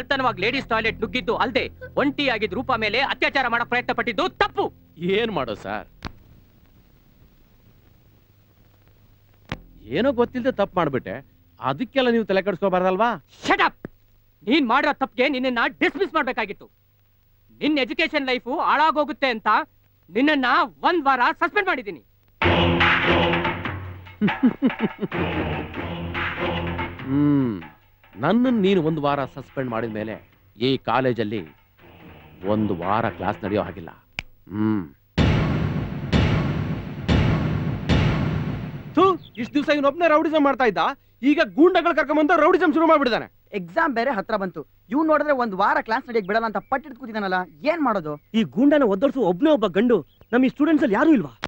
ಕಳ್ತನವಾಗಿ ladies toilet ನುಗ್ಗಿದ್ದು ಅಲ್ದೆ ಒಂಟಿಯಾಗಿದ್ದ ರೂಪ ಮೇಲೆ ಅತ್ಯಾಚಾರ ಮಾಡಕ್ ಪ್ರಯತ್ನ ಪಟ್ಟಿದ್ದು ತಪ್ಪು ಏನ್ ಮಾಡೋ ಸರ್ ಏನೋ ಗೊತ್ತಿಲ್ಲದೆ ತಪ್ಪು ಮಾಡ್ಬಿಟ್ಟೆ ಅದಕ್ಕೆಲ್ಲ ನೀವು ತಲೆ ಕೆಡಿಸ್ಕೋಬಾರ್ದಲ್ವಾ ಶಟ್ ನೀನ್ ಮಾಡಿರೋ ತಪ್ಪಿಗೆ ನಿನ್ನ ಡಿಸ್ಮಿಸ್ ಮಾಡ್ಬೇಕಾಗಿತ್ತು ನಿನ್ನ ಎಜುಕೇಶನ್ ಲೈಫು ಹಾಳಾಗೋಗುತ್ತೆ ಅಂತ ನಿನ್ನನ್ನ ಒಂದ್ ವಾರ ಸಸ್ಪೆಂಡ್ ಮಾಡಿದ್ದೀನಿ ಹ್ಮ್ ನನ್ನನ್ನು ನೀನು ಒಂದು ವಾರ ಸಸ್ಪೆಂಡ್ ಮಾಡಿದ ಮೇಲೆ ಈ ಕಾಲೇಜಲ್ಲಿ ಒಂದು ವಾರ ಕ್ಲಾಸ್ ನಡೆಯೋ ಹಾಗಿಲ್ಲ ಹ್ಮ್ ಇಷ್ಟು ದಿವಸ ಇವನೊಬ್ನೇ ರೌಡಿಸಮ್ ಮಾಡ್ತಾ ಇದ್ದ ಈಗ ಗೂಂಡಗಳು ಕರ್ಕೊಂಬಂದು ರೌಡಿಸಮ್ ಶುರು ಮಾಡ್ಬಿಟ್ಟಿದ್ದಾನೆ ಎಕ್ಸಾಮ್ ಬೇರೆ ಹತ್ರ ಬಂತು ಇವ್ ನೋಡಿದ್ರೆ ಒಂದ್ ವಾರ ಕ್ಲಾಸ್ ನಡೆಯಕ್ ಬಿಡಲ್ಲ ಅಂತ ಪಟ್ಟಿಟ್ ಕೂತಿದಾನಲ್ಲ ಏನ್ ಮಾಡೋದು ಈ ಗೂಂಡನ ಒದ್ದರ್ಸು ಒಬ್ನೇ ಒಬ್ಬ ಗಂಡು ನಮ್ಮ ಈ ಸ್ಟೂಡೆಂಟ್ಸ್ ಅಲ್ಲಿ ಯಾರು ಇಲ್ವಾ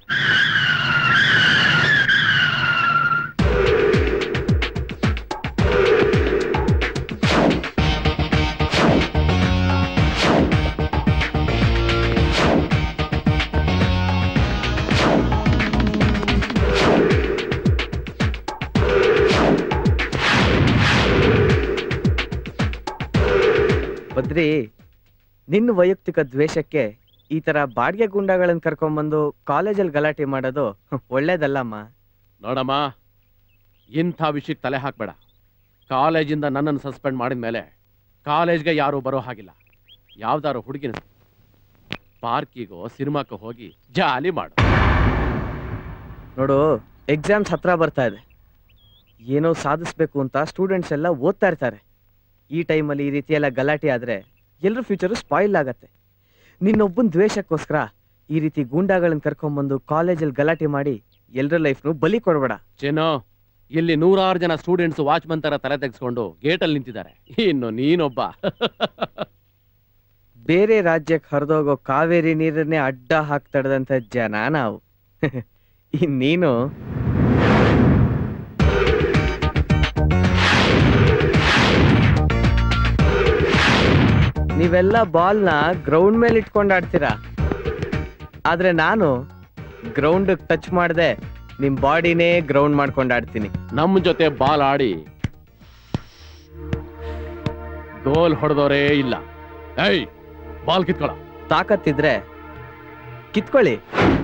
ಬದ್ರಿ ನಿನ್ನ ವೈಯಕ್ತಿಕ ದ್ವೇಷಕ್ಕೆ ಈ ತರ ಬಾಡಿಗೆ ಗುಂಡಗಳನ್ನ ಕರ್ಕೊಂಬಂದು ಕಾಲೇಜಲ್ಲಿ ಗಲಾಟೆ ಮಾಡೋದು ಒಳ್ಳೇದಲ್ಲಮ್ಮ ನೋಡಮ್ಮ ಇಂಥ ವಿಷಯಕ್ಕೆ ತಲೆ ಹಾಕ್ಬೇಡ ಕಾಲೇಜಿಂದ ನನ್ನನ್ನು ಸಸ್ಪೆಂಡ್ ಮಾಡಿದ ಮೇಲೆ ಕಾಲೇಜ್ಗೆ ಯಾರೂ ಬರೋ ಹಾಗಿಲ್ಲ ಯಾವ್ದಾರು ಹುಡುಗಿನ ಪಾರ್ಕಿಗೋ ಸಿನಿಮಾಕ್ಕೋ ಹೋಗಿ ಜಾಲಿ ಮಾಡು ನೋಡು ಎಕ್ಸಾಮ್ಸ್ ಹತ್ರ ಬರ್ತಾ ಇದೆ ಏನೋ ಸಾಧಿಸ್ಬೇಕು ಅಂತ ಸ್ಟೂಡೆಂಟ್ಸ್ ಎಲ್ಲ ಓದ್ತಾ ಇರ್ತಾರೆ ಈ ಟೈಮಲ್ಲಿ ಈ ರೀತಿ ಎಲ್ಲ ಗಲಾಟೆ ಆದರೆ ಎಲ್ಲರ ಫ್ಯೂಚರು ಸ್ಪಾಯಿಲ್ ಆಗತ್ತೆ ನಿನ್ನೊಬ್ಬನ ದ್ವೇಷಕ್ಕೋಸ್ಕರ ಈ ರೀತಿ ಗೂಂಡಾಗಳನ್ನ ಕರ್ಕೊಂಬಂದು ಕಾಲೇಜಲ್ಲಿ ಗಲಾಟೆ ಮಾಡಿ ಎಲ್ಲರ ಲೈಫ್ನು ಬಲಿ ಕೊಡಬೇಡ ಚೆನ್ನೋ ಇಲ್ಲಿ ನೂರಾರು ಜನ ಸ್ಟೂಡೆಂಟ್ಸ್ ವಾಚ್ಮನ್ ತರ ತಲೆ ತೆಗೆಸ್ಕೊಂಡು ಗೇಟಲ್ಲಿ ನಿಂತಿದ್ದಾರೆ ಇನ್ನು ನೀನೊಬ್ಬ ಬೇರೆ ರಾಜ್ಯಕ್ಕೆ ಹರಿದೋಗೋ ಕಾವೇರಿ ನೀರನ್ನೇ ಅಡ್ಡ ಹಾಕ್ತಡದಂಥ ಜನ ನಾವು ಇನ್ನೀನು ನೀವೆಲ್ಲ ಬಾಲ್ನ ಗ್ರೌಂಡ್ ಮೇಲೆ ಇಟ್ಕೊಂಡು ಆಡ್ತೀರಾ ಆದ್ರೆ ನಾನು ಗ್ರೌಂಡ್ ಟಚ್ ಮಾಡದೆ ನಿಮ್ ಬಾಡಿನೇ ಗ್ರೌಂಡ್ ಮಾಡ್ಕೊಂಡು ಆಡ್ತೀನಿ ನಮ್ಮ ಜೊತೆ ಬಾಲ್ ಆಡಿ ಗೋಲ್ ಹೊಡೆದವರೇ ಇಲ್ಲ ಏಯ್ ಬಾಲ್ ಕಿತ್ಕೊಳ ತಾಕತ್ತಿದ್ರೆ ಕಿತ್ಕೊಳ್ಳಿ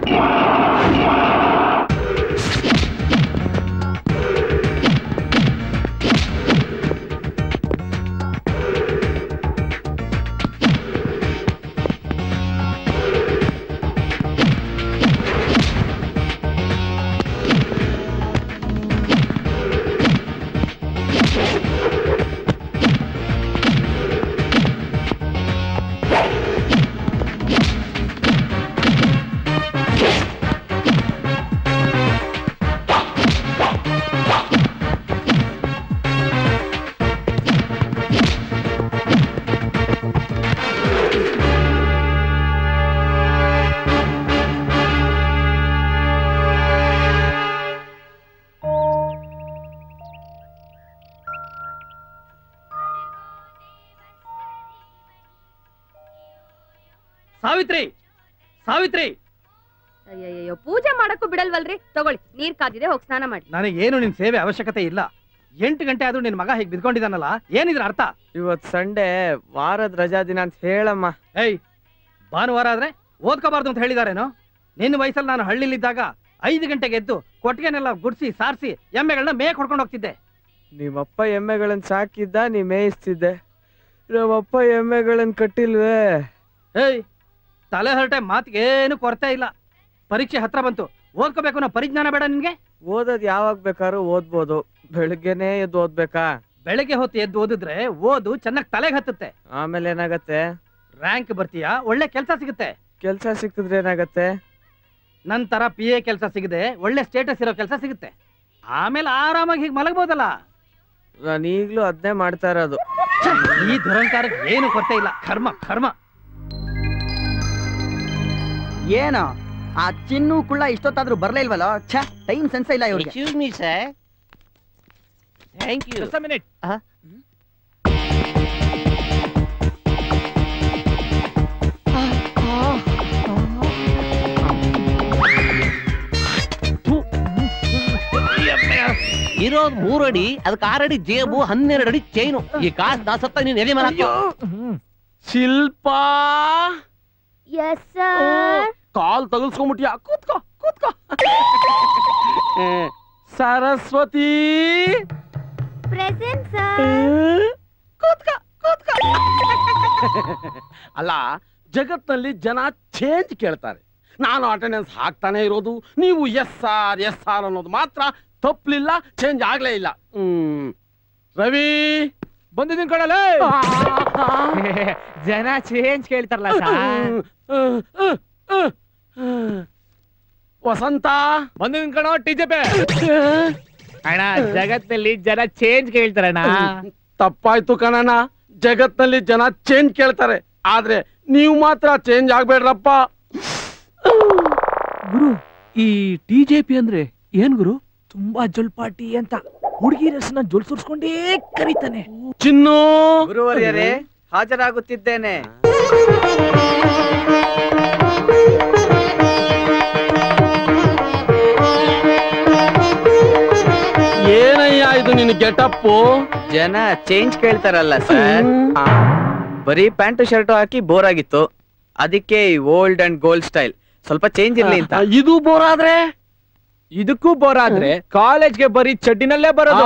ಸಾವಿತ್ರಿ ಸಾವಿತ್ರಿ ಅಯ್ಯಯ್ಯೋ ಪೂಜೆ ಮಾಡಕ್ಕೂ ಬಿಡಲ್ವಲ್ರಿ ತಗೊಳ್ಳಿ ನೀರ್ ಕಾದಿದೆ ಹೋಗಿ ಸ್ನಾನ ಮಾಡಿ ನನಗೇನು ನಿನ್ ಸೇವೆ ಅವಶ್ಯಕತೆ ಇಲ್ಲ ಎಂಟು ಗಂಟೆ ಆದ್ರೂ ನಿನ್ ಮಗ ಹೀಗೆ ಬಿದ್ಕೊಂಡಿದ್ದಾನಲ್ಲ ಏನಿದ್ರ ಅರ್ಥ ಇವತ್ ಸಂಡೇ ವಾರದ ರಜಾ ದಿನ ಅಂತ ಹೇಳಮ್ಮ ಏಯ್ ಭಾನುವಾರ ಆದ್ರೆ ಓದ್ಕೋಬಾರ್ದು ಅಂತ ಹೇಳಿದಾರೇನೋ ನಿನ್ನ ವಯಸ್ಸಲ್ಲಿ ನಾನು ಹಳ್ಳಿಲಿದ್ದಾಗ ಐದು ಗಂಟೆಗೆ ಎದ್ದು ಕೊಟ್ಟಿಗೆನೆಲ್ಲ ಗುಡ್ಸಿ ಸಾರಿಸಿ ಎಮ್ಮೆಗಳನ್ನ ಮೇಯಕ್ ಹೊಡ್ಕೊಂಡು ಹೋಗ್ತಿದ್ದೆ ನಿಮ್ಮಪ್ಪ ಎಮ್ಮೆಗಳನ್ನ ಸಾಕಿದ್ದ ನೀ ಮೇಯಿಸ್ತಿದ್ದೆ ನಮ್ಮಪ್ಪ ಎಮ್ಮೆಗಳನ್ನ ಕಟ್ಟಿಲ್ವೇ ಏಯ್ ತಲೆ ಹೊರಟೆ ಮಾತಿಗೆ ಏನು ಕೊರತೆ ಇಲ್ಲ ಪರೀಕ್ಷೆ ಹತ್ರ ಬಂತು ಓದ್ಕೋಬೇಕು ಅನ್ನೋ ಪರಿಜ್ಞಾನ ಬೇಡ ನಿನ್ಗೆ ಓದೋದ್ ಯಾವಾಗ ಬೇಕಾದ್ರೂ ಓದ್ಬೋದು ಬೆಳಗ್ಗೆನೆ ಎದ್ದು ಓದ್ಬೇಕಾ ಬೆಳಗ್ಗೆ ಹೊತ್ತು ಎದ್ದು ಓದಿದ್ರೆ ಓದು ಚೆನ್ನಾಗಿ ತಲೆಗೆ ಹತ್ತುತ್ತೆ ಆಮೇಲೆ ಏನಾಗತ್ತೆ ರ್ಯಾಂಕ್ ಬರ್ತೀಯಾ ಒಳ್ಳೆ ಕೆಲಸ ಸಿಗುತ್ತೆ ಕೆಲ್ಸ ಸಿಕ್ಕಿದ್ರೆ ಏನಾಗತ್ತೆ ನಂತರ ಪಿ ಎ ಕೆಲಸ ಸಿಗದೆ ಒಳ್ಳೆ ಸ್ಟೇಟಸ್ ಇರೋ ಕೆಲಸ ಸಿಗುತ್ತೆ ಆಮೇಲೆ ಆರಾಮಾಗಿ ಹೀಗೆ ಮಲಗಬಹುದಲ್ಲ ನಾನು ಈಗ್ಲೂ ಅದನ್ನೇ ಮಾಡ್ತಾ ಇರೋದು ಈ ದುರಂಕಾರಕ್ಕೆ ಏನು ಕೊರತೆ ಇಲ್ಲ ಕರ್ಮ ಕರ್ಮ ಏನೋ ಆ ಚಿನ್ನು ಕುಳ್ಳ ಇಷ್ಟೊತ್ತಾದ್ರೂ ಬರ್ಲೇ ಇಲ್ವಲ್ಲ ಛ ಟೈಮ್ ಸೆನ್ಸ್ ಇಲ್ಲ ಇವ್ರಿಗೆ Excuse me, sir. Thank you. Just a minute. ಈ ಇರೋದ್ ಮೂರ್ ಅಡಿ ಅದಕ್ಕೆ ಆರಡಿ ಜೇಬು ಹನ್ನೆರಡು ಅಡಿ ಚೈನು ಈ ಕಾಸ್ ದಾಸತ್ತ ನೀನ್ ಎದೆ ಮೇಲೆ ಹಾಕೋ. ಶಿಲ್ಪಾ ಎಸ್ ಸರ್ ಕಾಲ್ ತಗಲ್ಸ್ಕೊಂಬಿಟ್ಯಾ ಕೂತ್ಕೋ ಕೂತ್ಕೋ ಏ, ಸರಸ್ವತಿ ಪ್ರೆಸೆಂಟ್ ಸರ್ ಕೂತ್ಕೋ ಕೂತ್ಕೋ ಅಲ್ಲ ಜಗತ್ನಲ್ಲಿ ಜನ ಚೇಂಜ್ ಕೇಳ್ತಾರೆ ನಾನು ಅಟೆಂಡೆನ್ಸ್ ಹಾಕ್ತಾನೆ ಇರೋದು ನೀವು ಎಸ್ ಆರ್ ಎಸ್ ಆರ್ ಅನ್ನೋದು ಮಾತ್ರ ತಪ್ಪಲಿಲ್ಲ ಚೇಂಜ್ ಆಗ್ಲೇ ಇಲ್ಲ ಹ್ಮ್ ರವಿ ಬಂದಿದ್ದೀನಿ ಕಣಲ್ಲ ಜನ ಚೇಂಜ್ ಕೇಳ್ತಾರಲ್ಲ ವಸಂತ ಬಂದಿದ್ದೀನಿ ಕಣೋ ಟಿಜೆಪೆ ಅಣ್ಣ ಜಗತ್ನಲ್ಲಿ ಜನ ಚೇಂಜ್ ಕೇಳ್ತಾರಣ್ಣ ತಪ್ಪಾಯ್ತು ಕಣಣ್ಣ ಜಗತ್ನಲ್ಲಿ ಜನ ಚೇಂಜ್ ಕೇಳ್ತಾರೆ ಆದ್ರೆ ನೀವು ಮಾತ್ರ ಚೇಂಜ್ ಆಗ್ಬೇಡ್ರಪ್ಪ ಗುರು ಈ ಟಿಜೆಪಿ ಅಂದ್ರೆ ಏನ್ ಗುರು ತುಂಬಾ ಜೊಲ್ಪಾಟಿ ಅಂತ ಹುಡುಗಿರ ಹೆಸರನ್ನ ಜೊಲ್ಸುರ್ಸ್ಕೊಂಡೇ ಕರೀತಾನೆ ಚಿನ್ನು ಗುರುವರ್ಯರೇ ಹಾಜರಾಗುತ್ತಿದ್ದೇನೆ ಏನಯ್ಯ ಇದು ನಿನ್ ಗೆಟಪ್ಪು ಜನ ಚೇಂಜ್ ಕೇಳ್ತಾರಲ್ಲ ಸರ್ ಬರೀ ಪ್ಯಾಂಟು ಶರ್ಟ್ ಹಾಕಿ ಬೋರ್ ಆಗಿತ್ತು ಅದಕ್ಕೆ ಓಲ್ಡ್ ಅಂಡ್ ಗೋಲ್ಡ್ ಸ್ಟೈಲ್ ಸ್ವಲ್ಪ ಚೇಂಜ್ ಇರ್ಲಿ ಅಂತ ಇದು ಬೋರ್ ಆದ್ರೆ ಇದಕ್ಕೂ ಬೋರ್ ಆದ್ರೆ ಕಾಲೇಜ್ಗೆ ಬರೀ ಚಡ್ಡಿನಲ್ಲೇ ಬರೋದು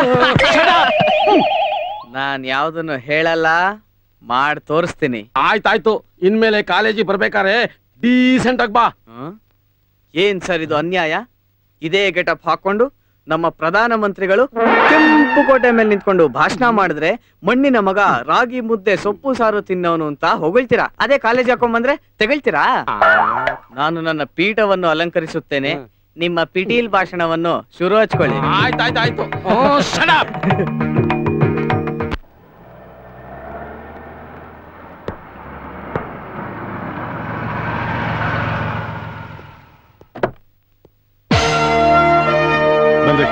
ನಾನ್ ಯಾವ್ದನ್ನು ಹೇಳಲ್ಲ ಮಾಡ್ ತೋರಿಸ್ತೀನಿ ಆಯ್ತಾಯ್ತು ಇನ್ಮೇಲೆ ಕಾಲೇಜಿಗೆ ಬರ್ಬೇಕಾರೆ ಡೀಸೆಂಟ್ ಆಗಿ ಬಾ ಹ್ಮ್? ಏನ್ ಸರ್ ಇದು ಅನ್ಯಾಯ ಇದೇ ಗೆಟಪ್ ಹಾಕೊಂಡು ನಮ್ಮ ಪ್ರಧಾನ ಮಂತ್ರಿಗಳು ಕೆಂಪು ಕೋಟೆ ಮೇಲೆ ನಿಂತ್ಕೊಂಡು ಭಾಷಣ ಮಾಡಿದ್ರೆ ಮಣ್ಣಿನ ಮಗ ರಾಗಿ ಮುದ್ದೆ ಸೊಪ್ಪು ಸಾರು ತಿನ್ನೋನು ಅಂತ ಹೊಗಳ್ತೀರಾ ಅದೇ ಕಾಲೇಜ್ ಹಾಕೊಂಡ್ ತೆಗಳ್ತೀರಾ ನಾನು ನನ್ನ ಪೀಠವನ್ನು ಅಲಂಕರಿಸುತ್ತೇನೆ ನಿಮ್ಮ ಪಿಟೀಲ್ ಭಾಷಣವನ್ನು ಶುರು ಹಚ್ಕೊಳ್ಳಿ ಆಯ್ತಾಯ್ತಾಯ್ತು shut up. ಬನ್ರಿ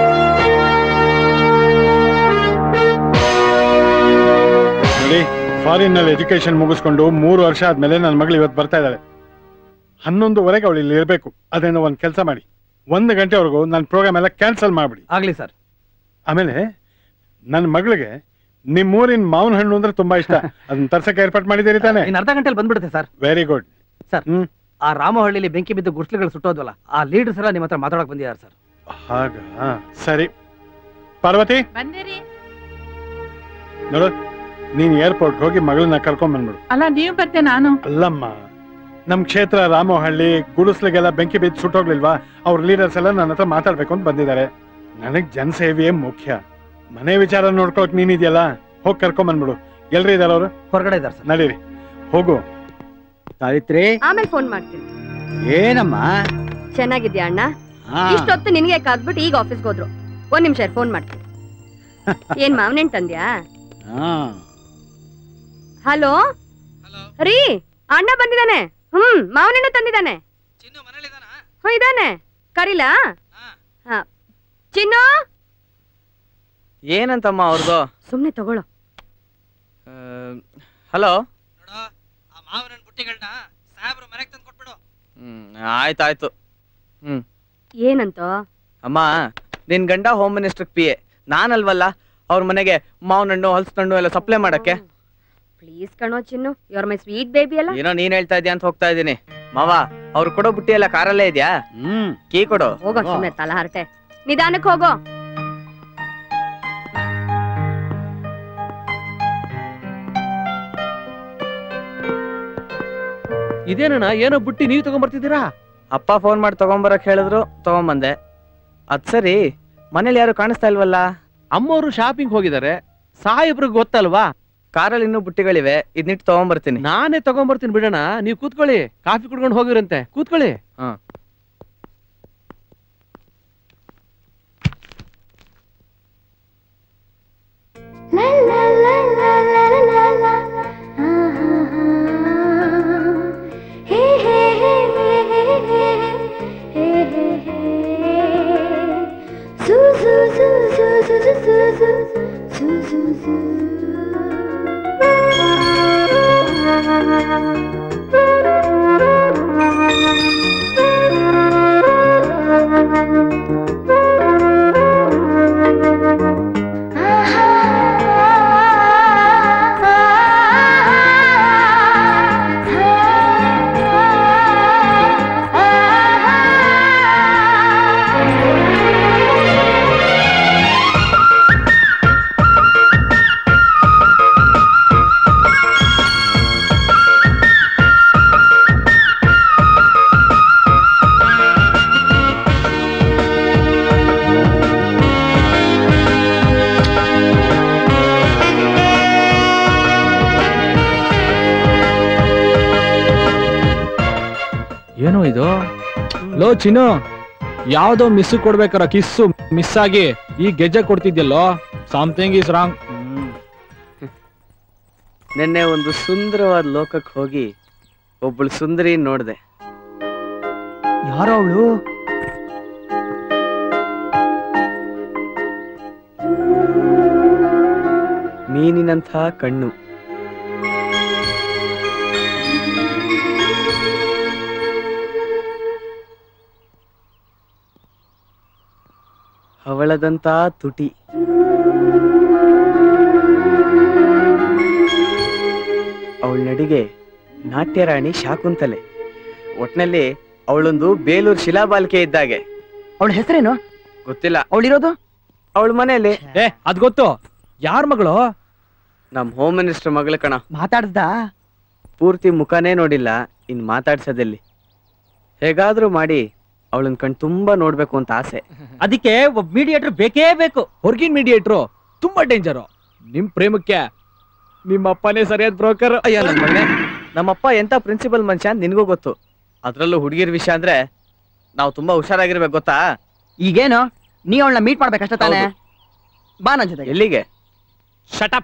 ನೋಡಿ ಫಾರಿನ್ ನಲ್ಲಿ ಎಜುಕೇಶನ್ ಮುಗಿಸ್ಕೊಂಡು ಮೂರು ವರ್ಷ ಆದ್ಮೇಲೆ ನನ್ನ ಮಗಳು ಇವತ್ತು ಬರ್ತಾ ಇದ್ದಾಳೆ ಹನ್ನೊಂದುವರೆಗೆ ಅವಳು ಇಲ್ಲಿ ಇರಬೇಕು ಅದನ್ನ ಒಂದು ಕೆಲಸ ಮಾಡಿ ಒಂದು ಗಂಟೆವರೆಗೂ ನನ್ನ ಪ್ರೋಗ್ರಾಮ್ ಎಲ್ಲ ಕ್ಯಾನ್ಸಲ್ ಮಾಡ್ಬಿಡಿ ಆಗ್ಲಿ ಸರ್ ಆಮೇಲೆ ನನ್ನ ಮಗಳಿಗೆ ನಿಮ್ಮೂರಿನ ಮಾವಿನ ಹಣ್ಣು ಅಂದ್ರೆ ತುಂಬಾ ಇಷ್ಟ ಅದನ್ನ ತರ್ಸಕ್ಕೆ ಏರ್ಪಾಟ್ ಮಾಡಿದ್ದೀರಿ ತಾನೆ ಇನ್ ಅರ್ಧ ಗಂಟೆಲಿ ಬಂದ್ಬಿಡುತ್ತೆ sir very good sir hmm ಆ ರಾಮಹಳ್ಳಿಲಿ ಬೆಂಕಿ ಬಿದ್ದು ಗುಡ್ಸ್ಲುಗಳು ಸುಟ್ಟೋದ್ವಲ್ಲ ಆ ಲೀಡರ್ಸ್ ಎಲ್ಲ ನಿಮ್ಮ ಹತ್ರ ಮಾತಾಡಕ್ ಬಂದಿದ್ದಾರೆ ಸರ್ ಹಾಗ ಸರಿ ಪಾರ್ವತಿ ಬಂದಿರಿ ನೋಡು ನೀನ್ ಏರ್ಪೋರ್ಟ್ ಹೋಗಿ ಮಗಳನ್ನ ಕರ್ಕೊಂಡ್ ಬಂದ್ಬಿಡು ಅಲ್ಲ ನೀವು ಬರ್ತೆ ನಾನು ಅಲ್ಲಮ್ಮ ನಮ್ ಕ್ಷೇತ್ರ ರಾಮಹಳ್ಳಿ ಗುಡಿಸ್ಲಿಗೆಲ್ಲ ಬೆಂಕಿ ಬಿದ್ದು ಸುಟ್ಟೋಗ್ಲಿಲ್ವಾ ಅವ್ರ ಲೀಡರ್ಸ್ ಎಲ್ಲ ನನ್ನ ಹತ್ರ ಮಾತಾಡ್ಬೇಕು ಅಂತ ಬಂದಿದ್ದಾರೆ ನನಗ್ ಜನಸೇವೆಯೇ ಮುಖ್ಯ ಮನೆ ವಿಚಾರ ನೋಡ್ಕೊಳಕ್ ನೀನಿದ್ಯಲ್ಲ ಹೋಗಿ ಕರ್ಕೊಂಡ್ ಬಂದ್ಬಿಡು ಎಲ್ರಿ ಇದಾರ ಅವ್ರು ಹೊರಗಡೆ ಇದ್ದಾರೆ ಸರ್ ನಡೀರಿ ಹೋಗು ಸಾವಿತ್ರಿ ಆಮೇಲೆ ಫೋನ್ ಮಾಡ್ತೀನಿ ಏನಮ್ಮ ಚೆನ್ನಾಗಿದ್ಯಾ ಅಣ್ಣ ಹಾ. ಇಷ್ಟೊತ್ತು ನಿನ್ಗೆ ಕಾದ್ಬಿಟ್ಟು ಈಗ ಆಫೀಸ್ಗೆ ಹೋದ್ರು ಒಂದ್ ನಿಮಿಷ ಫೋನ್ ಮಾಡ್ತೀನಿ ಏನ್ ಮಾವನೆಂಟ್ ತಂದ್ಯಾ ಹಾ. ಹಲೋ ರೀ ಅಣ್ಣ ಬಂದಿದ್ದಾನೆ ಹ್ಮ್ ಮಾವನೆಣ್ಣು ತಂದಿದ್ದಾನೆ ಹ್ಮ್ ಇದಾನೆ ಕರೀಲಾ ಹಾ ಚಿನ್ನು ಏನಂತಮ್ಮ ಅವ್ರದ್ದು ಸುಮ್ನೆ ತಗೊಳ್ಳೋ ಹಲೋ ಮಾವನ ಬುಟ್ಟಿಗಳನ್ನ ಸಾಹೇಬ್ರು ಮನೆಗೆ ತಂದು ಕೊಟ್ಬಿಡು ಹ್ಮ್ ಆಯ್ತಾಯ್ತು ಹ್ಮ್ ಏನಂತ ಅಮ್ಮ ನಿನ್ ಗಂಡ ಹೋಮ್ ಮಿನಿಸ್ಟರ್ ಪಿ ಎ ನಾನಲ್ವಲ್ಲ ಅವ್ರ ಮನೆಗೆ ಮಾವಿನ ಹಣ್ಣು ಹಲಸಿನ ಹಣ್ಣು ಎಲ್ಲ ಸಪ್ಲೈ ಮಾಡಕ್ಕೆ ಪ್ಲೀಸ್ ಕಣೋ ಚಿನ್ನು ಯೋರ್ ಮೈ ಸ್ವೀಟ್ ಬೇಬಿ ಅಲ್ಲ ಏನೋ ನೀನ್ ಹೇಳ್ತಾ ಇದೀಯ ಅಂತ ಹೋಗ್ತಾ ಇದೀನಿ ಮಾವ ಅವ್ರು ಕೊಡೋ ಬುಟ್ಟಿ ಎಲ್ಲ ಕಾರಲ್ಲೇ ಇದ್ಯಾ ಹ್ಮ್ ಕೀ ಕೊಡು ಹೋಗೋ ಸುಮ್ನೆ ತಲ ಹರಟೆ ನಿಧಾನಕ್ಕೆ ಹೋಗೋ ಇದೇನಣ್ಣ ಏನೋ ಬುಟ್ಟಿ ನೀವು ತಗೊಂಡ್ಬರ್ತಿದ್ದೀರಾ ಅಪ್ಪ ಫೋನ್ ಮಾಡಿ ತಗೊಂಬರಕ್ ಹೇಳಿದ್ರು ತಗೊಂಬಂದೆ ಅದ್ ಸರಿ ಮನೇಲಿ ಯಾರು ಕಾಣಿಸ್ತಾ ಇಲ್ವಲ್ಲ ಅಮ್ಮವರು ಶಾಪಿಂಗ್ ಹೋಗಿದ್ದಾರೆ ಸಾಹೇಬ್ರಿಗೆ ಗೊತ್ತಲ್ವಾ ಕಾರಲ್ಲಿ ಇನ್ನೂ ಬುಟ್ಟಿಗಳಿವೆ ಇದನ್ನಿಟ್ಟು ತಗೊಂಬರ್ತೀನಿ ನಾನೇ ತಗೊಂಡ್ಬರ್ತೀನಿ ಬಿಡೋಣ ನೀವು ಕೂತ್ಕೊಳ್ಳಿ ಕಾಫಿ ಕುಡ್ಕೊಂಡು ಹೋಗಿರಂತೆ ಕೂತ್ಕೊಳ್ಳಿ ಹಾ Thank you. ಏನೋ ಇದು ಲೋ ಚಿನ್ನು ಯಾವ್ದೋ ಮಿಸ್ ಕೊಡ್ಬೇಕಾರ ಕಿಸ್ಸು ಮಿಸ್ ಆಗಿ ಈ ಗೆಜ್ಜೆ ಕೊಡ್ತಿದ್ಯಲ್ಲೋ ಸಮಥಿಂಗ್ ಇಸ್ ರಾಂಗ್ ನಿನ್ನೆ ಒಂದು ಸುಂದರವಾದ ಲೋಕಕ್ಕೆ ಹೋಗಿ ಒಬ್ಬಳು ಸುಂದರಿ ನೋಡ್ದೆ ಯಾರೋ ಅವಳು ಮೀನಿನಂಥ ಕಣ್ಣು ಹವಳದಂತ ತುಟಿ ಅವಳ ನಡಿಗೆ ನಾಟ್ಯರಾಣಿ ಶಾಕುಂತಲೆ ಒಟ್ನಲ್ಲಿ ಅವಳೊಂದು ಬೇಲೂರು ಶಿಲಾಬಾಲಿಕೆ ಇದ್ದಾಗೆ ಅವಳ ಹೆಸರೇನು ಗೊತ್ತಿಲ್ಲ ಅವಳಿರೋದು ಅವಳ ಮನೆಯಲ್ಲಿ ಏ ಅದ್ ಗೊತ್ತು ಯಾರ ಮಗಳು ನಮ್ ಹೋಮ್ ಮಿನಿಸ್ಟರ್ ಮಗಳ ಕಣ ಮಾತಾಡ್ದ ಪೂರ್ತಿ ಮುಖನೇ ನೋಡಿಲ್ಲ ಇನ್ ಮಾತಾಡ್ಸೋದಲ್ಲಿ ಹೇಗಾದ್ರೂ ಮಾಡಿ ಅವಳನ್ ಕಣ್ ತುಂಬಾ ನೋಡ್ಬೇಕು ಅಂತ ಆಸೆ ಅದಕ್ಕೆ ಒಬ್ಬ ಮೀಡಿಯೇಟರ್ ಬೇಕೇ ಬೇಕು ಹೊರ್ಗಿನ್ ಮೀಡಿಯೇಟ್ರು ತುಂಬಾ ಡೇಂಜರು ನಿಮ್ ಪ್ರೇಮಕ್ಕೆ ನಿಮ್ಮ ಅಪ್ಪನೇ ಸರಿಯಾದ ಬ್ರೋಕರ್ ಅಯ್ಯ ನನ್ ಮಗನೇ ನಮ್ಮಪ್ಪ ಎಂತ ಪ್ರಿನ್ಸಿಪಲ್ ಮನುಷ್ಯ ಅಂತ ನಿನ್ಗೂ ಗೊತ್ತು ಅದ್ರಲ್ಲೂ ಹುಡುಗಿರ್ ವಿಷಯ ಅಂದ್ರೆ ನಾವು ತುಂಬಾ ಹುಷಾರಾಗಿರ್ಬೇಕು ಗೊತ್ತಾ ಈಗೇನು ನೀ ಅವಳನ್ನ ಮೀಟ್ ಮಾಡ್ಬೇಕಷ್ಟೇ ತಾನೇ ಹೌದು. ಬಾ ನನ್ ಜೊತೆಗೆ ಎಲ್ಲಿಗೆ ಶಟಪ್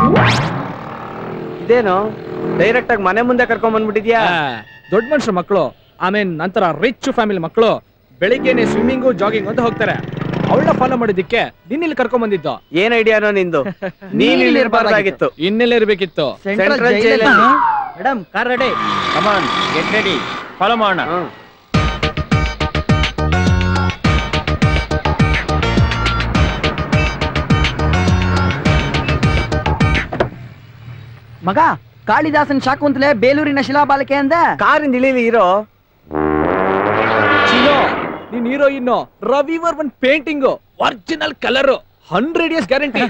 ಇದೇನು ಡೈರೆಕ್ಟ್ ಆಗಿ ಮನೆ ಮುಂದೆ ಕರ್ಕೊಂಡ್ ಬಂದ್ಬಿಟ್ಟಿದ್ಯಾ ದೊಡ್ಡ ಮನುಷ್ಯರ ಮಕ್ಕಳು ಆಮೇಲೆ ನಂತರ ರಿಚ್ ಫ್ಯಾಮಿಲಿ ಮಕ್ಕಳು ಬೆಳಿಗ್ಗೆನೆ ಸ್ವಿಮ್ಮಿಂಗು ಜಾಗಿಂಗ್ ಅಂತ ಹೋಗ್ತಾರೆ ಅವಳನ್ನ ಫಾಲೋ ಮಾಡಿದ್ದಕ್ಕೆ ನಿನ್ನಿಲ್ಲಿ ಕರ್ಕೊಂಡ್ ಬಂದಿದ್ದು ಏನ್ ಐಡಿಯಾನೋ ನಿಂದು ನೀನ್ ಇಲ್ಲಿ ಇರ್ಬಾರ್ದಾಗಿತ್ತು ಇನ್ನೆಲ್ಲ ಇರ್ಬೇಕಿತ್ತು ಸೆಂಟ್ರಲ್ Central ಜೈಲಲ್ಲಿ ಜೈಲಲ್ಲಿ. Madam car ready come on get ready follow ಮಾಡೋಣ ಹ್ಮ್. ಮಗ ಕಾಳಿದಾಸನ್ ಶಾಕುಂತಲೆ ಬೇಲೂರಿನ ಶಿಲಾಬಾಲಿಕೆ ಅಂದ ಕಾರಿಂದ ಇಳಿಲಿ ಇರೋ ಚಿನೋ ನೀನ್ ಹೀರೋಯಿನ್ ರವಿ ವರ್ಮನ್ painting original colour hundred years guarantee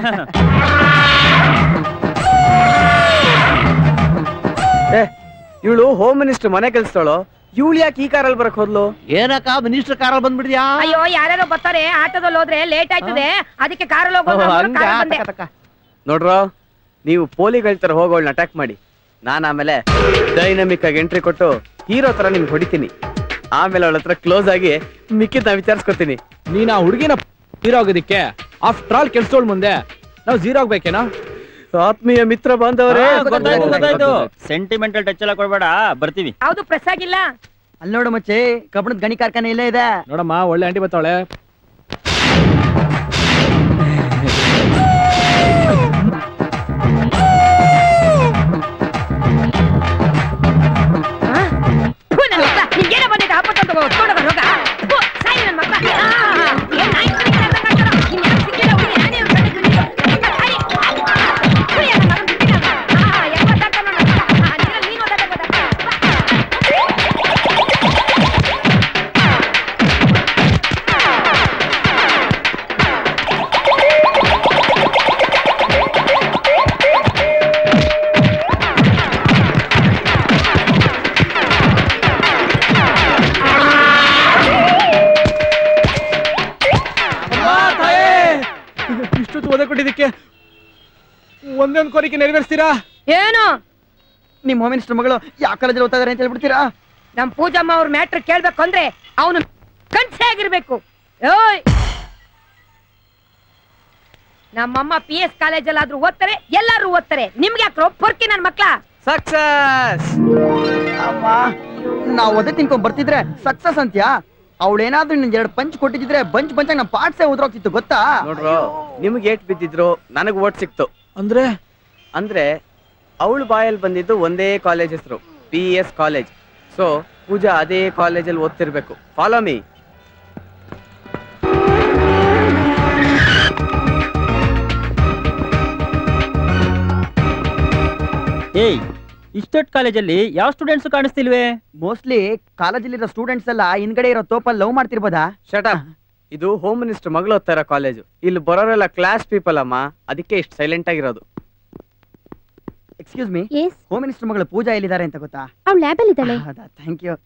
ಏ ಇವಳು ಹೋಮ್ ಮಿನಿಸ್ಟರ್ ಮನೆ ಕೆಲ್ಸದವಳು ಇವಳು ಯಾಕೆ ಈ ಕಾರಲ್ಲಿ ಬರಕ್ ಹೋದ್ಲು ಏನಕ್ಕ ಮಿನಿಸ್ಟರ್ ಕಾರಲ್ಲಿ ಬಂದ್ಬಿಡಿದ್ಯಾ ಅಯ್ಯೋ ಯಾರ್ಯಾರೋ ಬರ್ತಾರೆ ಆಟೋದಲ್ಲಿ ಹೋದ್ರೆ ಲೇಟ್ ಆಯ್ತದೆ ಅದಕ್ಕೆ ಕಾರಲ್ಲಿ ಹೋಗೋಣ ಓ, ಅಂದ್ಬಿಟ್ಟು ಹಂಗ? ಕಾರಲ್ಲಿ ಬಂದೆ. ನೋಡ್ರೋ ನೀವು ಪೋಲಿಗಳ ತರ ಹೋಗೋಳ್ನ ಅಟ್ಯಾಕ್ ಮಾಡಿ ನಾನು ಆಮೇಲೆ ಡೈನಮಿಕ್ ಆಗಿ ಎಂಟ್ರಿ ಕೊಟ್ಟು ಹೀರೋ ತರ ನಿಮ್ಗೆ ಹೊಡಿತೀನಿ ಆಮೇಲೆ ಅವಳ ಹತ್ರ ಕ್ಲೋಸ್ ಆಗಿ ಮಿಕ್ಕಿದ್ ನಾ ವಿಚಾರಿಸ್ಕೊತೀನಿ ನೀನ್ ಆ ಹುಡುಗಿನ ಹೀರೋ ಆಗೋದಿಕ್ಕೆ ಆಫ್ಟರ್ ಆಲ್ ಕೆಲ್ಸದೋಳ್ ಮುಂದೆ ನಾವು ಜೀರೋ ಆಗ್ಬೇಕೇನೋ ಆತ್ಮೀಯ ಮಿತ್ರ ಬಾಂಧವರೇ ಹಾ, ಗೊತ್ತಾಯ್ತು, ಗೊತ್ತಾಯ್ತು. ಸೆಂಟಿಮೆಂಟಲ್ ಟಚ್ ಎಲ್ಲ ಕೊಡ್ಬೇಡ ಬರ್ತೀವಿ ಯಾವ್ದು ಪ್ರೆಸ್ ಆಗಿಲ್ಲ ಅಲ್ಲಿ ನೋಡು ಮಚ್ಚೆ ಕಬ್ಬಣದ ಗಣಿ ಕಾರ್ಖಾನೆ ಇಲ್ಲೇ ಇದೆ ನೋಡಮ್ಮ ಒಳ್ಳೆ ಆಂಟಿ ಬರ್ತಾವಳೆ ಥು, ನನ್ ಮಕ್ಳ, ನಿನ್ಗೇನೋ ಬಂದಿದೆ ಆಪತ್ತು ಅಂತ ಹೊತ್ಕೊಂಡೋಗ ರೋಗ ಥು, ಸಾಯಿ ನನ್ ಮಕ್ಳ. ಆ, ಏನ್ ನಾಯಿ ಕಣೆ ಕಣೆ ಅಂತ ಕಾಣ್ತಾರೋ? ನಿನ್ ಯಾಕ್ ಸಿಕ್ಕಿಲ್ಲ ಹುಡುಗಿ? ನಾನೇ ಇವ್ನ್ ಕಣ್ಣಿಗ್ ಬಿದ್ದಿದ್ದು. ಮಕ್ಳ, ಸಾಯಿ. ಥು, ಏನ್ ಮಗನ್ ಬಿಟ್ಟಿಲ್ಲ ಅವ್ನ. ಆ, ಹೆಂಗ್ ಒದ್ದಾಡ್ತಾನೋ ನನ್ ಮಕ್ಳ. ಆ, ನೀನು- ನೀನು ಒದ್ದಾಡ್ತಾ ಗೊತ್ತಾ? ಇಷ್ಟೊತ್ತು ಓದ ಕೊಟ್ಟಿದ್ದಕ್ಕೆ ಒಂದೊಂದು ಕೋರಿಕೆ ನೆರವೇರಿಸ್ತೀರಾ ಏನು ನಿಮ್ ಹೋಮ್ ಮಿನಿಸ್ಟರ್ ಮಗಳು ಯಾವ ಕಾಲೇಜಲ್ಲಿ ಓದ್ತಾ ಇದಾರೆ ಅಂತ ಹೇಳ್ಬಿಡ್ತೀರಾ ನಮ್ ಪೂಜಮ್ಮ ಅವ್ರ ಮ್ಯಾಟ್ರ್ ಕೇಳ್ಬೇಕು ಅಂದ್ರೆ ಅವನು ಕನ್ಸೆ ಆಗಿರ್ಬೇಕು ಓಯ್ ನಮ್ಮಮ್ಮ ಪಿ ಎಸ್ ಕಾಲೇಜಲ್ಲಾದ್ರೂ ಓದ್ತಾರೆ ಎಲ್ಲಾರು ಓದ್ತಾರೆ ನಿಮ್ಗೆ ಯಾಕ್ರೋ ಪೊರ್ಕಿ ನನ್ ಮಕ್ಳ ಸಕ್ಸಸ್ ಅಮ್ಮ ನಾವ್ ಒದೆ ತಿನ್ಕೊಂಡ್ ಬರ್ತಿದ್ರೆ ಸಕ್ಸಸ್ ಅಂತ್ಯಾ ಅವಳೇನಾದ್ರೂ ನಿನ್ ಎರಡು ಪಂಚ್ ಕೊಟ್ಟಿದ್ರೆ ಬಂಚ್ ಬಂಚಾಗ ನಮ್ ಪಾಟ್ಸೆ ಉದ್ರೋಗ್ತಿತ್ತು ಗೊತ್ತಾ ನೋಡ್ರೋ ನಿಮ್ಗೆ ಏಟ್ ಬಿದ್ದಿದ್ರು ನನಗ್ ಓಟ್ ಸಿಕ್ತು ಅಂದ್ರೆ ಅಂದ್ರೆ ಅವಳು ಬಾಯಲ್ಲಿ ಬಂದಿದ್ದು ಒಂದೇ ಕಾಲೇಜ್ ಹೆಸರು P S college so Pooja ಅದೇ ಕಾಲೇಜಲ್ಲಿ ಓದ್ತಿರ್ಬೇಕು ಫಾಲೋ ಮೀ ಏಯ್ ಇಷ್ಟೊಟ್ ಕಾಲೇಜಲ್ಲಿ ಯಾವ ಸ್ಟೂಡೆಂಟ್ಸ್ ಕಾಣಿಸ್ತಿಲ್ವೇ ಮೋಸ್ಟ್ಲಿ ಕಾಲೇಜಲ್ಲಿರೋ ಸ್ಟೂಡೆಂಟ್ಸ್ ಎಲ್ಲ ಹಿಂದ್ಗಡೆ ಇರೋ ತೋಪಲ್ಲಿ ಲವ್ ಮಾಡ್ತಿರ್ಬೋದಾ ಶಟಪ್ ಇದು ಹೋಮ್ ಮಿನಿಸ್ಟರ್ ಮಗಳು ಓದ್ತಾ ಇರೋ ಕಾಲೇಜು ಇಲ್ಲಿ ಬರೋರೆಲ್ಲ ಕ್ಲಾಸ್ ಪೀಪಲ್ ಅಮ್ಮ ಅದಕ್ಕೆ ಇಷ್ಟು ಸೈಲೆಂಟ್ ಆಗಿರೋದು excuse me yes home minister ಮಗಳು ಪೂಜಾ ಎಲ್ಲಿದ್ದಾರೆ ಅಂತ ಗೊತ್ತಾ ಅವ್ಳು ಲ್ಯಾಬಲ್ ಇದ್ದಾಳೆ ಥ್ಯಾಂಕ್ ಯು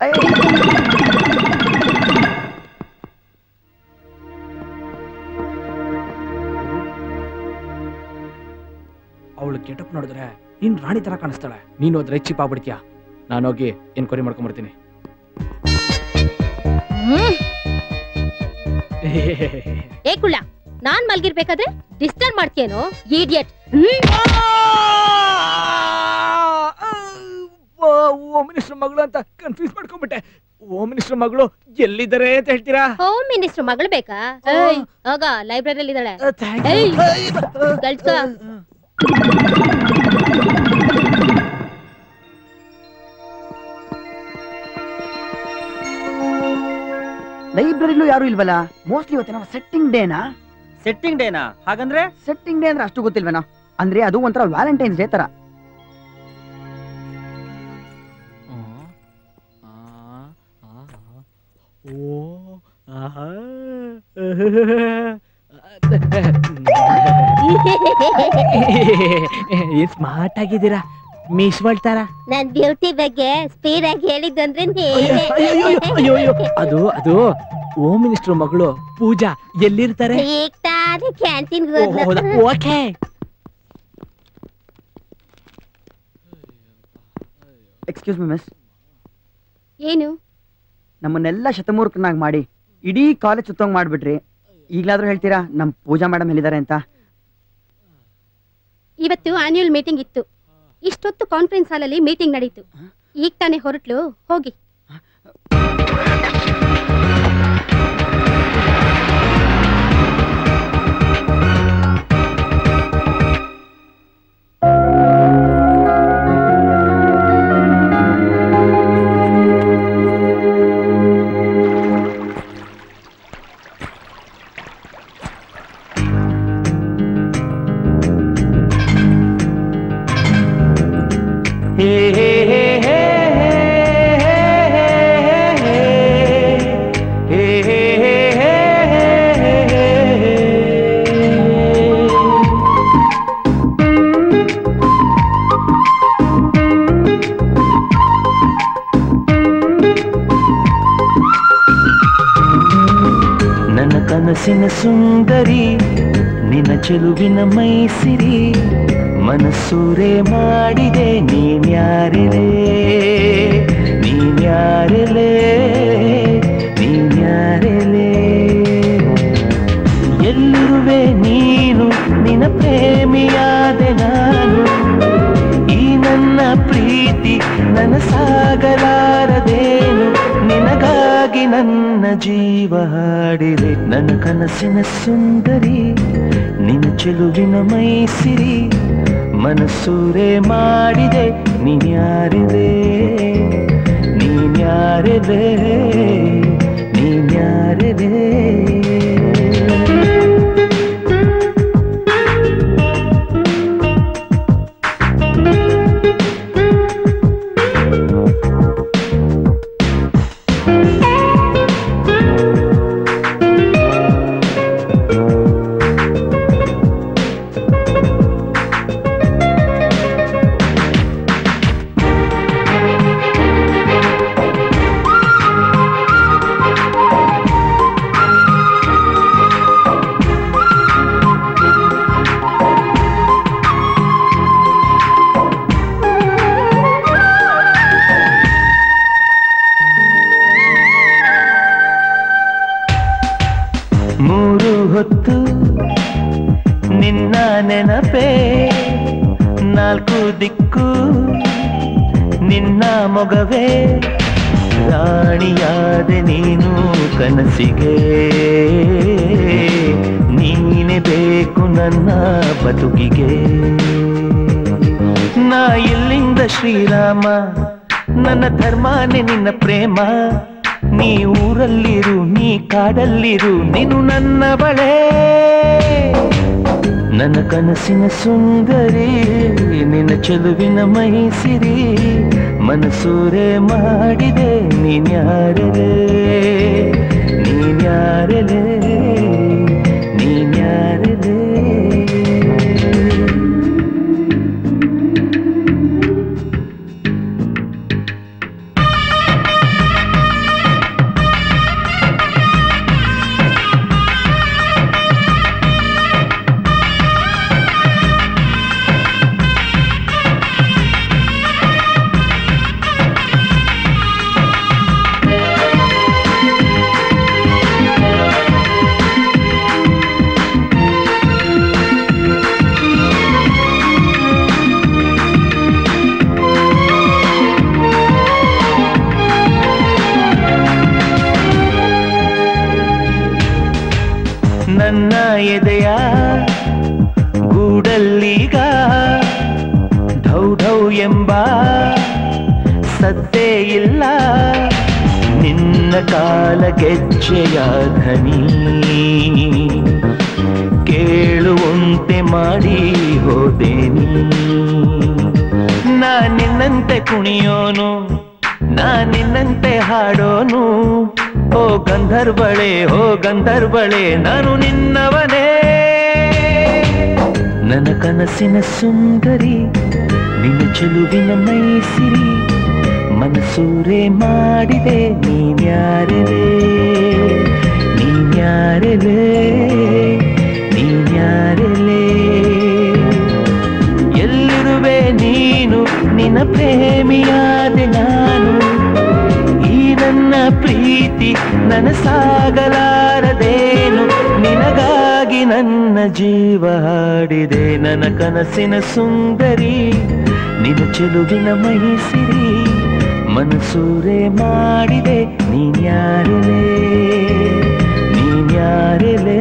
ಅವಳು ಗೆಟಪ್ ನೋಡಿದ್ರೆ ನೀನ್ ರಾಣಿ ತರ ಕಾಣಿಸ್ತಾಳೆ ನೀನು ಹೋದ್ರೆ ಚಿಪ್ ಆಗ್ಬಿಡ್ತೀಯ ನಾನೋಗಿ ಎನ್ಕ್ವೈರಿ ಮಾಡ್ಕೊಂಡ್ಬರ್ತೀನಿ ಏ ಕುಳ್ಳ ನಾನ್ ಮಲ್ಗಿರ್ಬೇಕಾದ್ರೆ ಡಿಸ್ಟರ್ಬ್ ಮಾಡ್ತೀಯೇನೋ ಈಡಿಯಟ್ ಹೋಮ್ ಮಿನಿಸ್ಟರ್ ಮಗಳು ಅಂತ ಕನ್ಫ್ಯೂಸ್ ಮಾಡ್ಕೊಂಡ್ಬಿಟ್ಟೆ ಹೋಮ್ ಮಿನಿಸ್ಟರ್ ಮಗಳು ಎಲ್ಲಿದ್ದಾರೆ ಅಂತ ಹೇಳ್ತೀರಾ ಹೋಮ್ ಮಿನಿಸ್ಟರ್ ಮಗಳು ಬೇಕಾ ಏಯ್ ಹೋಗ ಲೈಬ್ರರಿಯಲ್ಲಿ ಇದ್ದಾಳೆ ಏಯ್ ಗಳ್ಸ್ಕೊ. ಲೈಬ್ರರಿಲೂ ಯಾರು ಇಲ್ವಲ್ಲ ಮೋಸ್ಟ್ಲಿ ಇವತ್ತಿನ ಸೆಟ್ಟಿಂಗ್ ಡೇನಾ ಸೆಟ್ಟಿಂಗ್ ಡೇನಾ ಹಾಗಂದ್ರೆ ಸೆಟ್ಟಿಂಗ್ ಡೇ ಅಂದ್ರೆ ಅಷ್ಟು ಗೊತ್ತಿಲ್ವೇನೋ ಅಂದ್ರೆ ಅದು ಒಂಥರ ವ್ಯಾಲೆಂಟೈನ್ಸ್ ಡೇ ತರ ಏನ್ ಸ್ಮಾರ್ಟ್ ಆಗಿದ್ದೀರಾ ಮಿಸ್ ಮಾಡ್ತಾರ ನನ್ ಬ್ಯೂಟಿ ಬಗ್ಗೆ ಸ್ಪೀಡ್ ಆಗಿ ಹೇಳಿದ್ದಂದ್ರೆ ಅದು ಅದು ಹೋಮ್ ಮಿನಿಸ್ಟರ್ ಮಗಳು ಪೂಜಾ ಎಲ್ಲಿರ್ತಾರೆ ಈಗ ತಾನೇ ಕ್ಯಾಂಟೀನ್ ಓ, ಹೌದಾ? ಓಕೆ ಎಕ್ಸ್ಕ್ಯೂಸ್ ಮಿ ಮಿಸ್ ಏನು ನಮ್ಮನ್ನೆಲ್ಲ ಶತಮೂರ್ಖನಾಗಿ ಮಾಡಿ ಇಡೀ ಕಾಲೇಜ್ ಸುತ್ತಂಗ್ ಮಾಡ್ಬಿಟ್ರಿ ಈಗಲಾದ್ರೂ ಹೇಳ್ತೀರಾ ನಮ್ ಪೂಜಾ ಮೇಡಮ್ ಎಲ್ಲಿದ್ದಾರೆ ಅಂತ ಇವತ್ತು ಆನ್ಯುವಲ್ ಮೀಟಿಂಗ್ ಇತ್ತು ಇಷ್ಟೊತ್ತು ಕಾನ್ಫರೆನ್ಸ್ ಹಾಲಲ್ಲಿ ಮೀಟಿಂಗ್ ನಡೀತು ಈಗ ತಾನೇ ಹೊರಟ್ಲು ಹೋಗಿ ನನ್ನ ಕನಸಿನ ಸುಂದರಿ ನಿನ್ನ ಚೆಲುವಿನ ಮೈಸಿರಿ ಮನಸ್ಸೂರೆ ಮಾಡಿದೆ ನೀನ್ಯಾರೆಲೆ ನೀನ್ಯಾರೆಲೆ ನೀನ್ಯಾರೆಲೆ ಎಲ್ಲಿರುವೆ ನೀನು ನಿನ್ನ ಪ್ರೇಮಿಯಾದೆ ನಾನು ಈ ನನ್ನ ಪ್ರೀತಿ ನನ್ನ ಸಾಗಲಾರದೇನು ನಿನಗಾಗಿ ನನ್ನ ಜೀವ ಹಾಡಿದೆ ನನ್ನ ಕನಸಿನ ಸುಂದರಿ ನಿನ್ನ ಚೆಲುವಿನ ಮೈಸಿರಿ ಮನಸ್ಸೂರೆ ಮಾಡಿದೆ ನೀನ್ಯಾರಿದೆ ನೀನ್ಯಾರಿದೆ ನೀನ್ಯಾರಿದೆ ಮೂರು ಹೊತ್ತು ನಿನ್ನ ನೆನಪೇ ನಾಲ್ಕು ದಿಕ್ಕು ನಿನ್ನ ಮೊಗವೇ ರಾಣಿಯಾದೆ ನೀನು ಕನಸಿಗೆ ನೀನೆ ಬೇಕು ನನ್ನ ಬದುಕಿಗೆ ನಾ ಎಲ್ಲಿಂದ ಶ್ರೀರಾಮ ನನ್ನ ಧರ್ಮನೇ ನಿನ್ನ ಪ್ರೇಮ ನೀ ಊರಲ್ಲಿರು ನೀ ಕಾಡಲ್ಲಿರು ನೀನು ನನ್ನ ಬಳೆ ನನ್ನ ಕನಸಿನ ಸುಂದರಿ ನಿನ್ನ ಚೆಲುವಿನ ಮೈಸಿರಿ ಮನಸೂರೆ ಮಾಡಿದೆ ನೀನ್ಯಾರಲೆ ನೀನ್ಯಾರಲೆ ನೀನ್ಯಾರಲೆ ಎಂಬ ಸತ್ತೇ ಇಲ್ಲ ನಿನ್ನ ಕಾಲ ಗೆಜ್ಜೆಯ ಧ್ವನಿ ಕೇಳುವಂತೆ ಮಾಡಿ ಹೋದೆ ನೀ ನಾ ನಿನ್ನಂತೆ ಕುಣಿಯೋನು ನಾ ನಿನ್ನಂತೆ ಹಾಡೋನು ಓ ಗಂಧರ್ವಳೆ ಓ ಗಂಧರ್ವಳೆ ನಾನು ನಿನ್ನವನೇ ನನ್ನ ಕನಸಿನ ಸುಂದರಿ ನಿನ್ನ ಚೆಲುವಿನ ಮೈಸಿರಿ ಮನಸೂರೆ ಮಾಡಿದೆ ನೀನ್ಯಾರಲೇ ನೀನ್ಯಾರಲೇ ನೀನ್ಯಾರಲೇ ಎಲ್ಲಿರುವೆ ನೀನು ನಿನ್ನ ಪ್ರೇಮಿಯಾದೆ ನಾನು ಈ ನನ್ನ ಪ್ರೀತಿ ನನಸಾಗಲಾರದೇನು ನಿನಗಾಗಿ ನನ್ನ ಜೀವ ಹಾಡಿದೆ ನನ್ನ ಕನಸಿನ ಸುಂದರಿ ನಿನ್ನ ಚೆಲುವಿನ ಮೈಸಿರಿ ಮನಸೂರೆ ಮಾಡಿದೆ ನೀನ್ಯಾರಲೇ ನೀನ್ಯಾರಲೇ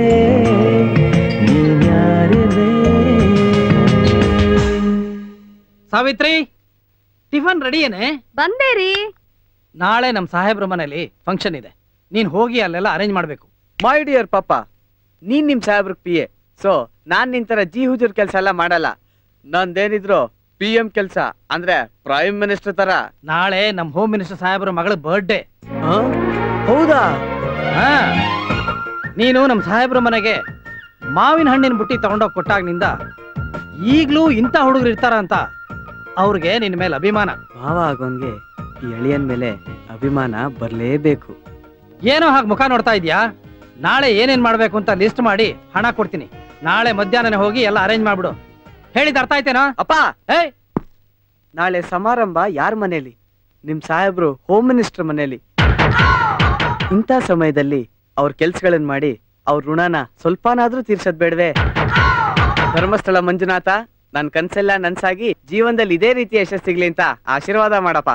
ನೀನ್ಯಾರಲೇ ಸಾವಿತ್ರಿ ಟಿಫನ್ ರೆಡಿ ಏನೇ ಬಂದೇ ರೀ ನಾಳೆ ನಮ್ಮ ಸಾಹೇಬ್ರ ಮನೇಲಿ ಫಂಕ್ಷನ್ ಇದೆ ನೀನ್ ಹೋಗಿ ಅಲ್ಲೆಲ್ಲ ಅರೇಂಜ್ ಮಾಡ್ಬೇಕು ಮೈ ಡಿಯರ್ ಪಾಪ ನೀನ್ ನಿಮ್ ಸಾಹೇಬ್ರ ಪಿ ಎ ಸೊ ನಾನ್ ನಿನ್ ತರ ಜಿ ಹುಜೂರ್ ಕೆಲ್ಸ ಎಲ್ಲ ಮಾಡಲ್ಲ ನಂದೇನಿದ್ರು ಪಿ ಎಂ ಕೆಲ್ಸ ಅಂದ್ರೆ ಪ್ರೈಮ್ ಮಿನಿಸ್ಟರ್ ತರ ನಾಳೆ ನಮ್ಮ ಹೋಮ್ ಮಿನಿಸ್ಟರ್ ಸಾಹೇಬ್ರ ಮಗಳ ಬರ್ಡೇ ಹೌದಾ ಹಾ ನೀನು ನಮ್ಮ ಸಾಹೇಬ್ರ ಮನೆಗೆ ಮಾವಿನ ಹಣ್ಣಿನ ಬುಟ್ಟಿ ತಗೊಂಡೋಗಿ ಕೊಟ್ಟಾಗ್ನಿಂದ ಈಗ್ಲೂ ಇಂಥ ಹುಡುಗರು ಇರ್ತಾರ ಅಂತ ಅವ್ರಿಗೆ ನಿನ್ನ ಮೇಲೆ ಅಭಿಮಾನ ಭಾವ ಆಗೋನ್ಗೆ ಈ ಎಳಿಯನ್ ಮೇಲೆ ಅಭಿಮಾನ ಬರ್ಲೇಬೇಕು ಏನೋ ಹಾಗೆ ಮುಖ ನೋಡ್ತಾ ಇದ್ಯಾ ನಾಳೆ ಏನೇನ್ ಮಾಡ್ಬೇಕು ಅಂತ ಲಿಸ್ಟ್ ಮಾಡಿ ಹಣ ಕೊಡ್ತೀನಿ ನಾಳೆ ಮಧ್ಯಾಹ್ನ ಹೋಗಿ ಎಲ್ಲ ಅರೇಂಜ್ ಮಾಡ್ಬಿಡು ಹೇಳಿದ ಅರ್ಥ ಆಯ್ತೇನೋ ಅಪ್ಪ ಏಯ್ ನಾಳೆ ಸಮಾರಂಭ ಯಾರ ಮನೇಲಿ ನಿಮ್ ಸಾಹೇಬ್ರು ಹೋಮ್ ಮಿನಿಸ್ಟರ್ ಮನೇಲಿ ಇಂಥ ಸಮಯದಲ್ಲಿ ಅವ್ರ ಕೆಲ್ಸಗಳನ್ನ ಮಾಡಿ ಅವ್ರ ಋಣನ ಸ್ವಲ್ಪನಾದ್ರೂ ತೀರ್ಸದ್ ಬೇಡವೆ ಧರ್ಮಸ್ಥಳ ಮಂಜುನಾಥ ನನ್ ಕನ್ಸೆಲ್ಲ ನನ್ಸಾಗಿ ಜೀವನದಲ್ಲಿ ಇದೇ ರೀತಿ ಯಶಸ್ಸು ಸಿಗ್ಲಿ ಅಂತ ಆಶೀರ್ವಾದ ಮಾಡಪ್ಪ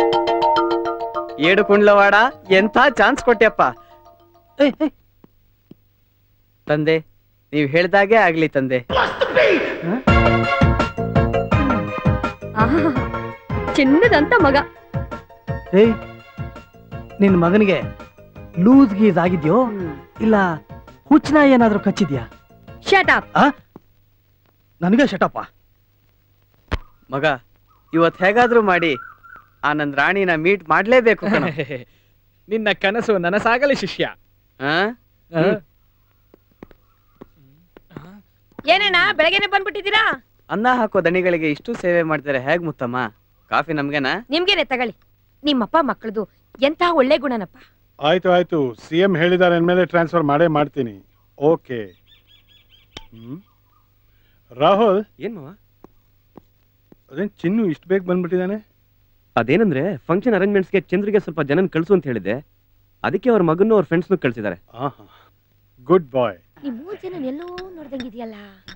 ಏಡು ಕುಂಡ್ಲವಾಡ ಎಂಥ ಚಾನ್ಸ್ ಕೊಟ್ಟ್ಯಪ್ಪ ತಂದೆ ನೀವ್ ಹೇಳ್ದಾಗೆ ಆಗ್ಲಿ ತಂದೆ ಆಹಾ, ಚಿನ್ನದಂತ ಮಗ ಏಯ್ ನಿನ್ ಮಗನಿಗೆ ಲೂಸ್ ಗೀಸ್ ಆಗಿದ್ಯೋ ಇಲ್ಲ ಹುಚ್ಚನ ಏನಾದ್ರೂ ಕಚ್ಚಿದ್ಯಾ ಶಟ್ ಅಪ್ ನನಗೆ ಶಟಪ್ಪ ಮಗ ಇವತ್ ಹೇಗಾದ್ರೂ ಮಾಡಿ ಆ ನನ್ ರಾಣಿನ ಮೀಟ್ ಮಾಡ್ಲೇಬೇಕು ಕಣೋ. ನಿನ್ನ ಕನಸು ನನಸಾಗಲಿ ಶಿಷ್ಯ ಆ? ಏನೇನಾ ಬೆಳಗ್ಗೆನೆ ಬಂದ್ಬಿಟ್ಟಿದ್ದೀರಾ ಅನ್ನ ಹಾಕೋ ದಣಿಗಳಿಗೆ ಇಷ್ಟು ಸೇವೆ ಮಾಡ್ತಾರೆ ಹೇಗ್ ಮುತ್ತಮ್ಮ ಕಾಫಿ ನಮ್ಗೆನಾ ನಿಮ್ಗೇನೆ ತಗೊಳ್ಳಿ ನಿಮ್ಮಪ್ಪ ಮಕ್ಕಳದು ಎಂತ ಒಳ್ಳೆ ಗುಣನಪ್ಪ ಆಯ್ತು ಆಯ್ತು ಸಿ ಎಂ ಹೇಳಿದ್ದಾರೆ ಅಂದಮೇಲೆ ಟ್ರಾನ್ಸ್ಫರ್ ಮಾಡೇ ಮಾಡ್ತೀನಿ ಓಕೆ ಹ್ಮ್ ರಾಹುಲ್ ಏನ್ ಮಾವ ಅದೇನ್ ಚಿನ್ನು ಇಷ್ಟು ಬೇಗ ಬಂದ್ಬಿಟ್ಟಿದ್ದಾನೆ ಅದೇನಂದ್ರೆ ಫಂಕ್ಷನ್ ಅರೇಂಜ್ಮೆಂಟ್ಸ್ಗೆ ಚಂದ್ರಿಗೆ ಸ್ವಲ್ಪ ಜನನ್ ಕಳ್ಸು ಅಂತ ಹೇಳಿದೆ ಅದಕ್ಕೆ ಅವ್ರ ಮಗನ್ನು ಅವ್ರ ಫ್ರೆಂಡ್ಸ್ನು ಕಳ್ಸಿದ್ದಾರೆ ಗುಡ್ ಬಾಯ್ ಈ ಮೂರ್ ಜನ ಎಲ್ಲೋ ನೋಡ್ದಂಗಿದ್ಯಲ್ಲ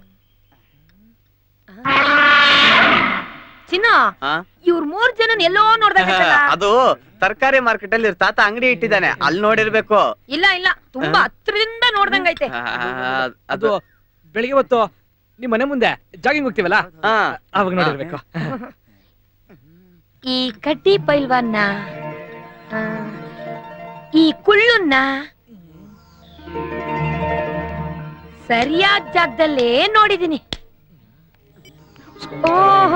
ಚಿನ್ನ ಆ? ಇವ್ರ ಮೂರ್ ಜನ ಎಲ್ಲೋ ನೋಡ್ದಂಗಿದ್ದಲ್ಲ ಅದು ತರಕಾರಿ ಮಾರ್ಕೆಟ್ ಅಲ್ಲಿ ಇವ್ರ್ ತಾತ ಅಂಗಡಿ ಇಟ್ಟಿದ್ದಾನೆ ಅಲ್ಲಿ ನೋಡಿರ್ಬೇಕು ಇಲ್ಲ ಇಲ್ಲ ತುಂಬಾ ಹತ್ರದಿಂದ ನೋಡ್ದಂಗೈತೆ ಅದು ಬೆಳಿಗ್ಗೆ ಹೊತ್ತು ನಿಮ್ ಮನೆ ಮುಂದೆ ಜಾಗಿಂಗ್ ಹೋಗ್ತೀವಲ್ಲ ಅವಾಗ ನೋಡಿರ್ಬೇಕು ಈ ಕಡ್ಡಿ ಪೈಲ್ವಾನ್ನ ಆ, ಈ ಕುಳ್ಳುನ್ನ ಸರಿಯಾದ ಜಾಗದಲ್ಲೇ ನೋಡಿದೀನಿ ಓಹ್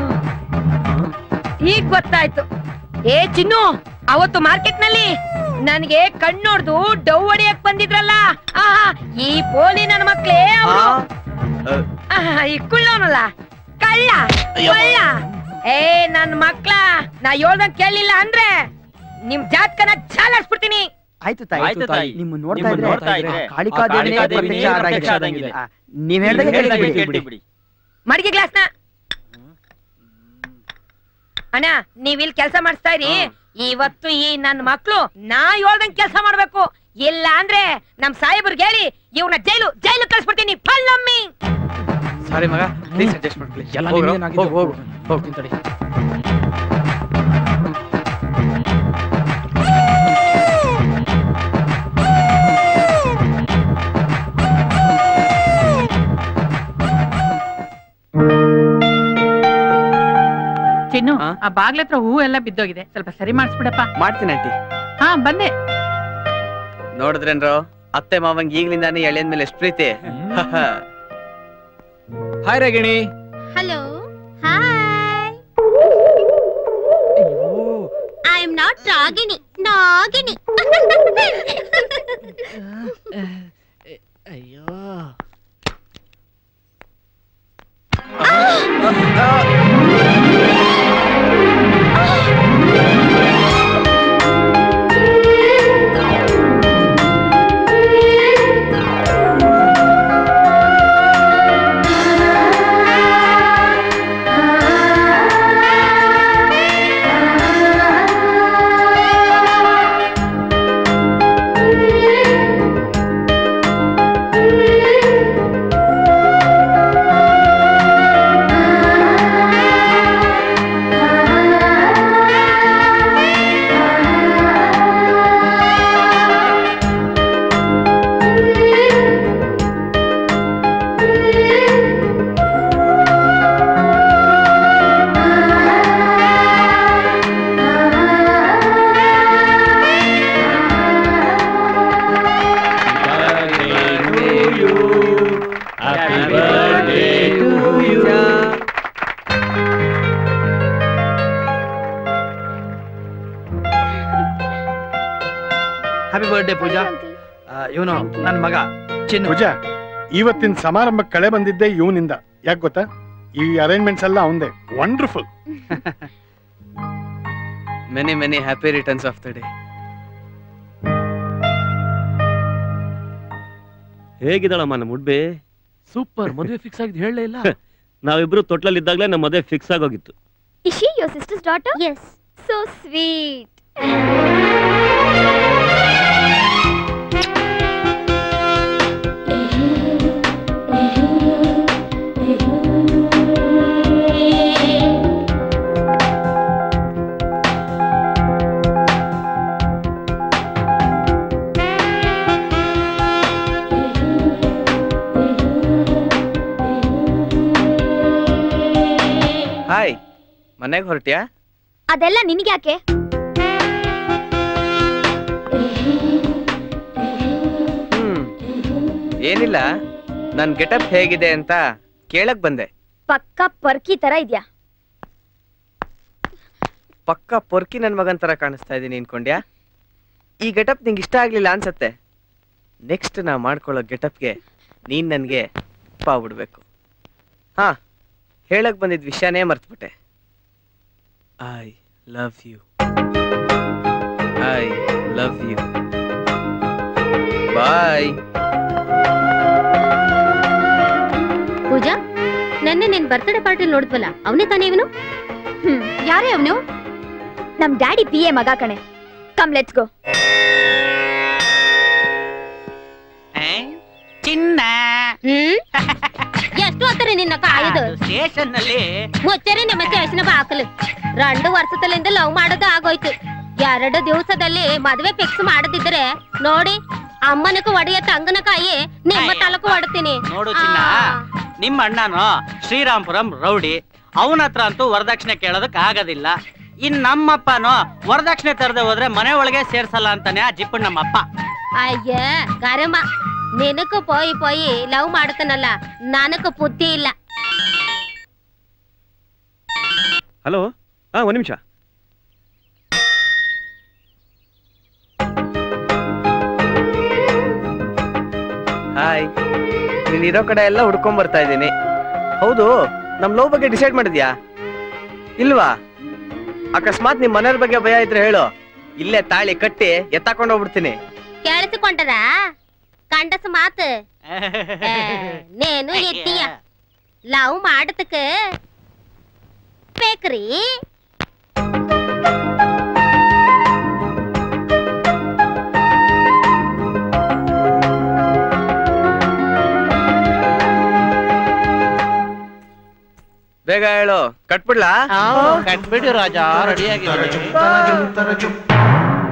ಈಗ ಗೊತ್ತಾಯ್ತು ಏ ಚಿನ್ನು ಅವತ್ತು ಮಾರ್ಕೆಟ್ ನಲ್ಲಿ ನನಗೆ ಕಣ್ಣೊಡ್ದು ಡವ್ ಹೊಡಿಯಕ್ ಬಂದಿದ್ರಲ್ಲ ಆಹಾ ಈ ಪೋಲಿ ನನ್ನ ಮಕ್ಳೇ ಅವ್ರು. ಆಹಾ, ಈ ಕುಳ್ಳವನಲ್ಲ ಕಳ್ಳ ಕಳ್ಳ ಏ ನನ್ ಮಕ್ಳ ನಾ ಹೇಳ್ದಂಗ್ ಕೇಳಿಲ್ಲ ಅಂದ್ರೆ ನಿಮ್ ಜಾತ್ಕನ ಚಾಲಾಡ್ಸ್ಬಿಡ್ತೀನಿ ಆಯ್ತು ತಾಯಿ ಆಯ್ತು ತಾಯಿ. ನಿಮ್ಮ ನೋಡ್ತಾ ನಿಮ್ಮನ್ನ ಇದ್ರೆ ನೋಡ್ತಾ ಇದ್ರೆ ಕಾಳಿಕಾ ಆ ದೇವಿನೇ ಕಾಳಿಕಾ ದೇವಿನೇ ಪ್ರತ್ಯಕ್ಷ ಆದಂಗೆ. ಪ್ರತ್ಯಕ್ಷ ಆದಂಗಿದೆ. ಆ, ನೀವ್ ಹೇಳ್ದಂಗೆ ನೀವ್ ಹೇಳ್ದಂಗೆ ಕೇಳ್ತೀನಿ ಕೇಳ್ತೀನಿ ಮಡಿಗೆ ಗ್ಲಾಸ್ನ ಅಣ್ಣ ನೀವ್ ಇಲ್ಲಿ ಕೆಲಸ ಮಾಡಿಸ್ತಾ ಇರಿ ಇವತ್ತು ಈ ನನ್ ಮಕ್ಳು ನಾ ಹೇಳ್ದಂಗ್ ಕೆಲಸ ಮಾಡ್ಬೇಕು ಇಲ್ಲ ಅಂದ್ರೆ ನಮ್ ಸಾಹೇಬ್ರಿಗೆ ಹೇಳಿ ಇವ್ರನ್ನ ಜೈಲು ಜೈಲು ಕಳ್ಸ್ಬಿಡ್ತೀನಿ ಫಲ್ಲಮ್ಮಿ ಸಾರಿ ಮಗ ಪ್ಲೀಸ್ ಅಡ್ಜಸ್ಟ್ ಮಾಡ್ಕೊಳ್ಳಿ ಎಲ್ಲ ಹೋಗ್ರೋ, ನಿಮ್ಗೇನಾಗಿದೆ? ಹೋಗು ಹೋಗು ಹೋಗ್ತೀನಿ ತಡಿ ಆ ಬಾಗ್ಲತ್ರ ಹೂ ಎಲ್ಲ ಬಿದ್ದೋಗಿದೆ ಸ್ವಲ್ಪ ಸರಿ ಮಾಡಿಸ್ಬಿಡಪ್ಪ ಮಾಡ್ತೀನಿ ಆಂಟಿ ಹಾ ಬಂದೆ ನೋಡಿದ್ರೇನ್ರೋ ಅತ್ತೆ ಮಾವಂಗ್ ಈಗ್ಲಿಂದಾನೇ ಎಳೆಯನ್ ಮೇಲೆ ಎಷ್ಟು ಪ್ರೀತಿ hi Ragini hello hi I am not Ragini Nagini ಅಯ್ಯೋ Happy birthday to you. Happy birthday Pooja ಇವನು ನನ್ನ ಮಗ ಚಿನ್ನು ಪೂಜಾ ಇವತ್ತಿನ ಸಮಾರಂಭ ಕಳೆ ಬಂದಿದ್ದೆ ಇವನಿಂದ ಯಾಕೆ ಗೊತ್ತಾ ಈ ಅರೇಂಜ್ಮೆಂಟ್ಸ್ ಎಲ್ಲ ಅವಂದೇ wonderful many many happy returns of the day ಹೇಗಿದ್ದಾಳಮ್ಮ ನಮ್ಮ ಉಡ್ಬಿ ಸೂಪರ್ ಮದುವೆ ಫಿಕ್ಸ್ ಆಗಿದ್ದು ಹೇಳಲೇ ಇಲ್ಲ ನಾವಿಬ್ರು ತೊಟ್ಲಲ್ಲಿ ಇದ್ದಾಗಲೇ ನಮ್ಮ ಮದುವೆ ಫಿಕ್ಸ್ ಆಗೋಗಿತ್ತು Is she your sister's daughter? Yes. So sweet. Hi ಮನೆಗೆ ಹೊರಟ್ಯಾ ಅದೆಲ್ಲ ನಿನ್ಗ್ಯಾಕೆ ಹ್ಮ್ ಏನಿಲ್ಲ ನನ್ ಗೆಟಪ್ ಹೇಗಿದೆ ಅಂತ ಕೇಳಕ್ ಬಂದೆ ಪಕ್ಕ ಪರ್ಕಿ ತರ ಇದ್ಯಾ ಪಕ್ಕ ಪೊರ್ಕಿ ನನ್ ಮಗನ್ ತರ ಕಾಣಿಸ್ತಾ ಇದೀನಿ ಅನ್ಕೊಂಡ್ಯಾ ಈ ಗೆಟಪ್ ನಿಂಗೆ ಇಷ್ಟ ಆಗ್ಲಿಲ್ಲ ಅನ್ಸತ್ತೆ ನೆಕ್ಸ್ಟ್ ನಾ ಮಾಡ್ಕೊಳ್ಳೋ ಗೆಟಪ್ಗೆ ನೀನ್ ನನ್ಗೆ ಅಪ್ಪ ಬಿಡ್ಬೇಕು ಹಾ ಹೇಳಕ್ ಬಂದಿದ್ ವಿಷಯನೇ ಮರ್ತ್ಬಿಟ್ಟೆ I love you I love you bye Pooja ನೆನ್ನೆ ನಿನ್ ಬರ್ತ್ಡೇ ಪಾರ್ಟಿ ನೋಡಿದ್ವಲ್ಲ ಅವನೇ ತಾನೇ ಇವನು ಹ್ಮ್ ಯಾರೇ ಅವನು ನಮ್ ಡ್ಯಾಡಿ ಪಿ ಎ ಮಗ ಕಣೆ ಕಮ್ ಲೆಟ್ಸ್ ಗೋ ಚಿನ್ನ ಹ್ಮ್ ಎಷ್ಟು ಹೊತ್ತಾರೆ ನಿನ್ನ ಕಾಯ್ದು ಸ್ಟೇಷನ್ ನಲ್ಲಿ ಮುಚ್ಚರೆ ನಿಮ್ಮ ಸ್ಟೇಷನ್ ಬಾಕಲು రెండు ವರ್ಷದಲ್ಲಿಂದ ಲವ್ ಮಾಡೋದು ಆಗೋಯ್ತು ಎರಡು ದಿವಸದಲ್ಲಿ ಮದುವೆ ಫಿಕ್ಸ್ ಮಾಡದಿದ್ರೆ ನೋಡಿ ಅಮ್ಮನಕ್ಕೂ ಒಡೆಯ ತಂಗನಕಾಯಿ ನಿಮ್ಮ ತಲಕು ಹೊಡ್ತೀನಿ ನೋಡು ಚಿನ್ನ ನಿಮ್ಮ ಅಣ್ಣನು ಶ್ರೀರಾಮ್ಪುರಂ ರೌಡಿ ಅವನ ಹತ್ರ ಅಂತೂ ವರದಕ್ಷಿಣೆ ಕೇಳೋದಕ್ ಆಗೋದಿಲ್ಲ ಇನ್ ನಮ್ಮಪ್ಪನು ವರದಕ್ಷಿಣೆ ತರದೆ ಹೋದ್ರೆ ಮನೆ ಒಳಗೆ ಸೇರ್ಸಲ್ಲ ಅಂತಾನೆ ಆ ಜಿಪ್ಪು ನಮ್ಮಪ್ಪ ಅಯ್ಯ ಗರಮ ನಿನಕು ಪೋಯಿ ಪೋಯಿ ಲವ್ ಮಾಡ್ತಾನಲ್ಲ ನನಕು ಬುದ್ಧಿ ಇಲ್ಲ ಹಲೋ ಹಾ ಒಂದ್ ನಿಮಿಷ ಹಾಯ್ ನೀನ್ ಇರೋ ಕಡೆ ಎಲ್ಲ ಹುಡ್ಕೊಂಡ್ ಬರ್ತಾ ಇದ್ದೀನಿ ಹೌದು ನಮ್ ಲವ್ ಬಗ್ಗೆ ಡಿಸೈಡ್ ಮಾಡಿದ್ಯಾ ಇಲ್ವಾ ಅಕಸ್ಮಾತ್ ನಿಮ್ ಮನೆಯವ್ರ ಬಗ್ಗೆ ಭಯ ಇದ್ರೆ ಹೇಳು ಇಲ್ಲೇ ತಾಳಿ ಕಟ್ಟಿ ಎತ್ತಾಕೊಂಡು ಹೋಗ್ಬಿಡ್ತೀನಿ ಕೇಳಿಸಿಕೊಂಡರ ಕಂಡಸ ಮಾತು ಏ, ನೇನು ಎತ್ತೀಯ ಲವ್ ಮಾಡದಕ್ಕೆ ಬೇಕ್ರಿ ಬೇಗ ಹೇಳು ಕಟ್ಬಿಡ್ಲಾ ಕಟ್ಬಿಡಿ ರಾಜ ರೆಡಿಯಾಗಿದೆ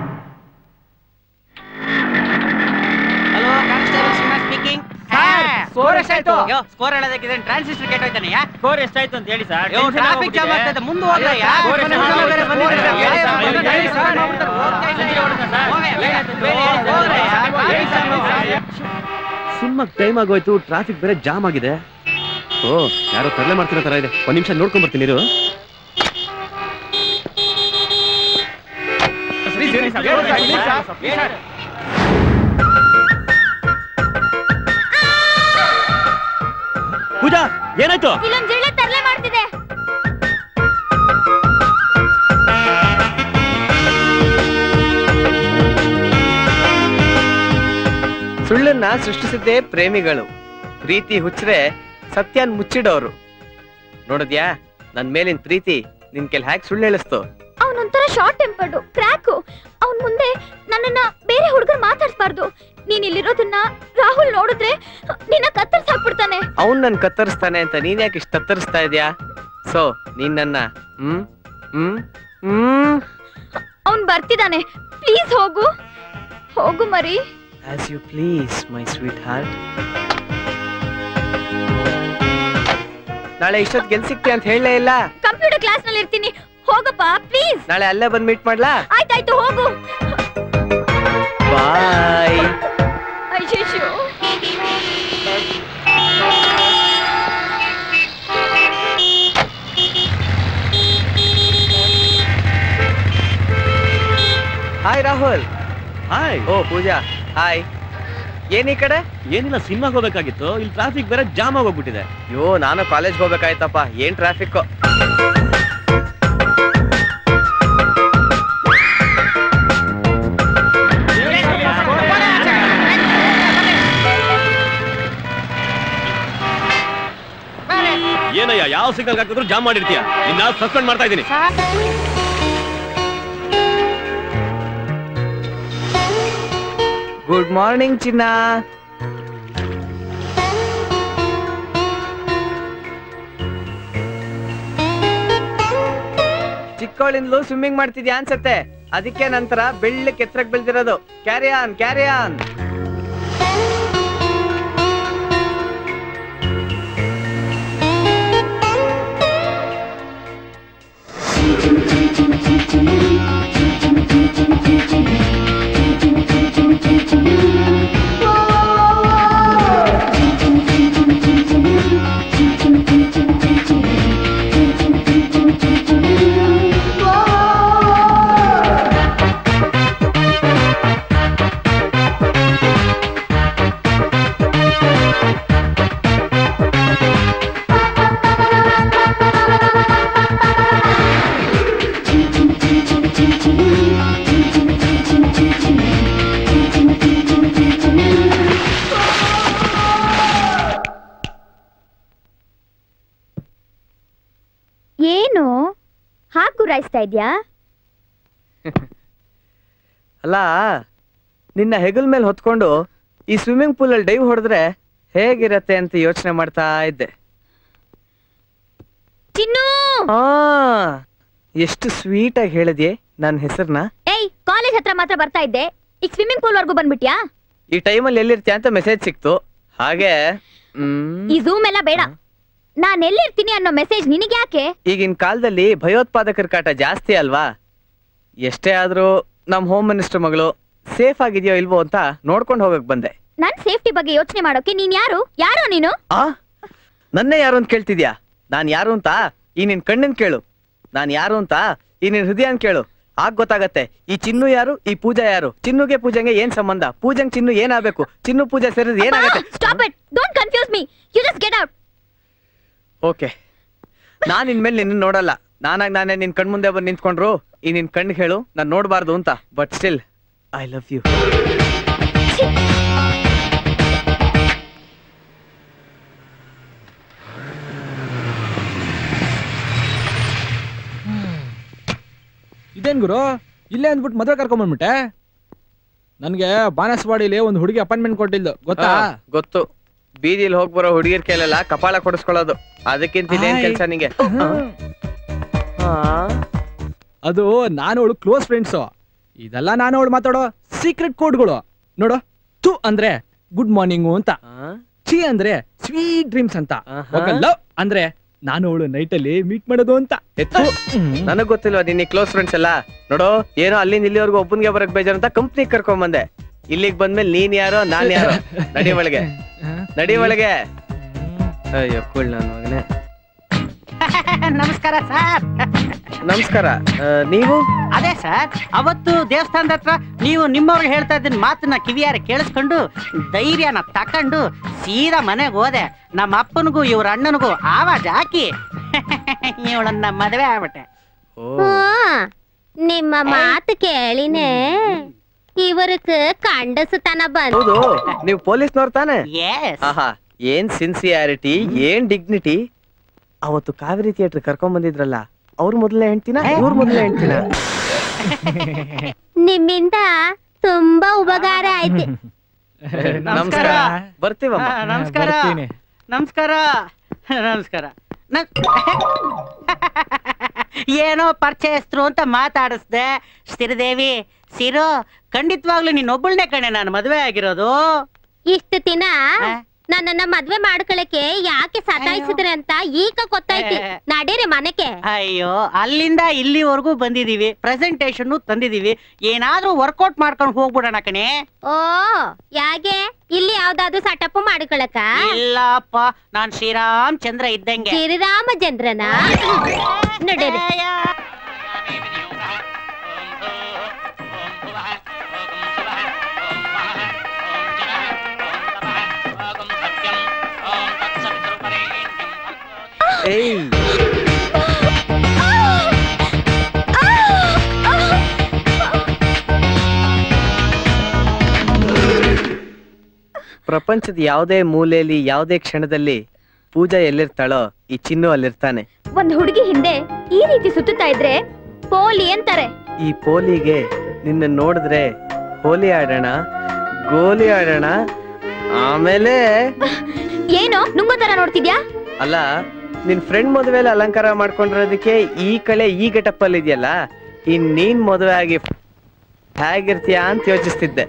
hello constable Simha speaking score ಎಷ್ಟಾಯ್ತು ಸ್ಕೋರ್ ಹೇಳೋದಕ್ಕೆ ಟ್ರಾನ್ಸಿಸ್ಟರ್ ಕೆಟ್ಟೋಯ್ತಾನೆಯಾ ಸ್ಕೋರ್ ಎಷ್ಟಾಯ್ತು ಅಂತ ಹೇಳಿ ಸರ್ ಟ್ರಾಫಿಕ್ ಜಾಮ್ ಆಗ್ತದೆ ಮುಂದೆ ಹೋಗ್ರಯ್ಯ ಸಿನಿಮಾಗ್ ಟೈಮ್ ಆಗೋಯ್ತು ಟ್ರಾಫಿಕ್ ಬೇರೆ ಜಾಮ್ ಆಗಿದೆ ಓ ಯಾರೋ ತರಲೆ ಮಾಡ್ತಿರೋ ತರ ಇದೆ ಒಂದ್ ನಿಮಿಷ ನೋಡ್ಕೊಂಡ್ ಬರ್ತೀನಿ ಇರು ಪೂಜಾ ಏನಾಯ್ತು ಇಲ್ಲೊಂದ್ ಜಿರಳೆ ತರಲೆ ಮಾಡ್ತಿದೆ ಸುಳ್ಳನ್ನ ಸೃಷ್ಟಿಸಿದ್ದೇ ಪ್ರೇಮಿಗಳು ಪ್ರೀತಿ ಹುಚ್ಚರೆ ಸತ್ಯನ್ ಮುಚ್ಚಿಡೋರು ನೋಡಿದ್ಯಾ ನನ್ ಮೇಲಿನ ಪ್ರೀತಿ ನಿನ್ ಕೆಲ್ ಹ್ಯಾಕ್ ಸುಳ್ಳು ಹೇಳಿಸ್ತು ಅವನೊಂಥರ ಶಾರ್ಟ್ ಟೆಂಪರ್ಡು ಕ್ರ್ಯಾಕು ಅವನ್ ಮುಂದೆ ನನ್ನನ್ನ ಬೇರೆ ಹುಡುಗರು ಮಾತಾಡ್ಸ್ಬಾರ್ದು ನೀನ್ ಇಲ್ಲಿರೋದನ್ನ ರಾಹುಲ್ ನೋಡಿದ್ರೆ ನಿನ್ನ ಕತ್ತರ್ಸ್ ಹಾಕ್ಬಿಡ್ತಾನೆ ಅವ್ನ್ ನನ್ ಕತ್ತರಿಸ್ತಾನೆ ಅಂತ ನೀನ್ ಯಾಕೆ ಇಷ್ಟ ತತ್ತರಿಸ್ತಾ ಇದ್ಯಾ ಸೊ ನೀನ್ ನನ್ನ ಹ್ಮ್ ಹ್ಮ್ ಹ್ಮ್ ಅವನ್ ಬರ್ತಿದ್ದಾನೆ ಪ್ಲೀಸ್ ಹೋಗು ಹೋಗು ಮರಿ as you please my sweetheart ನಾಳೆ ಇಷ್ಟೊತ್ತು ಗೆಲ್ ಸಿಕ್ತಿ ಅಂತ ಹೇಳಲೇ ಇಲ್ಲ ಕಂಪ್ಯೂಟರ್ ಕ್ಲಾಸ್ ನಲ್ಲಿ ಇರ್ತೀನಿ ಹೋಗಪ್ಪ ಪ್ಲೀಸ್ ನಾಳೆ ಅಲ್ಲೇ ಬಂದ್ ಮೀಟ್ ಮಾಡ್ಲಾ ಆಯ್ತಾಯ್ತು ಹೋಗು ಬಾಯ್ ಅಯ್ಯೋ ಹಾಯ್ ರಾಹುಲ್ ಹಾಯ್ ಓ ಪೂಜಾ ಹಾಯ್ ಏನ್ ಈ ಕಡೆ ಏನಿಲ್ಲ ಸಿನಿಮಾಗ್ ಹೋಗ್ಬೇಕಾಗಿತ್ತು ಇಲ್ಲಿ ಟ್ರಾಫಿಕ್ ಬೇರೆ ಜಾಮ್ ಆಗೋಗ್ಬಿಟ್ಟಿದೆ ಅಯ್ಯೋ ನಾನು ಕಾಲೇಜ್ ಹೋಗ್ಬೇಕಾಯ್ತಪ್ಪ ಏನ್ ಟ್ರಾಫಿಕ್ ಏನಯ್ಯ ಯಾವ ಸಿಗ್ನಲ್ ಹಾಕಿದ್ರು ಜಾಮ್ ಮಾಡಿರ್ತೀಯ ನಿನ್ನ ಸಸ್ಪೆಂಡ್ ಮಾಡ್ತಾ ಇದ್ದೀನಿ ಗುಡ್ ಮಾರ್ನಿಂಗ್ ಚಿನ್ನ ಚಿಕ್ಕವಳಿಂದಲೂ ಸ್ವಿಮ್ಮಿಂಗ್ ಮಾಡ್ತಿದ್ಯಾ ಅನ್ಸತ್ತೆ ಅದಕ್ಕೆ ನಂತರ ಬೆಳ್ಳಕ್ಕೆ ಎತ್ತರಕ್ಕೆ ಬೆಳ್ದಿರೋದು ಕ್ಯಾರಿ ಆನ್ ಕ್ಯಾರಿ ಆನ್ ಏನು ಹಾಕ್ ಗುರಾಯಿಸ್ತಾ ಇದ್ಯಾ ಅಲ್ಲ ನಿನ್ನ ಹೆಗಲ್ ಮೇಲೆ ಹೊತ್ಕೊಂಡು ಈ ಸ್ವಿಮ್ಮಿಂಗ್ ಪೂಲ್ ಅಲ್ಲಿ ಡೈವ್ ಹೊಡೆದ್ರೆ ಹೇಗಿರತ್ತೆ ಅಂತ ಯೋಚನೆ ಮಾಡ್ತಾ ಇದ್ದೆ ಚಿನ್ನು ಆ ಎಷ್ಟು ಸ್ವೀಟ್ ಆಗಿ ಹೇಳಿದ್ಯೆ ನನ್ನ ಹೆಸರನ್ನ ಏಯ್ ಕಾಲೇಜ್ ಹತ್ರ ಮಾತ್ರ ಬರ್ತಾ ಇದ್ದೆ ಈಗ ಸ್ವಿಮ್ಮಿಂಗ್ ಪೂಲ್ ವರ್ಗೂ ಬಂದ್ಬಿಟ್ಯಾ ಈ ಟೈಮಲ್ಲಿ ಎಲ್ಲಿರ್ತೀಯ ಅಂತ ಮೆಸೇಜ್ ಸಿಕ್ತು ಹಾಗೆ ಹ್ಮ್ ಈ ಝೂಮ್ ಎಲ್ಲ ಬೇಡ ನಾನ್ ಎಲ್ಲಿರ್ತೀನಿ ಅನ್ನೋ ಮೆಸೇಜ್ ನಿನಗೆ ಯಾಕೆ ಈಗಿನ ಕಾಲದಲ್ಲಿ ಭಯೋತ್ಪಾದಕರ ಕಾಟ ಜಾಸ್ತಿ ಅಲ್ವಾ ಎಷ್ಟೇ ಆದ್ರೂ ನಮ್ ಹೋಮ್ ಮಿನಿಸ್ಟರ್ ಮಗಳು ಸೇಫ್ ಆಗಿದೆಯೋ ಇಲ್ವೋ ಅಂತ ನೋಡ್ಕೊಂಡು ಹೋಗಕ್ ಬಂದೆ ನನ್ ಸೇಫ್ಟಿ ಬಗ್ಗೆ ಯೋಚನೆ ಮಾಡೋಕೆ ನೀನ್ ಯಾರು ಯಾರೋ ನೀನು ಆ ನನ್ನೇ ಯಾರು ಅಂತ ಕೇಳ್ತಿದ್ಯಾ ನಾನ್ ಯಾರು ಅಂತ ಈ ನಿನ್ ಕಣ್ಣಿನ ಕೇಳು ನಾನ್ ಯಾರು ಅಂತ ಈ ನಿನ್ ಹೃದಯನ್ ಕೇಳು ಆಗ ಗೊತ್ತಾಗತ್ತೆ ಈ ಚಿನ್ನು ಯಾರು ಈ ಪೂಜಾ ಯಾರು ಚಿನ್ನುಗೆ ಪೂಜೆಗೆ ಏನ್ ಸಂಬಂಧ ಪೂಜಂಗ್ ಚಿನ್ನು ಏನಾಗಬೇಕು ಚಿನ್ನು ಪೂಜೆ ಸೇರಿದ್ರೆ ಏನಾಗತ್ತೆ stop it don't confuse me you just get out okay ನಾನ್ ಇನ್ಮೇಲೆ ನಿನ್ನ ನೋಡಲ್ಲ ನಾನಾಗ್ ನಾನೇ ನಿನ್ ಕಣ್ ಮುಂದೆ ಬಂದು ನಿಂತ್ಕೊಂಡ್ರು ಈ ನಿನ್ ಕಣ್ಣಿಗೆ ಹೇಳು ನಾನ್ ನೋಡ್ಬಾರ್ದು ಅಂತ but still I love you ಇದೇನ್ ಗುರು ಇಲ್ಲೇ ಅಂದ್ಬಿಟ್ಟು ಮದುವೆ ಕರ್ಕೊಂಬಂದ್ಬಿಟ್ಟೆ ನನ್ಗೆ ಬಾನಸವಾಡಿಲಿ ಒಂದು ಹುಡುಗಿ ಅಪಾಯಿಂಟ್ಮೆಂಟ್ ಕೊಟ್ಟಿದ್ದು ಗೊತ್ತಾ ಆ, ಗೊತ್ತು ಬೀದಿಲಿ ಹೋಗ್ ಬರೋ ಹುಡುಗಿರ್ ಕೈಲೆಲ್ಲ ಕಪಾಳ ಕೊಡಿಸ್ಕೊಳ್ಳೋದು ಅದಕ್ಕಿಂತ ಇದೇನ್ ಹಾಯ್. ಕೆಲ್ಸ ನಿಂಗೆ ಅದು ನಾನು ಅವಳು ಕ್ಲೋಸ್ ಫ್ರೆಂಡ್ಸು ಇದೆಲ್ಲ ನಾನು ಅವಳು ಮಾತಾಡೋ ಸೀಕ್ರೆಟ್ ಕೋಡ್ಗಳು ನೋಡು ತು ಅಂದ್ರೆ ಗುಡ್ ಮಾರ್ನಿಂಗು ಅಂತ ಛೀ ಅಂದ್ರೆ ಸ್ವೀಟ್ ಡ್ರೀಮ್ಸ್ ಅಂತ ಲವ್ ಅಂದ್ರೆ ನಾನು ಅವಳು ನೈಟ್ ಅಲ್ಲಿ ಮೀಟ್ ಮಾಡೋದು ಅಂತ ಎತ್ತು ನನಗ್ ಗೊತ್ತಿಲ್ವಾ ನಿನ್ನ ಕ್ಲೋಸ್ ಫ್ರೆಂಡ್ಸ್ ಎಲ್ಲ ನೋಡು ಏನೋ ಅಲ್ಲಿಂದ ಇಲ್ಲಿವರೆಗೂ ಒಬ್ಬನ್ಗೆ ಬರಕ್ ಬೇಜಾರು ಅಂತ ಕಂಪ್ನಿ ಕರ್ಕೊಂಡ್ ಬಂದೆ ಇಲ್ಲಿಗ್ ಬಂದ್ಮೇಲೆ ನೀನ್ ಯಾರೋ ನಾನ್ ಯಾರೋ ನಡಿ ಒಳಗೆ ನಡಿ ಒಳಗೆ ಅಯ್ಯೋ ಕುಳ್ ನನ್ನ ಮಗನೇ ನಮಸ್ಕಾರ ಸರ್ ನಮಸ್ಕಾರ ಆ, ನೀವು ಅದೇ ಸರ್ ಅವತ್ತು ದೇವಸ್ಥಾನದ ಹತ್ರ ನೀವು ನಿಮ್ಮವ್ರಿಗೆ ಹೇಳ್ತಾ ಇದ್ದ ಮಾತನ್ನ ಕಿವಿಯಾರ ಕೇಳಿಸ್ಕೊಂಡು ಧೈರ್ಯನ ತಕೊಂಡು ಸೀದಾ ಮನೆಗೆ ಹೋದೆ ನಮ್ಮ ಅಪ್ಪನಿಗೂ ಇವ್ರ ಅಣ್ಣನಿಗೂ ಆವಾಜ್ ಹಾಕಿ ಇವಳನ್ನ ಮದುವೆ ಆಗ್ಬಿಟ್ಟೆ ಹ್ಮ್. ನಿಮ್ಮ ಮಾತು ಕೇಳಿನೇ ಇವருக்கு ಕಂಡಸುತನ ಬಂತು ಹೌದು ನೀವು ಪೊಲೀಸ್ನವ್ರ ತಾನೆ ಆಹಾ ಏನ್ ಸಿನ್ಸಿಯಾರಿಟಿ ಏನ್ ಡಿಗ್ನಿಟಿ ಅವತ್ತು ಕಾವೇರಿ ಥಿಯೇಟರ್ ಕರ್ಕೊಂಡ್ ಬಂದಿದ್ರಲ್ಲ ಅವ್ರ ಮೊದಲನೇ ಹೆಂಡ್ತಿನ ಇವ್ರ ಮೊದಲನೇ ಹೆಂಡ್ತಿನ ನಿಮ್ಮಿಂದ ತುಂಬಾ ಉಪಕಾರ ಆಯ್ತು ನಮಸ್ಕಾರ ಬರ್ತೀವಮ್ಮ ಆ, ನಮಸ್ಕಾರ ನಮಸ್ಕಾರ ನಮಸ್ಕಾರ ನ- ಏನೋ ಪರಿಚಯಸ್ಥರು ಅಂತ ಮಾತಾಡಿಸ್ದೆ ಶ್ರೀದೇವಿ ಸಿರು ಖಂಡಿತವಾಗ್ಲೂ ನೀನೊಬ್ಬಳನೇ ಕಣೆ ನಾನು ಮದುವೆ ಆಗಿರೋದು ಇಷ್ಟು ದಿನ ನನ್ನನ್ನ ಮದ್ವೆ ಮಾಡ್ಕೊಳಕ್ಕೆ ಯಾಕೆ ಸತಾಯಿಸಿದ್ರೆ ಅಂತ ಈಗ ಗೊತ್ತಾಯ್ತು ನಡೀರಿ ಮನೆಗೆ ಅಯ್ಯೋ ಅಲ್ಲಿಂದ ಇಲ್ಲಿವರೆಗೂ ಬಂದಿದೀವಿ ಪ್ರೆಸೆಂಟೇಶನ್ ತಂದಿದೀವಿ ಏನಾದ್ರೂ ವರ್ಕೌಟ್ ಮಾಡ್ಕೊಂಡು ಹೋಗ್ಬಿಡೋಣ ಕಣೆ ಓ ಯಾಕೆ ಇಲ್ಲಿ ಯಾವ್ದಾದ್ರು ಸಟಪ್ ಮಾಡ್ಕೊಳಕ ಇಲ್ಲಪ್ಪ ನಾನ್ ಶ್ರೀರಾಮ್ ಚಂದ್ರ ಇದ್ದಂಗೆ ಶ್ರೀರಾಮಚಂದ್ರನ ನಡೀರಿ ಏಯ್ ಪ್ರಪಂಚದ ಯಾವುದೇ ಮೂಲೆಯಲ್ಲಿ ಯಾವುದೇ ಕ್ಷಣದಲ್ಲಿ ಪೂಜಾ ಎಲ್ಲಿರ್ತಾಳೋ ಈ ಚಿನ್ನು ಅಲ್ಲಿರ್ತಾನೆ ಒಂದ್ ಹುಡುಗಿ ಹಿಂದೆ ಈ ರೀತಿ ಸುತ್ತುತ್ತಾ ಇದ್ರೆ ಪೋಲಿ ಅಂತಾರೆ ಈ ಪೋಲಿಗೆ ನಿನ್ನ ನೋಡಿದ್ರೆ ಹೋಲಿ ಆಡೋಣ ಗೋಲಿ ಆಡೋಣ ಆಮೇಲೆ ಏನೋ ನುಂಗೋ ತರ ನೋಡ್ತಿದ್ಯಾ ಅಲ್ಲ ನಿನ್ ಫ್ರೆಂಡ್ ಮದುವೆಲಿ ಅಲಂಕಾರ ಮಾಡ್ಕೊಂಡಿರೋದಕ್ಕೆ ಈ ಕಳೆ ಈ ಗೆಟಪ್ ಅಲ್ಲಿ ಇದೆಯಲ್ಲ ಇನ್ ನೀನ್ ಮದುವೆ ಆಗಿ ಹೇಗಿರ್ತೀಯಾ ಅಂತ ಯೋಚಿಸ್ತಿದ್ದೆ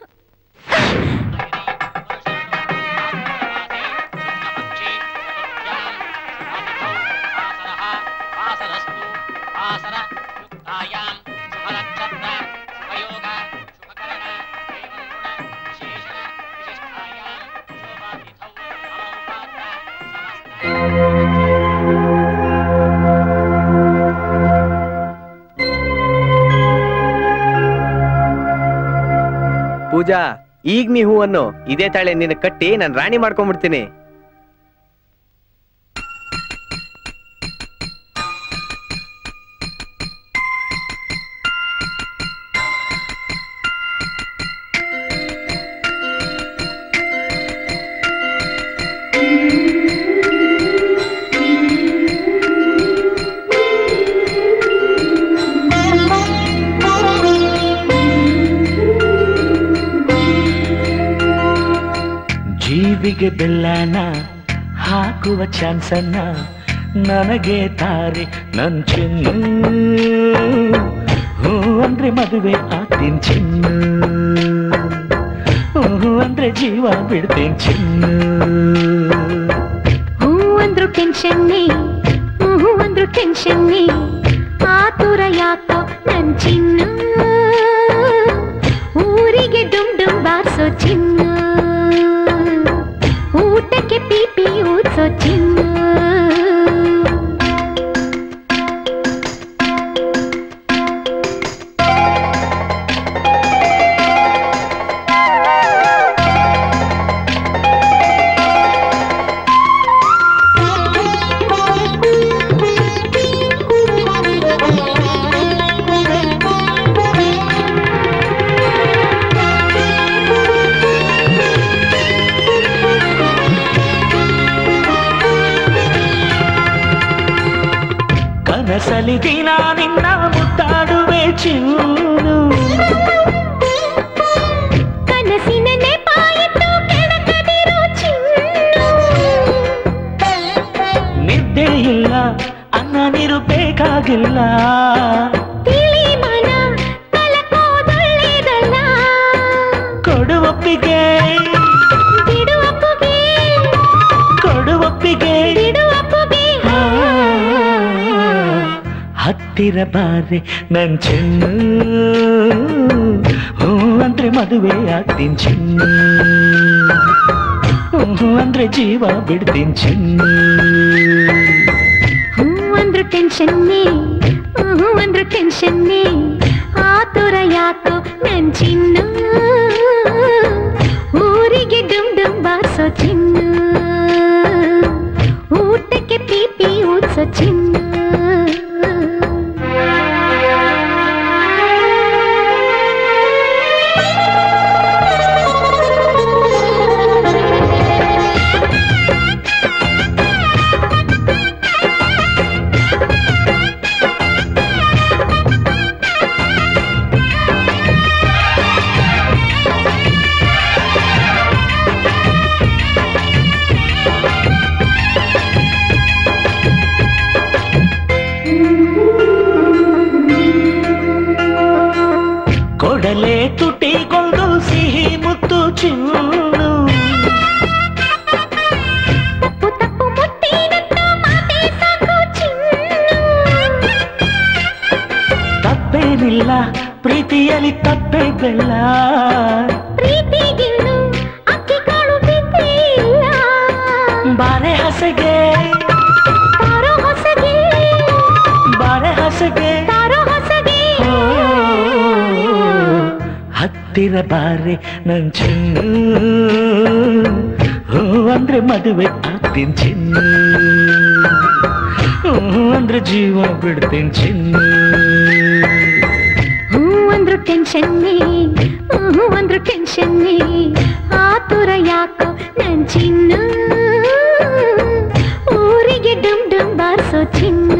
ಪೂಜಾ ಈಗ ನೀ ಹೂವನ್ನು ಇದೇ ತಾಳೆ ನಿನ್ನ ಕಟ್ಟಿ ನಾನು ರಾಣಿ ಮಾಡ್ಕೊಂಡ್ಬಿಡ್ತೀನಿ ಜೀವಿಗೆ ಬೆಲ್ಲನ ಹಾಕುವ ಚಾನ್ಸನ್ನ ನನಗೆ ತಾರೆ ನನ್ ಚಿನ್ನು ಹೂ ಅಂದ್ರೆ ಮದುವೆ ಆಗ್ತೀನಿ ಚಿನ್ನು ಹೂ ಅಂದ್ರೆ ಜೀವ ಬಿಡ್ತೀನಿ ಚಿನ್ನು ಹೂ ಅಂದ್ರು ಟೆನ್ಷನ್ನೇ ಹೂ ಅಂದ್ರು ಟೆನ್ಷನ್ನೇ ಆತುರ ಯಾಕೋ ನನ್ ಚಿನ್ನ ಊರಿಗೆ ಡುಮ್ ಡುಮ್ ಬಾರ್ಸೋ ಚಿನ್ನ ಊಟಕ್ಕೆ ಪೀಪಿ ಊದ್ಸೋ ಚಿನ್ನ ಕನಸಲಿ ದಿನ ನಿನ್ನ ಮುದ್ದಾಡುವೆ ಚಿನ್ನು ಕನಸಿನ ನೆಪ ಇಟ್ಟು ಕೆಣಕದಿರೋ ಚಿನ್ನ ನಿದ್ದೆ ಇಲ್ಲ ಅನ್ನ ನೀರು ಬೇಕಾಗಿಲ್ಲ ತಿಳಿ ಮನ ಕಲಕೋದೊಳ್ಳೆದಲ್ಲ ಕೊಡುವಪ್ಪಿಗೆ ಬಿಡುವಪ್ಪುಗೆ ಹತ್ತಿರ ಬಾರೆ ನನ್ ಚೆನ್ನು ಹೂ ಅಂದ್ರೆ ಮದುವೆ ಆಗ್ತೀನಿ ಚಿನ್ನು ಹೂ ಅಂದ್ರೆ ಜೀವ ಬಿಡ್ತೀನಿ ಚಿನ್ನು ಹೂ ಅಂದ್ರು ಟೆನ್ಷನ್ನೇ ಹೂ ಅಂದ್ರು ಟೆನ್ಷನ್ನೇ ಆತುರ ಯಾಕೋ ನನ್ ಚಿನ್ನು ಊರಿಗೆ ಡುಮ್ ಡುಮ್ ಬಾರ್ಸೋ ಚಿನ್ನು ಊಟಕ್ಕೆ ಪೀಪಿ ಊದ್ಸೋ ಚಿನ್ನು ಕೊಡಲೆ ತುಟಿಗೊಂದು ಸಿಹಿ ಮುತ್ತು ಚಿನ್ನು ತಪ್ಪೇನಿಲ್ಲ ಪ್ರೀತಿಯಲ್ಲಿ ತಪ್ಪೇ ಬೆಲ್ಲ ಪ್ರೀತಿಗಿನ್ನು ಅಕ್ಕಿ ಕಾಳು ಬಿದ್ದೇ ಇಲ್ಲ ಬಾರೆ ಹಸಗೆ ತಾರೋ ಹೊಸಗೆ ಬಾರೆ ಹಸಗೆ ತಾರೋ ಹೊಸಗೆ ಓ, ಹತ್ತಿರ ಬಾರೆ ನನ್ ಚಿನ್ನು ಹೂ ಅಂದ್ರೆ ಮದುವೆ ಆಗ್ತೀನಿ ಚಿನ್ನು ಹೂ ಅಂದ್ರೆ ಜೀವ ಬಿಡ್ತೀನಿ ಚಿನ್ನು ಹೂ ಅಂದ್ರು ಟೆನ್ಷನ್ನೇ ಹೂ ಅಂದ್ರು ಟೆನ್ಷನ್ನೇ ಆತುರ ಯಾಕೋ ನನ್ ಚಿನ್ನು ಊರಿಗೆ ಡುಮ್ ಡುಮ್ ಬಾರ್ಸೋ ಚಿನ್ನು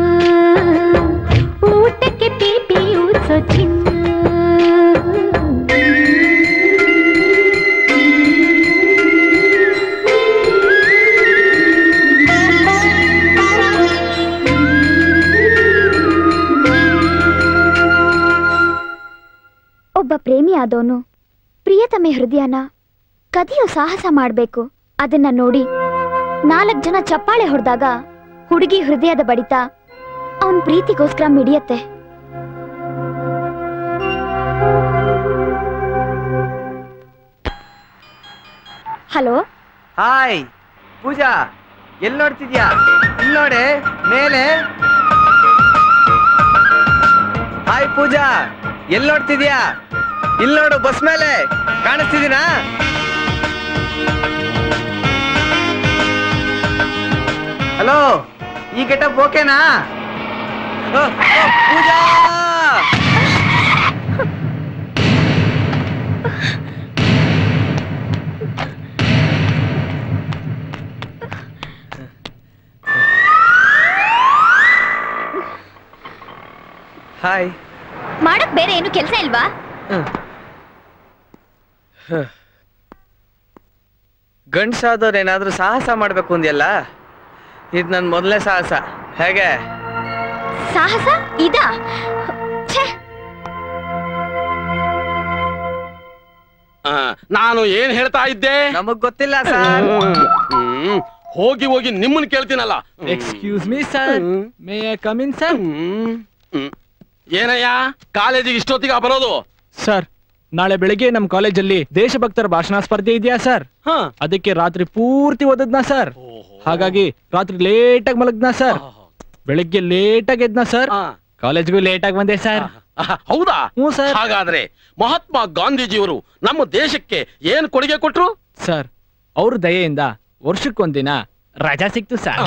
ಊಟಕ್ಕೆ ಪೀಪಿ ಊದ್ಸೋ ಚಿನ್ನು ಒಬ್ಬ ಪ್ರೇಮಿ ಆದವನು ಪ್ರಿಯತಮೆ ಹೃದಯನ ಕದಿಯೋ ಸಾಹಸ ಮಾಡ್ಬೇಕು ಅದನ್ನ ನೋಡಿ ನಾಲ್ಕು ಜನ ಚಪ್ಪಾಳೆ ಹೊಡೆದಾಗ ಹುಡುಗಿ ಹೃದಯದ ಬಡಿತ ಅವನ್ ಪ್ರೀತಿಗೋಸ್ಕರ ಮಿಡಿಯತ್ತೆ ಹಲೋ ಹಾಯ್ ಪೂಜಾ ಎಲ್ಲಿ ನೋಡ್ತಿದ್ಯಾ ಇಲ್ಲಿ ನೋಡೆ ಮೇಲೆ ಹಾಯ್ ಪೂಜಾ ಎಲ್ಲಿ ನೋಡ್ತಿದ್ಯಾ ಇಲ್ಲಿ ನೋಡು ಬಸ್ ಮೇಲೆ ಕಾಣಿಸ್ತಿದ್ದೀನಾ ಹಲೋ ಈ ಗೆಟಪ್ ಓಕೆನಾ ಓ, ಓ, ಪೂಜಾ ಹಾಯ್ ಮಾಡಕ್ ಬೇರೆ ಏನು ಕೆಲ್ಸ ಇಲ್ವಾ ಗಂಡ್ಸಾದವ್ರು ಏನಾದ್ರೂ ಸಾಹಸ ಮಾಡ್ಬೇಕು ಅಂದ್ಯಲ್ಲ ಇದು ನನ್ನ ಮೊದಲನೇ ಸಾಹಸ ಹೇಗೆ ಸಾಹಸ ಇದಾ ಛೇ ಆ, ನಾನು ಏನ್ ಹೇಳ್ತಾ ಇದ್ದೆ ನಮಗ್ ಗೊತ್ತಿಲ್ಲ ಸರ್ ಹ್ಮ್. ಹೋಗಿ ಹೋಗಿ ನಿಮ್ಮನ್ನ ಕೇಳ್ತೀನಲ್ಲ excuse me sir may I come in sir ಏನಯ್ಯ ಕಾಲೇಜಿಗೆ ಇಷ್ಟೊತ್ತಿಗೆ ಬರೋದು ಸರ್ ನಾಳೆ ಬೆಳಿಗ್ಗೆ ನಮ್ ಕಾಲೇಜಲ್ಲಿ ದೇಶಭಕ್ತರ ಭಾಷಣ ಸ್ಪರ್ಧೆ ಇದೆಯಾ ಸರ್ ಅದಕ್ಕೆ ರಾತ್ರಿ ಪೂರ್ತಿ ಓದದ್ನಾ ಸರ್ ಹಾಗಾಗಿ ರಾತ್ರಿ ಲೇಟ್ ಆಗಿ ಮಲಗ್ನಾ ಸರ್ ಬೆಳಿಗ್ಗೆ ಲೇಟ್ ಆಗಿ ಎದ್ನಾ ಸರ್ ಕಾಲೇಜ್ಗೂ ಲೇಟ್ ಆಗಿ ಬಂದೆ ಸರ್ ಹೌದಾ ಹಾಗಾದ್ರೆ ಮಹಾತ್ಮ ಗಾಂಧೀಜಿಯವರು ನಮ್ಮ ದೇಶಕ್ಕೆ ಏನ್ ಕೊಡುಗೆ ಕೊಟ್ರು ಸರ್ ಅವ್ರ ದಯೆಯಿಂದ ವರ್ಷಕ್ಕೊಂದಿನ ರಜಾ ಸಿಕ್ತು ಸರ್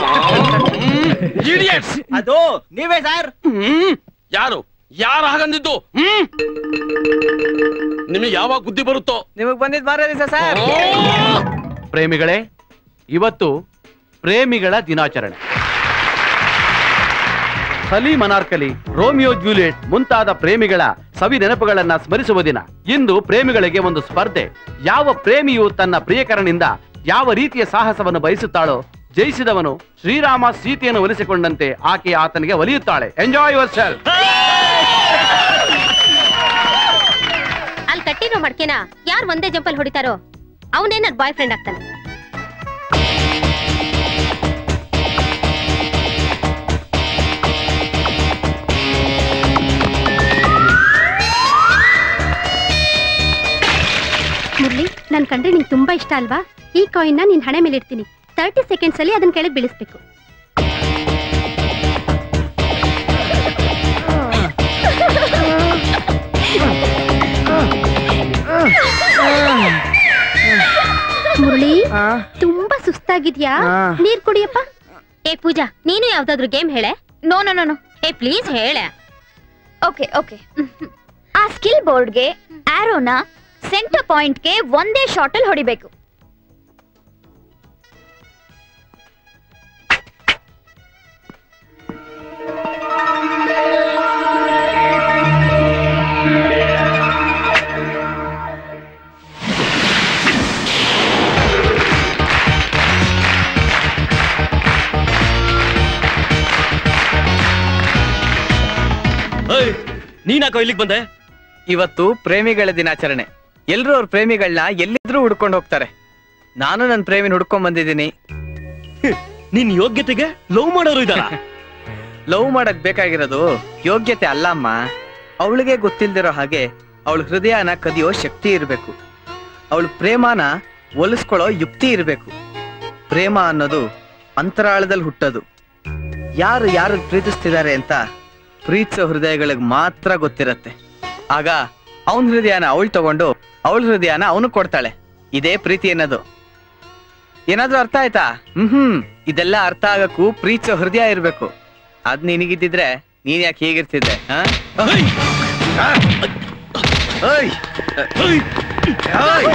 ಅದು ನೀವೇ ಸರ್ ಯಾರು ಯಾರು ಹಾಗಂದಿದ್ದು ಹ್ಮ್ ನಿಮಗೆ ಯಾವಾಗ ಬುದ್ಧಿ ಬರುತ್ತೋ ನಿಮಗ್ ಬಂದಿದ್ ಬಾರ ದಿವಸ ಸರ್ ಪ್ರೇಮಿಗಳೇ ಇವತ್ತು ಪ್ರೇಮಿಗಳ ದಿನಾಚರಣೆ ಸಲೀಂ ಅನಾರ್ಕಲಿ ರೋಮಿಯೋ ಜೂಲಿಯಟ್ ಮುಂತಾದ ಪ್ರೇಮಿಗಳ ಸವಿ ನೆನಪುಗಳನ್ನ ಸ್ಮರಿಸುವ ದಿನ ಇಂದು ಪ್ರೇಮಿಗಳಿಗೆ ಒಂದು ಸ್ಪರ್ಧೆ ಯಾವ ಪ್ರೇಮಿಯು ತನ್ನ ಪ್ರಿಯಕರನಿಂದ ಯಾವ ರೀತಿಯ ಸಾಹಸವನ್ನು ಬಯಸುತ್ತಾಳೋ ಜಯಿಸಿದವನು ಶ್ರೀರಾಮ ಸೀತೆಯನ್ನು ಒಲಿಸಿಕೊಂಡಂತೆ ಆಕೆ ಆತನಿಗೆ ಒಲಿಯುತ್ತಾಳೆ ಎಂಜಾಯ್ ಯುವರ್ ಸೆಲ್ಫ್ ಅಲ್ಲಿ ಕಟ್ಟಿರೋ ಮಡ್ಕೆನ ಯಾರು ಒಂದೇ ಜಂಪಲ್ ಹೊಡಿತಾರೋ ಅವನೇ ನನ್ನ ಬಾಯ್ ಫ್ರೆಂಡ್ ಆಗ್ತಾನೆ ನನ್ ಕಂಡ್ರೆ ನಿಂಗೆ ತುಂಬಾ ಇಷ್ಟ ಅಲ್ವಾ ಈ ಕಾಯಿನ್ ನ ನಿನ್ ಹಣೆ ಮೇಲೆ ಇಡ್ತೀನಿ ತರ್ಟಿ ಸೆಕೆಂಡ್ಸ್ ಅಲ್ಲಿ ಅದನ್ನ ಕೆಳಗೆ ಬೀಳಿಸ್ಬೇಕು ಮುರಳಿ ತುಂಬಾ ಸುಸ್ತಾಗಿದ್ಯಾ ಆ. ನೀರ್ ಕುಡಿಯಪ್ಪ ಏ ಪೂಜಾ ನೀನು ಯಾವ್ದಾದ್ರು ಗೇಮ್ ಹೇಳೆ ನೋ ನೋ ನೋ ನೋ ಏ ಪ್ಲೀಸ್ ಹೇಳೆ ಓಕೆ ಓಕೆ ಆ ಸ್ಕಿಲ್ ಬೋರ್ಡ್ಗೆ ಆರೋನ ಸೆಂಟರ್ ಪಾಯಿಂಟ್ಗೆ ಒಂದೇ ಶಾಟ್ ಅಲ್ಲಿ ಹೊಡಿಬೇಕು ನೀನಾಕೋ ಇಲ್ಲಿಗೆ ಬಂದೆ ಇವತ್ತು ಪ್ರೇಮಿಗಳ ದಿನಾಚರಣೆ ಎಲ್ರು ಅವ್ರ ಪ್ರೇಮಿಗಳನ್ನ ಎಲ್ಲಿದ್ರೂ ಹುಡ್ಕೊಂಡು ಹೋಗ್ತಾರೆ ನಾನು ನನ್ನ ಪ್ರೇಮಿನ ಹುಡ್ಕೊಂಡ್ ಬಂದಿದ್ದೀನಿ ನಿನ್ ಯೋಗ್ಯತೆಗೆ ಲವ್ ಮಾಡೋರು ಇದಾರ ಲವ್ ಮಾಡಕ್ ಬೇಕಾಗಿರೋದು ಯೋಗ್ಯತೆ ಅಲ್ಲಮ್ಮ ಅವಳಿಗೆ ಗೊತ್ತಿಲ್ದಿರೋ ಹಾಗೆ ಅವಳ ಹೃದಯನ ಕದಿಯೋ ಶಕ್ತಿ ಇರಬೇಕು ಅವಳ ಪ್ರೇಮನ ಒಲಿಸ್ಕೊಳ್ಳೋ ಯುಕ್ತಿ ಇರಬೇಕು ಪ್ರೇಮ ಅನ್ನೋದು ಅಂತರಾಳದಲ್ಲಿ ಹುಟ್ಟೋದು ಯಾರು ಯಾರು ಪ್ರೀತಿಸ್ತಿದ್ದಾರೆ ಅಂತ ಪ್ರೀತಿಸೋ ಹೃದಯಗಳಿಗೆ ಮಾತ್ರ ಗೊತ್ತಿರತ್ತೆ ಆಗ ಅವನ ಹೃದಯನ ಅವಳು ತಗೊಂಡು ಅವಳ ಹೃದಯನ ಅವನು ಕೊಡ್ತಾಳೆ ಇದೇ ಪ್ರೀತಿ ಅನ್ನೋದು ಏನಾದ್ರೂ ಅರ್ಥ ಆಯ್ತಾ ಹ್ಮ್ ಹ್ಮ್ ಇದೆಲ್ಲ ಅರ್ಥ ಆಗಕ್ಕೂ ಪ್ರೀತಿಸೋ ಹೃದಯ ಇರ್ಬೇಕು ಅದ್ ನಿನಗಿದ್ದಿದ್ರೆ ನೀನ್ ಯಾಕೆ ಹೀಗಿರ್ತಿದ್ದೆ ಆ? ಆ? ಓಯ್! ಓಯ್! ಓಯ್!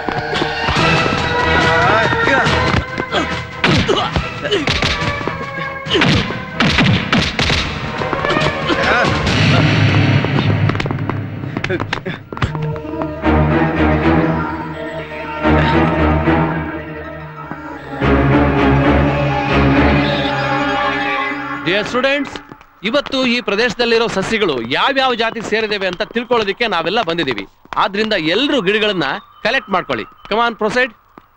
ಡಿಯರ್ ಸ್ಟೂಡೆಂಟ್ಸ್ ಇವತ್ತು ಈ ಪ್ರದೇಶದಲ್ಲಿರೋ ಸಸ್ಯಗಳು ಯಾವ್ಯಾವ ಜಾತಿ ಸೇರಿದೇವೆ ಅಂತ ತಿಳ್ಕೊಳ್ಳೋದಕ್ಕೆ ನಾವೆಲ್ಲ ಬಂದಿದ್ದೀವಿ ಆದ್ರಿಂದ ಎಲ್ಲರೂ ಗಿಡಗಳನ್ನ ಕಲೆಕ್ಟ್ ಮಾಡ್ಕೊಳ್ಳಿ come on proceed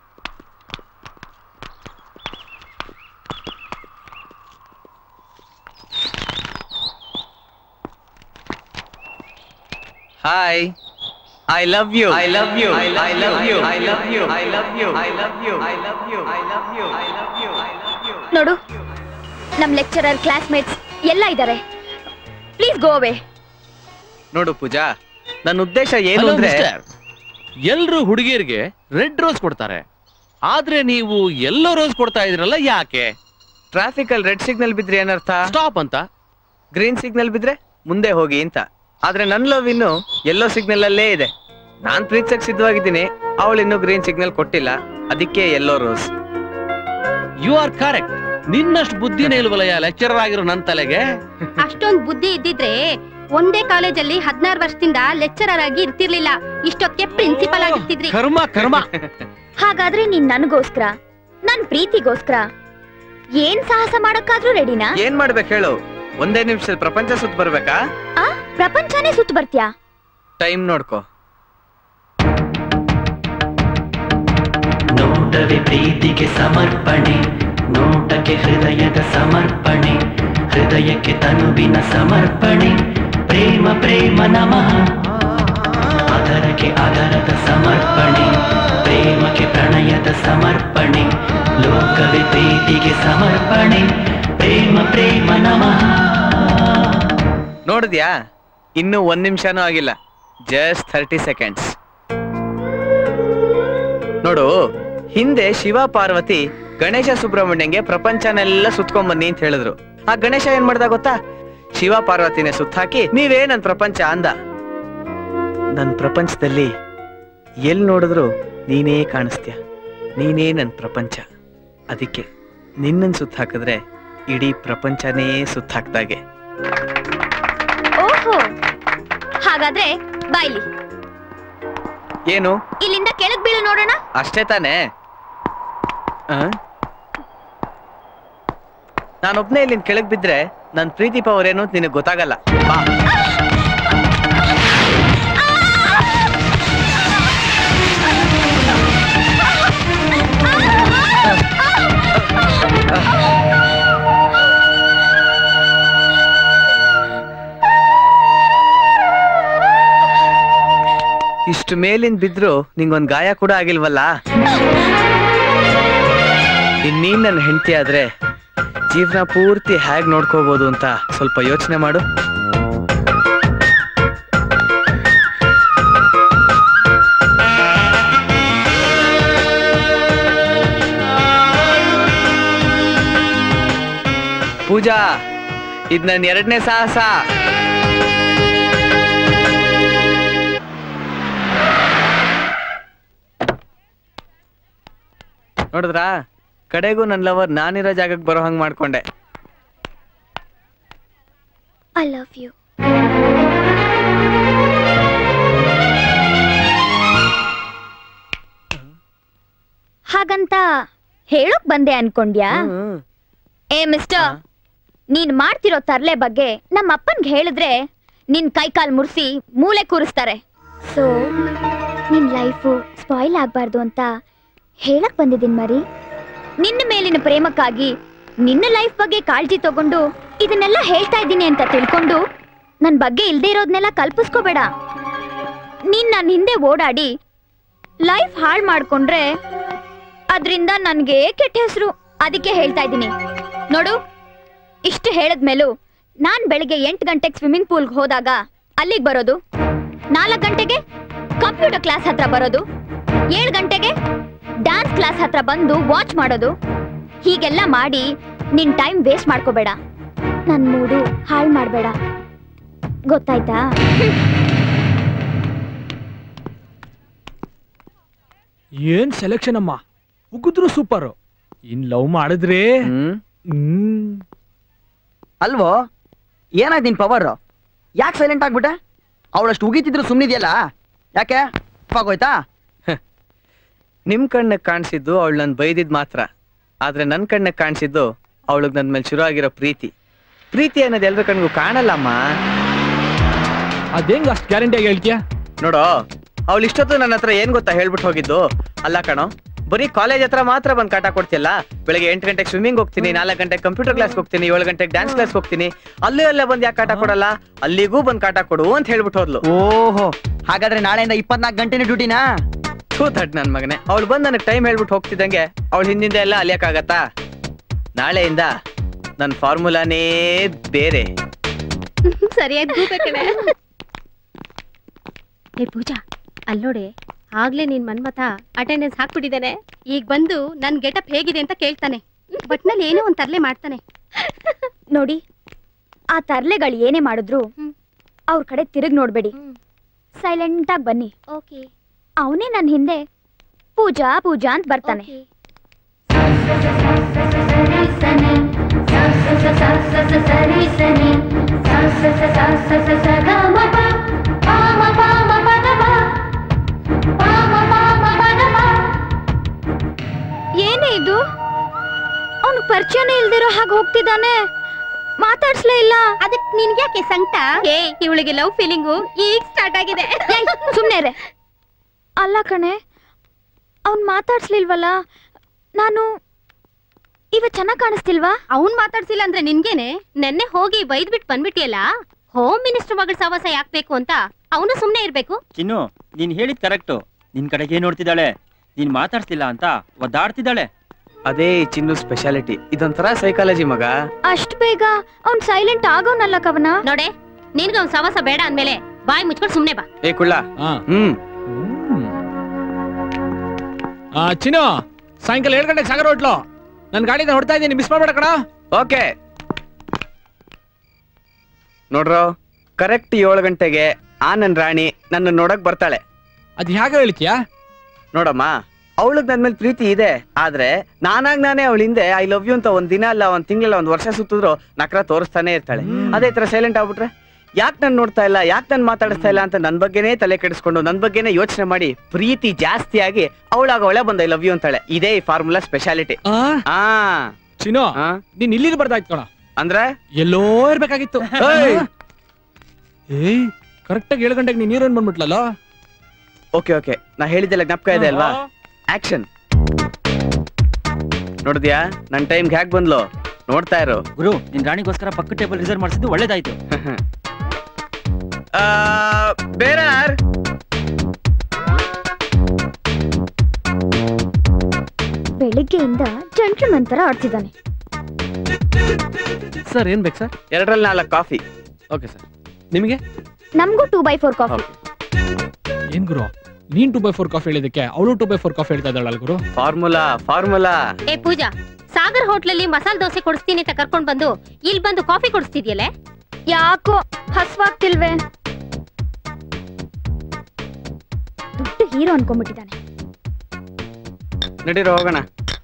hi I love you I love you I love you I love you I love you I love you I love you I love you I love you I love you ನೋಡು ನಮ್ lecturer classmates ಎಲ್ಲ ಇದ್ದಾರೆ please go ಅವೇ ನೋಡು ಪೂಜಾ ನನ್ನ ಉದ್ದೇಶ ಏನು ಅಂದ್ರೆ ಎಲ್ರು ಹುಡುಗಿಯರಿಗೆ ರೆಡ್ ರೋಸ್ ಕೊಡ್ತಾರೆ ಆದ್ರೆ ನೀವು ಎಲ್ಲೋ ರೋಸ್ ಕೊಡ್ತಾ ಇದ್ರಲ್ಲ ಯಾಕೆ ಟ್ರಾಫಿಕ್ ಅಲ್ಲಿ ರೆಡ್ ಸಿಗ್ನಲ್ ಬಿದ್ರೆ ಏನರ್ಥ ಸ್ಟಾಪ್ ಅಂತ ಗ್ರೀನ್ ಸಿಗ್ನಲ್ ಬಿದ್ರೆ ಮುಂದೆ ಹೋಗಿ ಅಂತ ಆದ್ರೆ ನನ್ ಲವ್ ಇನ್ನು ಎಲ್ಲೋ ಸಿಗ್ನಲ್ ಅಲ್ಲೇ ಇದೆ ನಾನ್ ಪ್ರೀತಿಸಕ್ ಸಿದ್ಧವಾಗಿದ್ದೀನಿ ಅವಳು ಇನ್ನು ಗ್ರೀನ್ ಸಿಗ್ನಲ್ ಕೊಟ್ಟಿಲ್ಲ ಅದಕ್ಕೆ yellow rose you are correct ನಿನ್ನಷ್ಟು ಬುದ್ಧಿನೇ ಇಲ್ವಲಯ್ಯ ಲೆಕ್ಚರರ್ ಆಗಿರೋ ನನ್ನ ತಲೆಗೆ ಅಷ್ಟೊಂದ್ ಬುದ್ಧಿ ಇದ್ದಿದ್ರೆ ಒಂದೇ ಕಾಲೇಜಲ್ಲಿ ಹದಿನಾರು ವರ್ಷದಿಂದ ಲೆಕ್ಚರರ್ ಆಗಿ ಇರ್ತಿರ್ಲಿಲ್ಲ ಇಷ್ಟೊತ್ತಿಗೆ ಪ್ರಿನ್ಸಿಪಲ್ ಆಗಿರ್ತಿದ್ರಿ ಕರ್ಮ ಕರ್ಮ ಹಾಗಾದ್ರೆ ನೀನ್ ನನಗೋಸ್ಕರ ನನ್ ಪ್ರೀತಿಗೋಸ್ಕರ ಏನ್ ಸಾಹಸ ಮಾಡಕ್ಕಾದ್ರೂ ರೆಡಿನಾ ಏನ್ ಮಾಡ್ಬೇಕು ಹೇಳು ಒಂದೇ ನಿಮಿಷದಲ್ಲಿ ಪ್ರಪಂಚ ಸುತ್ತ ಬರ್ಬೇಕಾ ಆ ಪ್ರಪಂಚನೇ ಸುತ್ತ ಬರ್ತ್ಯಾ ಟೈಮ್ ನೋಡ್ಕೋ ನೋಟವೇ ಪ್ರೀತಿಗೆ ಸಮರ್ಪಣೆ ನೋಟಕ್ಕೆ ಹೃದಯದ ಸಮರ್ಪಣೆ ಹೃದಯಕ್ಕೆ ತನುವಿನ ಸಮರ್ಪಣೆ ಪ್ರೇಮ ಪ್ರೇಮ ನಮಃ ಅದರಕ್ಕೆ ಅದರದ ಸಮರ್ಪಣೆ ಪ್ರೇಮಕ್ಕೆ ಪ್ರಣಯದ ಸಮರ್ಪಣೆ ಲೋಕವೇ ಪ್ರೀತಿಗೆ ಸಮರ್ಪಣೆ ಪ್ರೇಮ ಪ್ರೇಮ ನಮಃ ನೋಡಿದ್ಯಾ ಇನ್ನು ಒಂದ್ ನಿಮಿಷನೂ ಆಗಿಲ್ಲ ಜಸ್ಟ್ ಥರ್ಟಿ ಸೆಕೆಂಡ್ಸ್ ನೋಡು ಹಿಂದೆ ಶಿವ ಪಾರ್ವತಿ ಗಣೇಶ ಸುಬ್ರಹ್ಮಣ್ಯಂಗೆ ಪ್ರಪಂಚನೆಲ್ಲ ಸುತ್ಕೊಂಡ್ ಬನ್ನಿ ಅಂತ ಹೇಳಿದ್ರು ಆ ಗಣೇಶ ಏನ್ ಮಾಡ್ದ ಗೊತ್ತಾ ಶಿವ ಪಾರ್ವತಿನೇ ಸುತ್ತಾಕಿ ನೀವೇ ನನ್ ಪ್ರಪಂಚ ಅಂದ ನನ್ ಪ್ರಪಂಚದಲ್ಲಿ ಎಲ್ ನೋಡಿದ್ರು ನೀನೇ ಕಾಣಿಸ್ತ್ಯ ನೀನೇ ನನ್ ಪ್ರಪಂಚ ಅದಕ್ಕೆ ನಿನ್ನನ್ ಸುತ್ತ ಹಾಕಿದ್ರೆ ಇಡೀ ಪ್ರಪಂಚನೇ ಸುತ್ತ ಹಾಕ್ದಾಗೆ ಓಹೋ ಹಾಗಾದ್ರೆ ಬಾಯ್ಲಿ ಏನು ಇಲ್ಲಿಂದ ಕೆಳಗ್ ಬೀಳು ನೋಡೋಣ ಅಷ್ಟೇ ತಾನೇ ನಾನೊಬ್ನೇ ಇಲ್ಲಿಂದ ಕೆಳಗ್ ಬಿದ್ರೆ ನನ್ ಪ್ರೀತಿ ಪವರ್ ಏನು ಅಂತ ನಿನಗೆ ಗೊತ್ತಾಗಲ್ಲ ಬಾ ಇಷ್ಟು ಮೇಲಿಂದ ಬಿದ್ರು ನಿಂಗೊಂದ್ ಗಾಯ ಕೂಡ ಆಗಿಲ್ವಲ್ಲ ಇನ್ನೀನ್ ನನ್ನ ಹೆಂಡತಿ ಆದ್ರೆ ಜೀವನ ಪೂರ್ತಿ ಹೇಗ್ ನೋಡ್ಕೋಬಹುದು ಅಂತ ಸ್ವಲ್ಪ ಯೋಚನೆ ಮಾಡು ಪೂಜಾ ಇದ್ ನನ್ನ ಎರಡನೇ ಸಾಹಸ ನೋಡಿದ್ರಾ ಕಡೆಗೂ ನನ್ನ ಲವರ್ ನಾನಿರೋ ಜಾಗಕ್ಕೆ ಬರೋ ಹಂಗ್ ಮಾಡ್ಕೊಂಡೆ ಐ ಲವ್ ಯು ಹಾಗಂತ ಹೇಳೋಕ್ ಬಂದೆ ಅನ್ಕೊಂಡ್ಯಾ ಏ ಮಿಸ್ಟರ್ ನೀನ್ ಮಾಡ್ತಿರೋ ತರ್ಲೆ ಬಗ್ಗೆ ನಮ್ಮ ಅಪ್ಪನ್ಗೆ ಹೇಳಿದ್ರೆ ನಿನ್ ಕೈ ಕಾಲ್ ಮುರ್ಸಿ ಮೂಲೆ ಕೂರಿಸ್ತಾರೆ ಸೊ ನಿನ್ ಲೈಫು ಸ್ಪಾಯಿಲ್ ಆಗ್ಬಾರ್ದು ಅಂತ ಹೇಳಕ್ ಬಂದಿದ್ದೀನಿ ಮರಿ ನಿನ್ನ ಮೇಲಿನ ಪ್ರೇಮಕ್ಕಾಗಿ ನಿನ್ನ ಲೈಫ್ ಬಗ್ಗೆ ಕಾಳಜಿ ತಗೊಂಡು ಇದನ್ನೆಲ್ಲ ಹೇಳ್ತಾ ಇದ್ದೀನಿ ಅಂತ ತಿಳ್ಕೊಂಡು ನನ್ ಬಗ್ಗೆ ಇಲ್ದೇ ಇರೋದ್ನೆಲ್ಲ ಕಲ್ಪಿಸ್ಕೋಬೇಡ ನೀನ್ ನನ್ನ ಹಿಂದೆ ಓಡಾಡಿ ಲೈಫ್ ಹಾಳು ಮಾಡ್ಕೊಂಡ್ರೆ ಅದರಿಂದ ನನ್ಗೆ ಕೆಟ್ಟ ಹೆಸರು ಅದಕ್ಕೆ ಹೇಳ್ತಾ ಇದ್ದೀನಿ ನೋಡು ಇಷ್ಟು ಹೇಳಿದ್ಮೇಲೂ ನಾನ್ ಬೆಳಿಗ್ಗೆ ಎಂಟು ಗಂಟೆಗೆ ಸ್ವಿಮ್ಮಿಂಗ್ ಪೂಲ್ಗೆ ಹೋದಾಗ ಅಲ್ಲಿಗೆ ಬರೋದು ನಾಲ್ಕು ಗಂಟೆಗೆ ಕಂಪ್ಯೂಟರ್ ಕ್ಲಾಸ್ ಹತ್ರ ಬರೋದು ಏಳು ಗಂಟೆಗೆ ಡ್ಯಾನ್ಸ್ ಕ್ಲಾಸ್ ಹತ್ರ ಬಂದು ವಾಚ್ ಮಾಡೋದು ಹೀಗೆಲ್ಲ ಮಾಡಿ ನಿನ್ ಟೈಮ್ ವೇಸ್ಟ್ ಮಾಡ್ಕೋಬೇಡ ನನ್ ಮೂಡು ಹಾಳು ಮಾಡಬೇಡ ಗೊತ್ತಾಯ್ತಾ ಏನ್ ಸೆಲೆಕ್ಷನ್ ಅಮ್ಮ ಉಗಿದ್ರು ಸೂಪರ್ ಇನ್ ಲವ್ ಮಾಡಿದ್ರೆ ಹ್ಮ್ ಅಲ್ವೋ ಏನಾಯ್ತು ನಿನ್ ಪವರ್ ಯಾಕೆ ಸೈಲೆಂಟ್ ಆಗ್ಬಿಟ್ಟೆ ಅವಳಷ್ಟು ಉಗಿತಿದ್ರು ಸುಮ್ಮನಿದೆಯಲ್ಲ ಯಾಕೆ ಹೋಗೋಯ್ತಾ ನಿಮ್ ಕಣ್ಣಕ್ ಕಾಣಿಸಿದ್ದು ಅವಳು ನನ್ ಬೈದಿದ್ ಮಾತ್ರ ಆದ್ರೆ ನನ್ ಕಣ್ಣಕ್ ಕಾಣಿಸಿದ್ದು ಅವಳಿಗೆ ನನ್ ಮೇಲೆ ಶುರು ಆಗಿರೋ ಪ್ರೀತಿ ಪ್ರೀತಿ ಅನ್ನೋದು ಎಲ್ರ ಕಣ್ಗೂ ಕಾಣಲ್ಲಮ್ಮ ಅದೇಂಗ್ ಅಷ್ಟು ಗ್ಯಾರಂಟಿಯಾಗಿ ಹೇಳ್ತೀಯ ನೋಡೋ ಅವಳು ಇಷ್ಟೊತ್ತು ನನ್ನ ಹತ್ರ ಏನ್ ಗೊತ್ತಾ ಹೇಳ್ಬಿಟ್ಟು ಹೋಗಿದ್ದು ಅಲ್ಲ ಕಣೋ ಬರೀ ಕಾಲೇಜ್ ಹತ್ರ ಮಾತ್ರ ಬಂದ್ ಕಾಟ ಕೊಡ್ತಿಯಲ್ಲ ಬೆಳಗ್ಗೆ ಎಂಟು ಗಂಟೆಗೆ ಸ್ವಿಮ್ಮಿಂಗ್ ಹೋಗ್ತೀನಿ ನಾಲ್ಕು ಗಂಟೆಗೆ ಕಂಪ್ಯೂಟರ್ ಕ್ಲಾಸ್ ಹೋಗ್ತೀನಿ ಏಳು ಗಂಟೆಗೆ ಡ್ಯಾನ್ಸ್ ಕ್ಲಾಸ್ ಹೋಗ್ತೀನಿ ಅಲ್ಲೂ ಎಲ್ಲ ಬಂದ್ ಯಾಕೆ ಕಾಟ ಕೊಡಲ್ಲ ಅಲ್ಲಿಗೂ ಬಂದ್ ಕಾಟ ಕೊಡು ಅಂತ ಹೇಳ್ಬಿಟ್ಟು ಹೋದ್ಲು ಓಹೋ ಹಾಗಾದ್ರೆ ನಾಳೆಯಿಂದ ಇಪ್ಪತ್ನಾಲ್ಕು ಗಂಟೆನೇ ಡ್ಯೂಟಿನಾ ಥೂ ತಡ್ ನನ್ ಮಗನೇ ಅವಳು ಬಂದ್ ನನಗೆ ಟೈಮ್ ಹೇಳ್ಬಿಟ್ಟು ಹೋಗ್ತಿದ್ದಂಗೆ ಅವಳು ಹಿಂದಿಂದ ಎಲ್ಲ ಅಲಿಯಕ್ಕಾಗತ್ತಾ ನಾಳೆಯಿಂದ ನನ್ನ ಫಾರ್ಮುಲಾನೇ ಬೇರೆ ಸರಿಯಾಗಿ ಗೂಬೇಕಣೆ ಏ ಪೂಜಾ ಅಲ್ಲೋಡೆ ಆಗ್ಲೇ ನಿನ್ ಮನ್ಮಥ ಅಟೆಂಡೆನ್ಸ್ ಹಾಕ್ಬಿಟ್ಟಿದ್ದಾನೆ ಈಗ ಬಂದು ನನ್ ಗೆಟಪ್ ಹೇಗಿದೆ ಅಂತ ಕೇಳ್ತಾನೆ ಬಟ್ನಲ್ಲಿ ಏನೋ ಒಂದ್ ತರ್ಲೆ ಮಾಡ್ತಾನೆ ನೋಡಿ ಆ ತರ್ಲೆಗಳು ಏನೇ ಮಾಡಿದ್ರು ಅವ್ರ ಕಡೆ ತಿರುಗ್ ನೋಡ್ಬೇಡಿ ಸೈಲೆಂಟ್ ಆಗಿ ಬನ್ನಿ ಓಕೆ ಅವನೇ ನನ್ನ ಹಿಂದೆ ಪೂಜಾ ಪೂಜಾ ಅಂತ ಬರ್ತಾನೆ ಏನೇ ಇದು ಅವನು ಪರಿಚಯನೇ ಇಲ್ದಿರೋ ಹಾಗೆ ಹೋಗ್ತಿದ್ದಾನೆ ಮಾತಾಡ್ಸ್ಲೇ ಇಲ್ಲ ಅದಕ್ ನಿನ್ಗ್ಯಾಕೆ ಸಂಕಟ ಏ ಇವಳಿಗೆ ಲವ್ ಫೀಲಿಂಗು ಈಗ ಸ್ಟಾರ್ಟ್ ಆಗಿದೆ ಸುಮ್ನೆ ರೇ ಅಲ್ಲ ಕಣೆ ಅವ್ನ್ ಮಾತಾಡ್ಸ್ಲಿಲ್ವಲ್ಲ ನಾನು ಇವ ಚೆನ್ನಾಗ್ ಕಾಣಿಸ್ತಿಲ್ವಾ ಅವ್ನ್ ಮಾತಾಡ್ಸಿಲ್ಲ ಅಂದ್ರೆ ನಿನ್ಗೇನೆ ನೆನ್ನೆ ಹೋಗಿ ಬೈದ್ ಬಿಟ್ಟು ಬಂದ್ಬಿಟ್ಟಿಯಲ್ಲ ಹೋಮ್ ಮಿನಿಸ್ಟರ್ ಮಗಳ ಸವಾಸ ಯಾಕ್ ಬೇಕು ಅಂತ ಅವನು ಸುಮ್ನೆ ಇರ್ಬೇಕು ಚಿನ್ನು ನೀನ್ ಹೇಳಿದ್ ಕರೆಕ್ಟು ನಿನ್ ಕಡೆಗೆ ನೋಡ್ತಿದ್ದಾಳೆ ನೀನ್ ಮಾತಾಡ್ತಿಲ್ಲ ಅಂತ ಒದ್ದಾಡ್ತಿದ್ದಾಳೆ ಅದೇ ಈ ಚಿನ್ನು ಸ್ಪೆಷಾಲಿಟಿ ಇದೊಂಥರ ಸೈಕಾಲಜಿ ಮಗ ಅಷ್ಟ್ ಬೇಗ ಅವ್ನ್ ಸೈಲೆಂಟ್ ಆಗೋನಲ್ಲ ಕವನ ನೋಡೆ ನಿನ್ಗ ಅವ್ನ್ ಸವಾಸ ಬೇಡ ಅಂದ್ಮೇಲೆ ಬಾಯ್ ಮುಚ್ಕೊಂಡು ಸುಮ್ನೆ ಬಾ ಏ ಕುಳ್ಳ ಹ್ಮ್ ಆ ಚಿನ್ನು ಸಾಯಂಕಾಲ ಏಳು ಗಂಟೆಗೆ ಸಾಗರ ಹೋಟ್ಲು ನನ್ ಗಾಡಿನ ಹೊಡ್ತಾ ಇದ್ದೀನಿ ಮಿಸ್ ಮಾಡ್ಬೇಡ ಕಣ ಓಕೆ ನೋಡ್ರೋ ಕರೆಕ್ಟ್ ಏಳು ಗಂಟೆಗೆ ಆ ನನ್ ರಾಣಿ ನನ್ನ ನೋಡಕ್ ಬರ್ತಾಳೆ ಅದ್ ಹೇಗೆ ಹೇಳ್ತೀಯಾ ನೋಡಮ್ಮ ಅವಳಿಗೆ ನನ್ ಮೇಲೆ ಪ್ರೀತಿ ಇದೆ ಆದ್ರೆ ನಾನಾಗ್ ನಾನೇ ಅವಳ ಹಿಂದೆ ಐ ಲವ್ ಯು ಅಂತ ಒಂದ್ ದಿನ ಅಲ್ಲ ಒಂದ್ ತಿಂಗಳ ಒಂದ್ ವರ್ಷ ಸುತ್ತಿದ್ರು ನಕ್ರ ತೋರಿಸ್ತಾನೆ ಇರ್ತಾಳೆ ಅದೇ ತರ ಸೈಲೆಂಟ್ ಆಗ್ಬಿಟ್ರೆ ಯಾಕೆ ನನ್ ನೋಡ್ತಾ ಇಲ್ಲ ಯಾಕೆ ನನ್ ಮಾತಾಡಿಸ್ತಾ ಇಲ್ಲ ಅಂತ ನನ್ ಬಗ್ಗೆನೇ ತಲೆ ಕೆಡಿಸ್ಕೊಂಡು ನನ್ ಬಗ್ಗೆನೇ ಯೋಚನೆ ಮಾಡಿ ಪ್ರೀತಿ ಜಾಸ್ತಿ ಆಗಿ ಅವಳಾಗ ಅವಳೆ ಬಂದ ಐ ಲವ್ ಯು ಅಂತಾಳೆ ಇದೇ ಈ ಫಾರ್ಮುಲಾ ಸ್ಪೆಷಾಲಿಟಿ ಆ ಚಿನ್ನು ನೀನ್ ಇಲ್ಲಿ ಬರ್ದಾಯ್ತು ಕಣ ಅಂದ್ರೆ ಎಲ್ಲೋ ಇರ್ಬೇಕಾಗಿತ್ತು ಏಯ್! ಏಯ್ ಕರೆಕ್ಟ್ ಆಗಿ ಏಳು ಗಂಟೆಗೆ ನೀನ್ ನೀರೇನ್ ಬಂದ್ಬಿಟ್ಲಲ್ಲ ಓಕೆ ಓಕೆ ನಾ ಹೇಳಿದ್ದೆಲ್ಲ ಜ್ಞಾಪಕ ಇದೆ ಅಲ್ವಾ ಆಕ್ಷನ್ ನೋಡಿದ್ಯಾ ನನ್ ಟೈಮ್ಗೆ ಹ್ಯಾಕ್ ಬಂದ್ಲು ನೋಡ್ತಾ ಇರು ಗುರು ನಿನ್ ರಾಣಿಗೋಸ್ಕರ ಪಕ್ಕ ಟೇಬಲ್ ರಿಸರ್ವ್ ಮಾಡಿಸಿದ್ದು ಒಳ್ಳೇದಾಯ್ತು ಬೇರೆ ಆಗ್ಲಿಂದ ಜಂಟ್ಲ್ಮನ್ ತರ ಆಡ್ತಿದ್ದಾನೆ ಸರ್ ಏನ್ ಬೇಕು ಸರ್ ಎರಡರಲ್ಲಿ ನಾಲ್ಕು ಕಾಫಿ ಓಕೆ ಸರ್ ನಿಮಗೆ ನಮಗೂ ಟೂ ಬೈ ಫೋರ್ ಕಾಫಿ ಏನ್ ಗುರು ನೀನ್ ಟೂ ಬೈ ಫೋರ್ ಕಾಫಿ ಹೇಳಿದಕ್ಕೆ ಅವಳು ಟೂ ಬೈ ಫೋರ್ ಕಾಫಿ ಹೇಳ್ತಾ ಇದ್ದಾಳಲ್ಲ ಗುರು ಫಾರ್ಮುಲಾ ಫಾರ್ಮುಲಾ ಏ ಪೂಜಾ ಸಾಗರ್ ಹೋಟ್ಲಲ್ಲಿ ಮಸಾಲ ದೋಸೆ ಕೊಡಿಸ್ತೀನಿ ಅಂತ ಕರ್ಕೊಂಡ್ ಬಂದು ಇಲ್ಲಿ ಬಂದು ಕಾಫಿ ಕೊಡಿಸ್ತಿದ್ಯಲ್ಲೇ ಯಾಕೋ ಹಸ್ವಾಗ್ತಿಲ್ವೇ ದೊಡ್ಡ ಹೀರೋ ಅನ್ಕೊಂಡ್ಬಿಟ್ಟಿದ್ದಾನೆ ನಡೀರೋ ಹೋಗೋಣ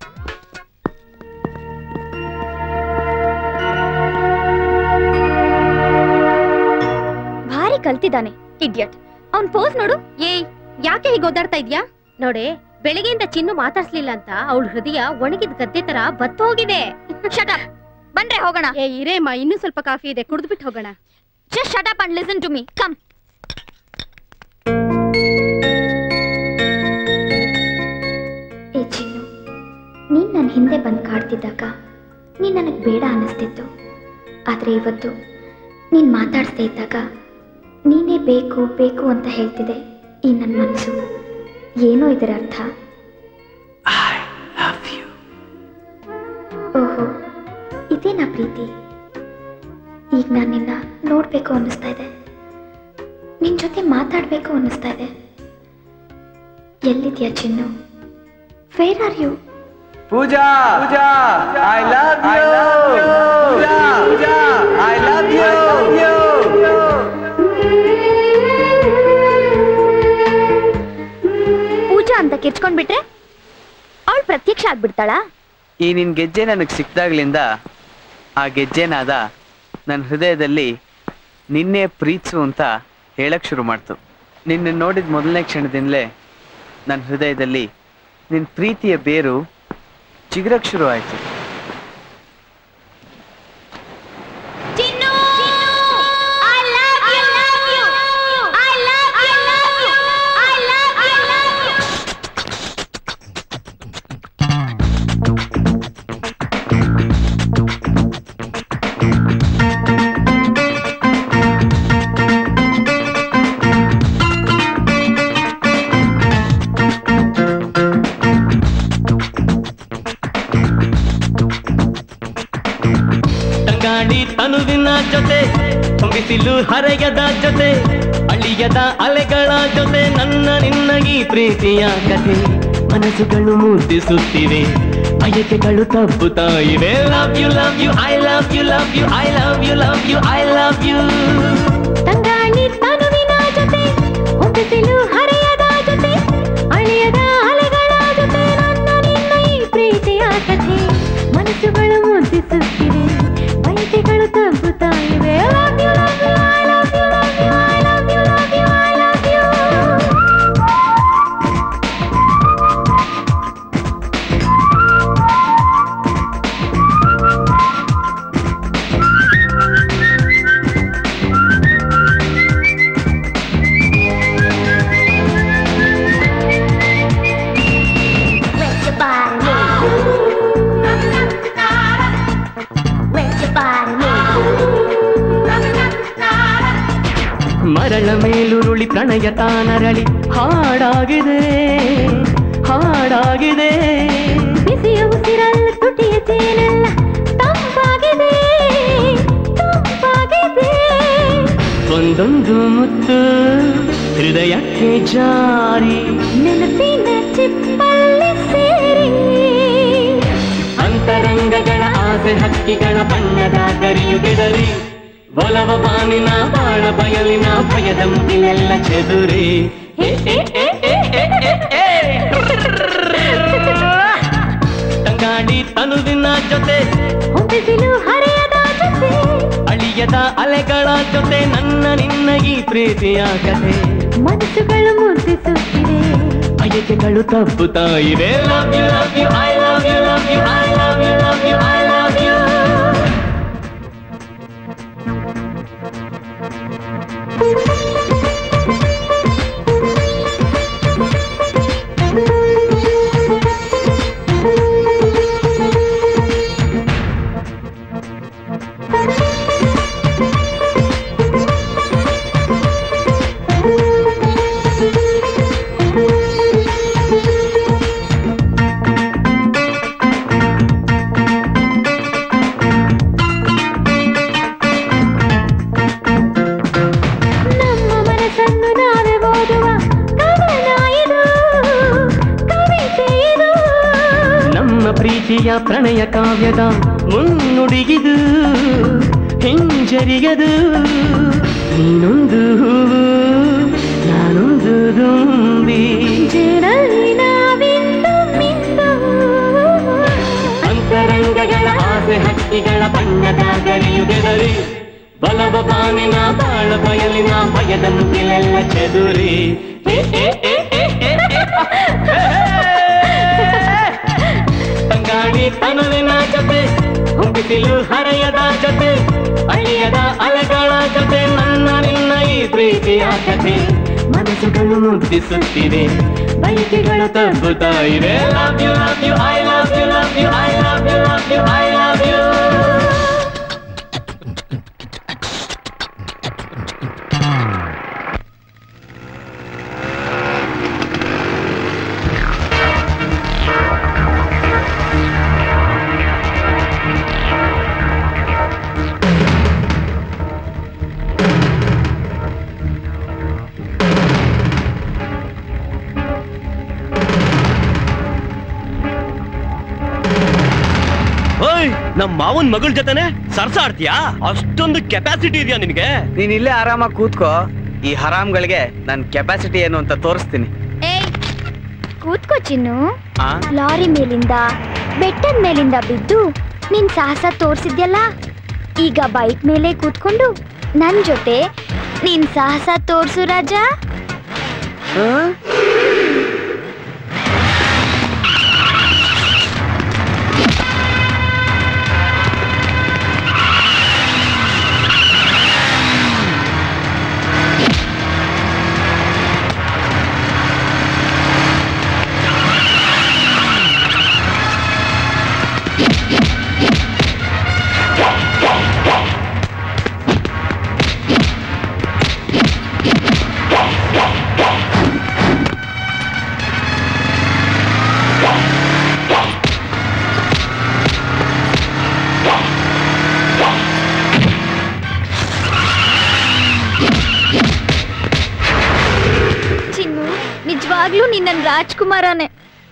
ಭಾರಿ ಕಲ್ತಿದ್ದಾನೆ ಇಡಿಯಟ್ ಅವ್ನ್ ಪೋಸ್ ನೋಡು ಏಯ್ ಯಾಕೆ ಹೀಗೆ ಓದಾಡ್ತಾ ಇದ್ಯಾ ನೋಡೆ ಬೆಳಿಗ್ಗೆಯಿಂದ ಚಿನ್ನು ಮಾತಾಡ್ಸ್ಲಿಲ್ಲ ಅಂತ ಅವಳ ಹೃದಯ ಒಣಗಿದ ಗದ್ದೆ ತರ ಬತ್ತು ಹೋಗಿದೆ ಬಂದ್ರೆ ಹೋಗೋಣ ಏ ಇರೇಮ್ಮ ಇನ್ನೂ ಸ್ವಲ್ಪ ಕಾಫಿ ಇದೆ ಕುಡಿದ್ಬಿಟ್ಟು ಹೋಗೋಣ just shut up and listen to me come ಏ ಚಿನ್ನು ನೀನ್ ನನ್ನ ಹಿಂದೆ ಬಂದು ಕಾಡ್ತಿದ್ದಾಗ ನೀನ್ ನನಗೆ ಬೇಡ ಅನ್ನಿಸ್ತಿತ್ತು ಆದರೆ ಇವತ್ತು ನೀನ್ ಮಾತಾಡ್ಸ್ದೇ ಇದ್ದಾಗ ನೀನೇ ಬೇಕು ಬೇಕು ಅಂತ ಹೇಳ್ತಿದೆ ಈ ನನ್ನ ಮನಸ್ಸು ಏನೋ ಇದರ ಅರ್ಥ ಓಹೋ ಇದೇನಾ ಪ್ರೀತಿ ಈಗ ನಾನು ನಿನ್ನ ನೋಡಬೇಕು ಅನ್ನಿಸ್ತಾ ಇದೆ ನಿನ್ನ ಜೊತೆ ಮಾತಾಡಬೇಕು ಅನ್ನಿಸ್ತಾ ಇದೆ ಎಲ್ಲಿದ್ಯಾ ಚಿನ್ನು where are you Pooja Pooja I love you Pooja Pooja I love you Pooja ಅಂತ ಕಿರ್ಚ್ಕೊಂಡ್ಬಿಟ್ರೆ ಅವಳು ಪ್ರತ್ಯಕ್ಷ ಆಗ್ಬಿಡ್ತಾಳಾ ಈ ನಿನ್ ಗೆಜ್ಜೆ ನನಗೆ ಸಿಕ್ದಾಗ್ಲಿಂದ ಆ ಗೆಜ್ಜೆನಾದ ನನ್ನ ಹೃದಯದಲ್ಲಿ ನಿನ್ನೆ ಪ್ರೀತಿಸು ಅಂತ ಹೇಳಕ್ ಶುರು ಮಾಡ್ತು ನಿನ್ನ ನೋಡಿದ ಮೊದಲನೇ ಕ್ಷಣದಿಂದಲೇ ನನ್ನ ಹೃದಯದಲ್ಲಿ ನಿನ್ನ ಪ್ರೀತಿಯ ಬೇರು ಚಿಗುರಕ್ ಶುರು ಆಯ್ತು ತಂಗಾಡಿ ತನುವಿನ ಜೊತೆ ಹೊಂಬಿಸಿಲು ಹರೆಯದ ಜೊತೆ ಅಳಿಯದ ಅಲೆಗಳ ಜೊತೆ ನನ್ನ ನಿನ್ನಗಿ ಪ್ರೀತಿಯ ಕಥೆ ಮನಸ್ಸುಗಳು ಮುದ್ದಿಸುತ್ತಿವೆ ಬಯಕೆಗಳು ತಬ್ಬುತ್ತಾ ಇವೆ love you love you I love you love you I love you love you I love you ತಂಗಾಳಿ ತನುವಿನ ಜೊತೆ ಹೊಂದಿಸಿಲು ಹರೆಯದ ಜೊತೆ ಅಳಿಯದ ಅಲೆಗಳ ಜೊತೆ ನನ್ನ ನಿನ್ನ ಈ ಪ್ರೀತಿಯ ಕಥೆ ಮನಸ್ಸುಗಳು ಮುದ್ದಿಸುತ್ತಿವೆ ಬಯಕೆಗಳು ತಬ್ಬುತ್ತಾ ಇವೆ love you love you I love you love you I love you love you I love you Where's your body Where's your body ಮರಳ ಮೇಲುರುಳಿ ಪ್ರಣಯ ತಾನರಳಿ ಹಾಡಾಗಿದೆ ಹಾಡಾಗಿದೆ ಬಿಸಿಯ ಉಸಿರಲ್ಲ ತುಟಿಯ ತೇನೆಲ್ಲ ತಂಪಾಗಿದೆ ತಂಪಾಗಿದೆ ಒಂದೊಂದು ಮುತ್ತು ಹೃದಯಕ್ಕೆ ಜಾರಿ ನೆನಪಿನ ಚಿಪ್ಪಲ್ಲಿ ಸೇರಿ ಅಂತರಂಗಗಳ ಆಸೆ ಹಕ್ಕಿಗಳ ಬಣ್ಣದ ಗರಿಯು ಗೆದರಿ ಒಲವ ಬಾನಿನ ಬಾಳ ಬಯಲಿನ ಭಯದ ಮುಗಿಲೆಲ್ಲ ಚೆದುರಿ ಹೇ, ಹೇ, ಹೇ, ಹೇ, ಹೇ, ಹೇ, ಹೇ. ತಂಗಾಡಿ ತನುವಿನ ಜೊತೆ ಹೊಂದಿಸಿಲು ಹರೆಯದ ಜೊತೆ ಅಳಿಯದ ಅಲೆಗಳ ಜೊತೆ ನನ್ನ ನಿನ್ನ ಈ ಪ್ರೀತಿಯ ಕಥೆ ಮನಸ್ಸುಗಳು ಮುದ್ದಿಸುತ್ತಿವೆ ಬಯಕೆಗಳು ತಪ್ಪುತ್ತಾ ಇವೆ love you love you I love you love you I love you love you I love you Thank you. ಪ್ರೀತಿಯ ಪ್ರಣಯ ಕಾವ್ಯದ ಮುನ್ನುಡಿಗಿದು ಹಿಂಜರಿಗದು ನೀನೊಂದು ಹೂವು ನಾನೊಂದು ದುಂಬಿ ಅಂತರಂಗಗಳ ಆಸೆ ಹಕ್ಕಿಗಳ ಬಣ್ಣದ ಗರಿಯುಗೆದರಿ ಬಲವ ಬಾನಿನ ಬಾಳ ಬಯಲಿನ ಭಯದ ಮುಗಿಲೆಲ್ಲ ಚೆದುರಿ ಏ, ಏ, ಏ, ಏ, ಏ, ಏ. ತಂಗಾಡಿ ತನುವಿನ ಜೊತೆ ಹೊಂಬಿಸಿಲು ಹರೆಯದ ಜೊತೆ ಅಳಿಯದ ಅಲೆಗಳ ಜೊತೆ ನನ್ನ ನಿನ್ನ ಈ ಪ್ರೀತಿಯ ಕಥೆ ಮನಸ್ಸುಗಳು ಮುದ್ದಿಸುತ್ತಿವೆ ಬಯಕೆಗಳು ತಬ್ಬುತ್ತಾ ಇವೆ love you love you I love you love you I love you love you I love you ಓಯ್ ನಮ್ ಮಾವನ್ ಮಗಳ ಜೊತೆನೆ ಸರ್ಸ ಆಡ್ತೀಯಾ ಅಷ್ಟೊಂದು ಕೆಪಾಸಿಟಿ ಇದೆಯಾ ನಿನಗೆ ನೀನ್ ಇಲ್ಲೇ ಆರಾಮಾಗಿ ಕೂತ್ಕೋ ಈ ಹರಾಮ್ಗಳಿಗೆ ನನ್ ಕೆಪಾಸಿಟಿ ಏನು ಅಂತ ತೋರಿಸ್ತೀನಿ ಏಯ್ ಕೂತ್ಕೋ ಚಿನ್ನು ಆ? ಲಾರಿ ಮೇಲಿಂದ ಬೆಟ್ಟದ ಮೇಲಿಂದ ಬಿದ್ದು ನಿನ್ ಸಾಹಸ ತೋರ್ಸಿದ್ಯಲ್ಲ ಈಗ ಬೈಕ್ ಮೇಲೆ ಕೂತ್ಕೊಂಡು ನನ್ ಜೊತೆ ನಿನ್ ಸಾಹಸ ತೋರ್ಸು ರಾಜ ಚಿನ್ನು ನಿಜವಾಗ್ಲೂ ನೀನ್ ನನ್ ರಾಜ್ಕುಮಾರನೇ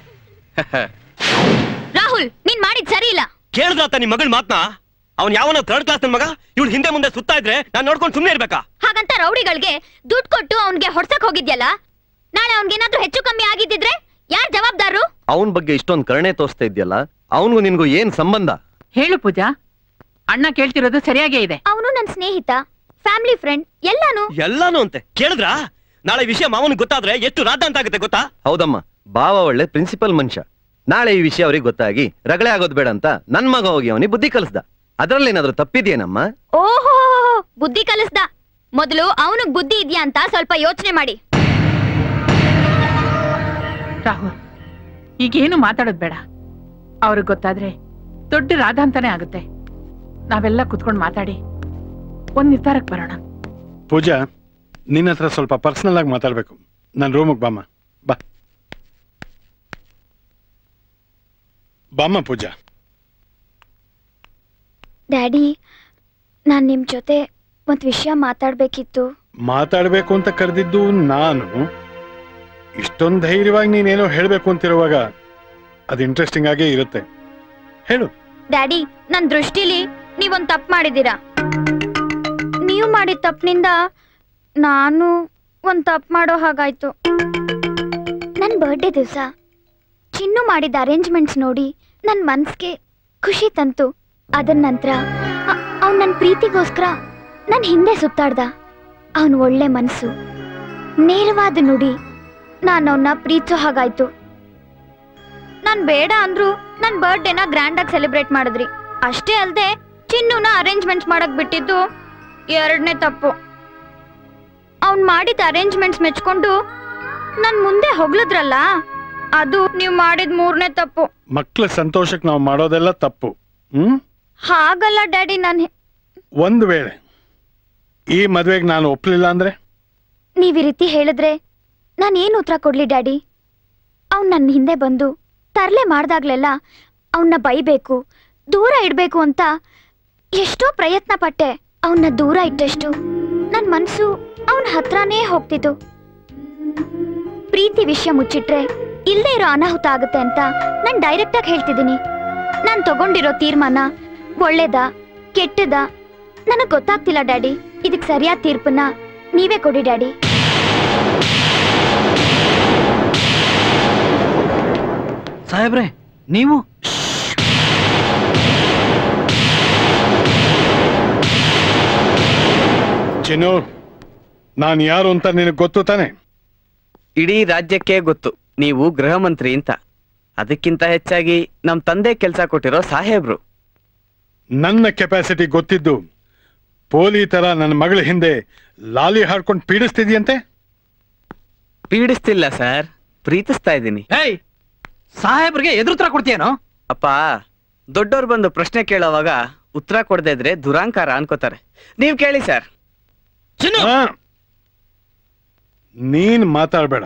ರಾಹುಲ್ ನೀನ್ ಮಾಡಿದ್ ಸರಿ ಇಲ್ಲ ಕೇಳಿದ್ರಾತ ನಿಮ್ ಮಗಳ ಮಾತ್ನ ಅವ್ನ್ ಯಾವನ ಥರ್ಡ್ ಕ್ಲಾಸ್ ನನ್ ಮಗ ಇವಳು ಹಿಂದೆ ಮುಂದೆ ಸುತ್ತಾ ಇದ್ರೆ ನಾನ್ ನೋಡ್ಕೊಂಡು ಸುಮ್ನೆ ಇರ್ಬೇಕಾ ಹಾಗಂತ ರೌಡಿಗಳಿಗೆ ದುಡ್ಡು ಕೊಟ್ಟು ಅವನ್ಗೆ ಹೊಡ್ಸಕ್ ಹೋಗಿದ್ಯಲ್ಲ ನಾಳೆ ಅವ್ನ್ಗೇನಾದ್ರೂ ಹೆಚ್ಚು ಕಮ್ಮಿ ಆಗಿದ್ದಿದ್ರೆ ಯಾರ್ ಜವಾಬ್ದಾರು ಅವನ್ ಬಗ್ಗೆ ಇಷ್ಟೊಂದು ಕರುಣೆ ತೋರಿಸ್ತಾ ಇದೆಯಲ್ಲ ಅವನಿಗೂ ನಿನ್ಗೂ ಏನ್ ಸಂಬಂಧ ಹೇಳು ಪೂಜಾ ಅಣ್ಣ ಕೇಳ್ತಿರೋದು ಸರಿಯಾಗೇ ಇದೆ ಅವನು ನನ್ ಸ್ನೇಹಿತ ಫ್ಯಾಮಿಲಿ ಫ್ರೆಂಡ್ ಎಲ್ಲಾನು ಎಲ್ಲಾನು ಅಂತೆ ಕೇಳಿದ್ರಾ ನಾಳೆ ವಿಷಯ ಮಾವನಿಗೆ ಗೊತ್ತಾದ್ರೆ ಎಷ್ಟು ರಾಧ ಅಂತ ಆಗುತ್ತೆ ಗೊತ್ತಾ ಹೌದಮ್ಮ ಬಾವ ಒಳ್ಳೆ ಪ್ರಿನ್ಸಿಪಲ್ ಮನುಷ್ಯ ನಾಳೆ ಈ ವಿಷಯ ಅವ್ರಿಗೆ ಗೊತ್ತಾಗಿ ರಗಳೆ ಆಗೋದ್ ಬೇಡ ಅಂತ ನನ್ ಮಗ ಹೋಗಿ ಅವನಿಗೆ ಬುದ್ಧಿ ಕಲಿಸ್ದ ಅದ್ರಲ್ಲೇನಾದ್ರೂ ತಪ್ಪಿದ್ಯೇನಮ್ಮ ಓಹೋ ಬುದ್ಧಿ ಕಲಿಸ್ದ ಮೊದಲು ಅವನಿಗ್ ಬುದ್ಧಿ ಇದ್ಯಾ ಅಂತ ಸ್ವಲ್ಪ ಯೋಚನೆ ಮಾಡಿ ರಾಹುಲ್ ಈಗೇನು ಮಾತಾಡೋದ್ ಬೇಡ ಅವ್ರಿಗೆ ಗೊತ್ತಾದ್ರೆ ದೊಡ್ಡ ರಾಧ ಅಂತಾನೆ ಆಗುತ್ತೆ ನಾವೆಲ್ಲ ಕುತ್ಕೊಂಡು ಮಾತಾಡಿ ಒಂದ್ ನಿರ್ಧಾರಕ್ಕೆ ಬರೋಣ ಪೂಜಾ ನಿನ್ನ ಹತ್ರ ಸ್ವಲ್ಪ ಪರ್ಸನಲ್ ಆಗಿ ಮಾತಾಡ್ಬೇಕು ನನ್ನ ರೂಮಿಗೆ ಬಾಮ್ಮ ಬಾ ಬಾಮ್ಮ ಪೂಜಾ ಡ್ಯಾಡಿ ನಾನ್ ನಿಮ್ ಜೊತೆ ಒಂದ್ ವಿಷಯ ಮಾತಾಡ್ಬೇಕಿತ್ತು ಮಾತಾಡ್ಬೇಕು ಅಂತ ಕರೆದಿದ್ದು ನಾನು ಇಷ್ಟೊಂದು ಧೈರ್ಯವಾಗಿ ನೀನೇನೋ ಹೇಳ್ಬೇಕು ಅಂತಿರುವಾಗ ಅದು ಇಂಟ್ರೆಸ್ಟಿಂಗ್ ಆಗೇ ಇರುತ್ತೆ ಹೇಳು ಡ್ಯಾಡಿ ನನ್ ದೃಷ್ಟಿಲಿ ನೀವೊಂದ್ ತಪ್ಪು ಮಾಡಿದೀರಾ ನೀವು ಮಾಡಿದ ತಪ್ಪಿನಿಂದ ನಾನು ಒಂದ್ ತಪ್ಪು ಮಾಡೋ ಹಾಗಾಯ್ತು ನನ್ ಬರ್ಡೇ ದಿವಸ ಚಿನ್ನು ಮಾಡಿದ ಅರೇಂಜ್ಮೆಂಟ್ಸ್ ನೋಡಿ ನನ್ ಮನ್ಸ್ಗೆ ಖುಷಿ ತಂತು ಅದರ ನಂತರ ಅವ್ನ್ ನನ್ ಪ್ರೀತಿಗೋಸ್ಕರ ನನ್ ಹಿಂದೆ ಸುತ್ತಾಡ್ದ ಅವನ್ ಒಳ್ಳೆ ಮನ್ಸು ನೇರವಾದ ನುಡಿ ನಾನು ಅವನ್ನ ಪ್ರೀತಿಸೋ ಹಾಗಾಯ್ತು ನಾನ್ ಬೇಡ ಅಂದ್ರು ನನ್ ಬರ್ಡೇನ ಗ್ರ್ಯಾಂಡ್ ಆಗಿ ಸೆಲೆಬ್ರೇಟ್ ಮಾಡಿದ್ರಿ ಅಷ್ಟೇ ಅಲ್ದೆ ಚಿನ್ನುನ ಅರೇಂಜ್ಮೆಂಟ್ಸ್ ಮಾಡಕ್ ಬಿಟ್ಟಿದ್ದು ಎರಡನೇ ತಪ್ಪು ಅವ್ನ್ ಮಾಡಿದ ಅರೇಂಜ್ಮೆಂಟ್ಸ್ ಮೆಚ್ಕೊಂಡು ನನ್ ಮುಂದೆ ಹೊಗಳಿದ್ರಲ್ಲ ಅದು ನೀವ್ ಮಾಡಿದ ಮೂರನೇ ತಪ್ಪು ಮಕ್ಳ ಸಂತೋಷಕ್ಕೆ ನಾವು ಮಾಡೋದೆಲ್ಲ ತಪ್ಪು ಹ್ಮ್ ಹಾಗಲ್ಲ ಡ್ಯಾಡಿ ನಾನು ಒಂದು ವೇಳೆ ಈ ಮದ್ವೆಗೆ ನಾನು ಒಪ್ಲಿಲ್ಲ ಅಂದ್ರೆ ನೀವ್ ಈ ರೀತಿ ಹೇಳಿದ್ರೆ ನಾನು ಏನು ಉತ್ತರ ಕೊಡ್ಲಿ ಡ್ಯಾಡಿ ಅವ್ನ್ ನನ್ನ ಹಿಂದೆ ಬಂದು ತರ್ಲೆ ಮಾಡ್ದಾಗ್ಲೆಲ್ಲ ಅವನ್ನ ಬೈಬೇಕು ದೂರ ಇಡ್ಬೇಕು ಅಂತ ಎಷ್ಟೋ ಪ್ರಯತ್ನ ಪಟ್ಟೆ ಅವನ್ನ ದೂರ ಇಟ್ಟಷ್ಟು ನನ್ ಮನ್ಸು ಅವನ ಹತ್ರನೇ ಹೋಗ್ತಿತ್ತು ಪ್ರೀತಿ ವಿಷಯ ಮುಚ್ಚಿಟ್ರೆ ಇಲ್ದೇ ಇರೋ ಅನಾಹುತ ಆಗುತ್ತೆ ಅಂತ ನಾನ್ ಡೈರೆಕ್ಟ್ ಆಗಿ ಹೇಳ್ತಿದ್ದೀನಿ ನಾನ್ ತಗೊಂಡಿರೋ ತೀರ್ಮಾನ ಒಳ್ಳೇದಾ ಕೆಟ್ಟದಾ ನನಗ್ ಗೊತ್ತಾಗ್ತಿಲ್ಲ ಡ್ಯಾಡಿ ಇದಕ್ ಸರಿಯಾದ ತೀರ್ಪನ್ನ ನೀವೇ ಕೊಡಿ ಡ್ಯಾಡಿ ಸಾಹೇಬ್ರೆ ನೀವು ಚಿನ್ನು ನಾನು ಯಾರು ಅಂತ ನಿನಗೆ ಗೊತ್ತು ತಾನೆ ಇಡೀ ರಾಜ್ಯಕ್ಕೆ ಗೊತ್ತು ನೀವು ಗೃಹ ಮಂತ್ರಿ ಅಂತ ಅದಕ್ಕಿಂತ ಹೆಚ್ಚಾಗಿ ನಮ್ ತಂದೆ ಕೆಲಸ ಕೊಟ್ಟಿರೋ ಸಾಹೇಬ್ರು ನನ್ನ ಕೆಪಾಸಿಟಿ ಗೊತ್ತಿದ್ದು ಪೋಲಿ ತರ ನನ್ನ ಮಗಳ ಹಿಂದೆ ಲಾಲಿ ಹಾಡ್ಕೊಂಡು ಪೀಡಿಸ್ತಿದ್ಯಂತೆ ಪೀಡಿಸ್ತಿಲ್ಲ ಸರ್ ಪ್ರೀತಿಸ್ತಾ ಇದ್ದೀನಿ ಹೇಯ್ ಸಾಹೇಬ್ರಿಗೆ ಎದುರುತ್ತರ ಕೊಡ್ತೀಯೇನೋ ಅಪ್ಪ ದೊಡ್ಡವ್ರು ಬಂದು ಪ್ರಶ್ನೆ ಕೇಳೋವಾಗ ಉತ್ತರ ಕೊಡದೇ ಇದ್ರೆ ದುರಾಂಕಾರ ಅನ್ಕೋತಾರೆ ನೀವ್ ಕೇಳಿ ಸರ್ ಆ, ನೀನ್ ಮಾತಾಡ್ಬೇಡ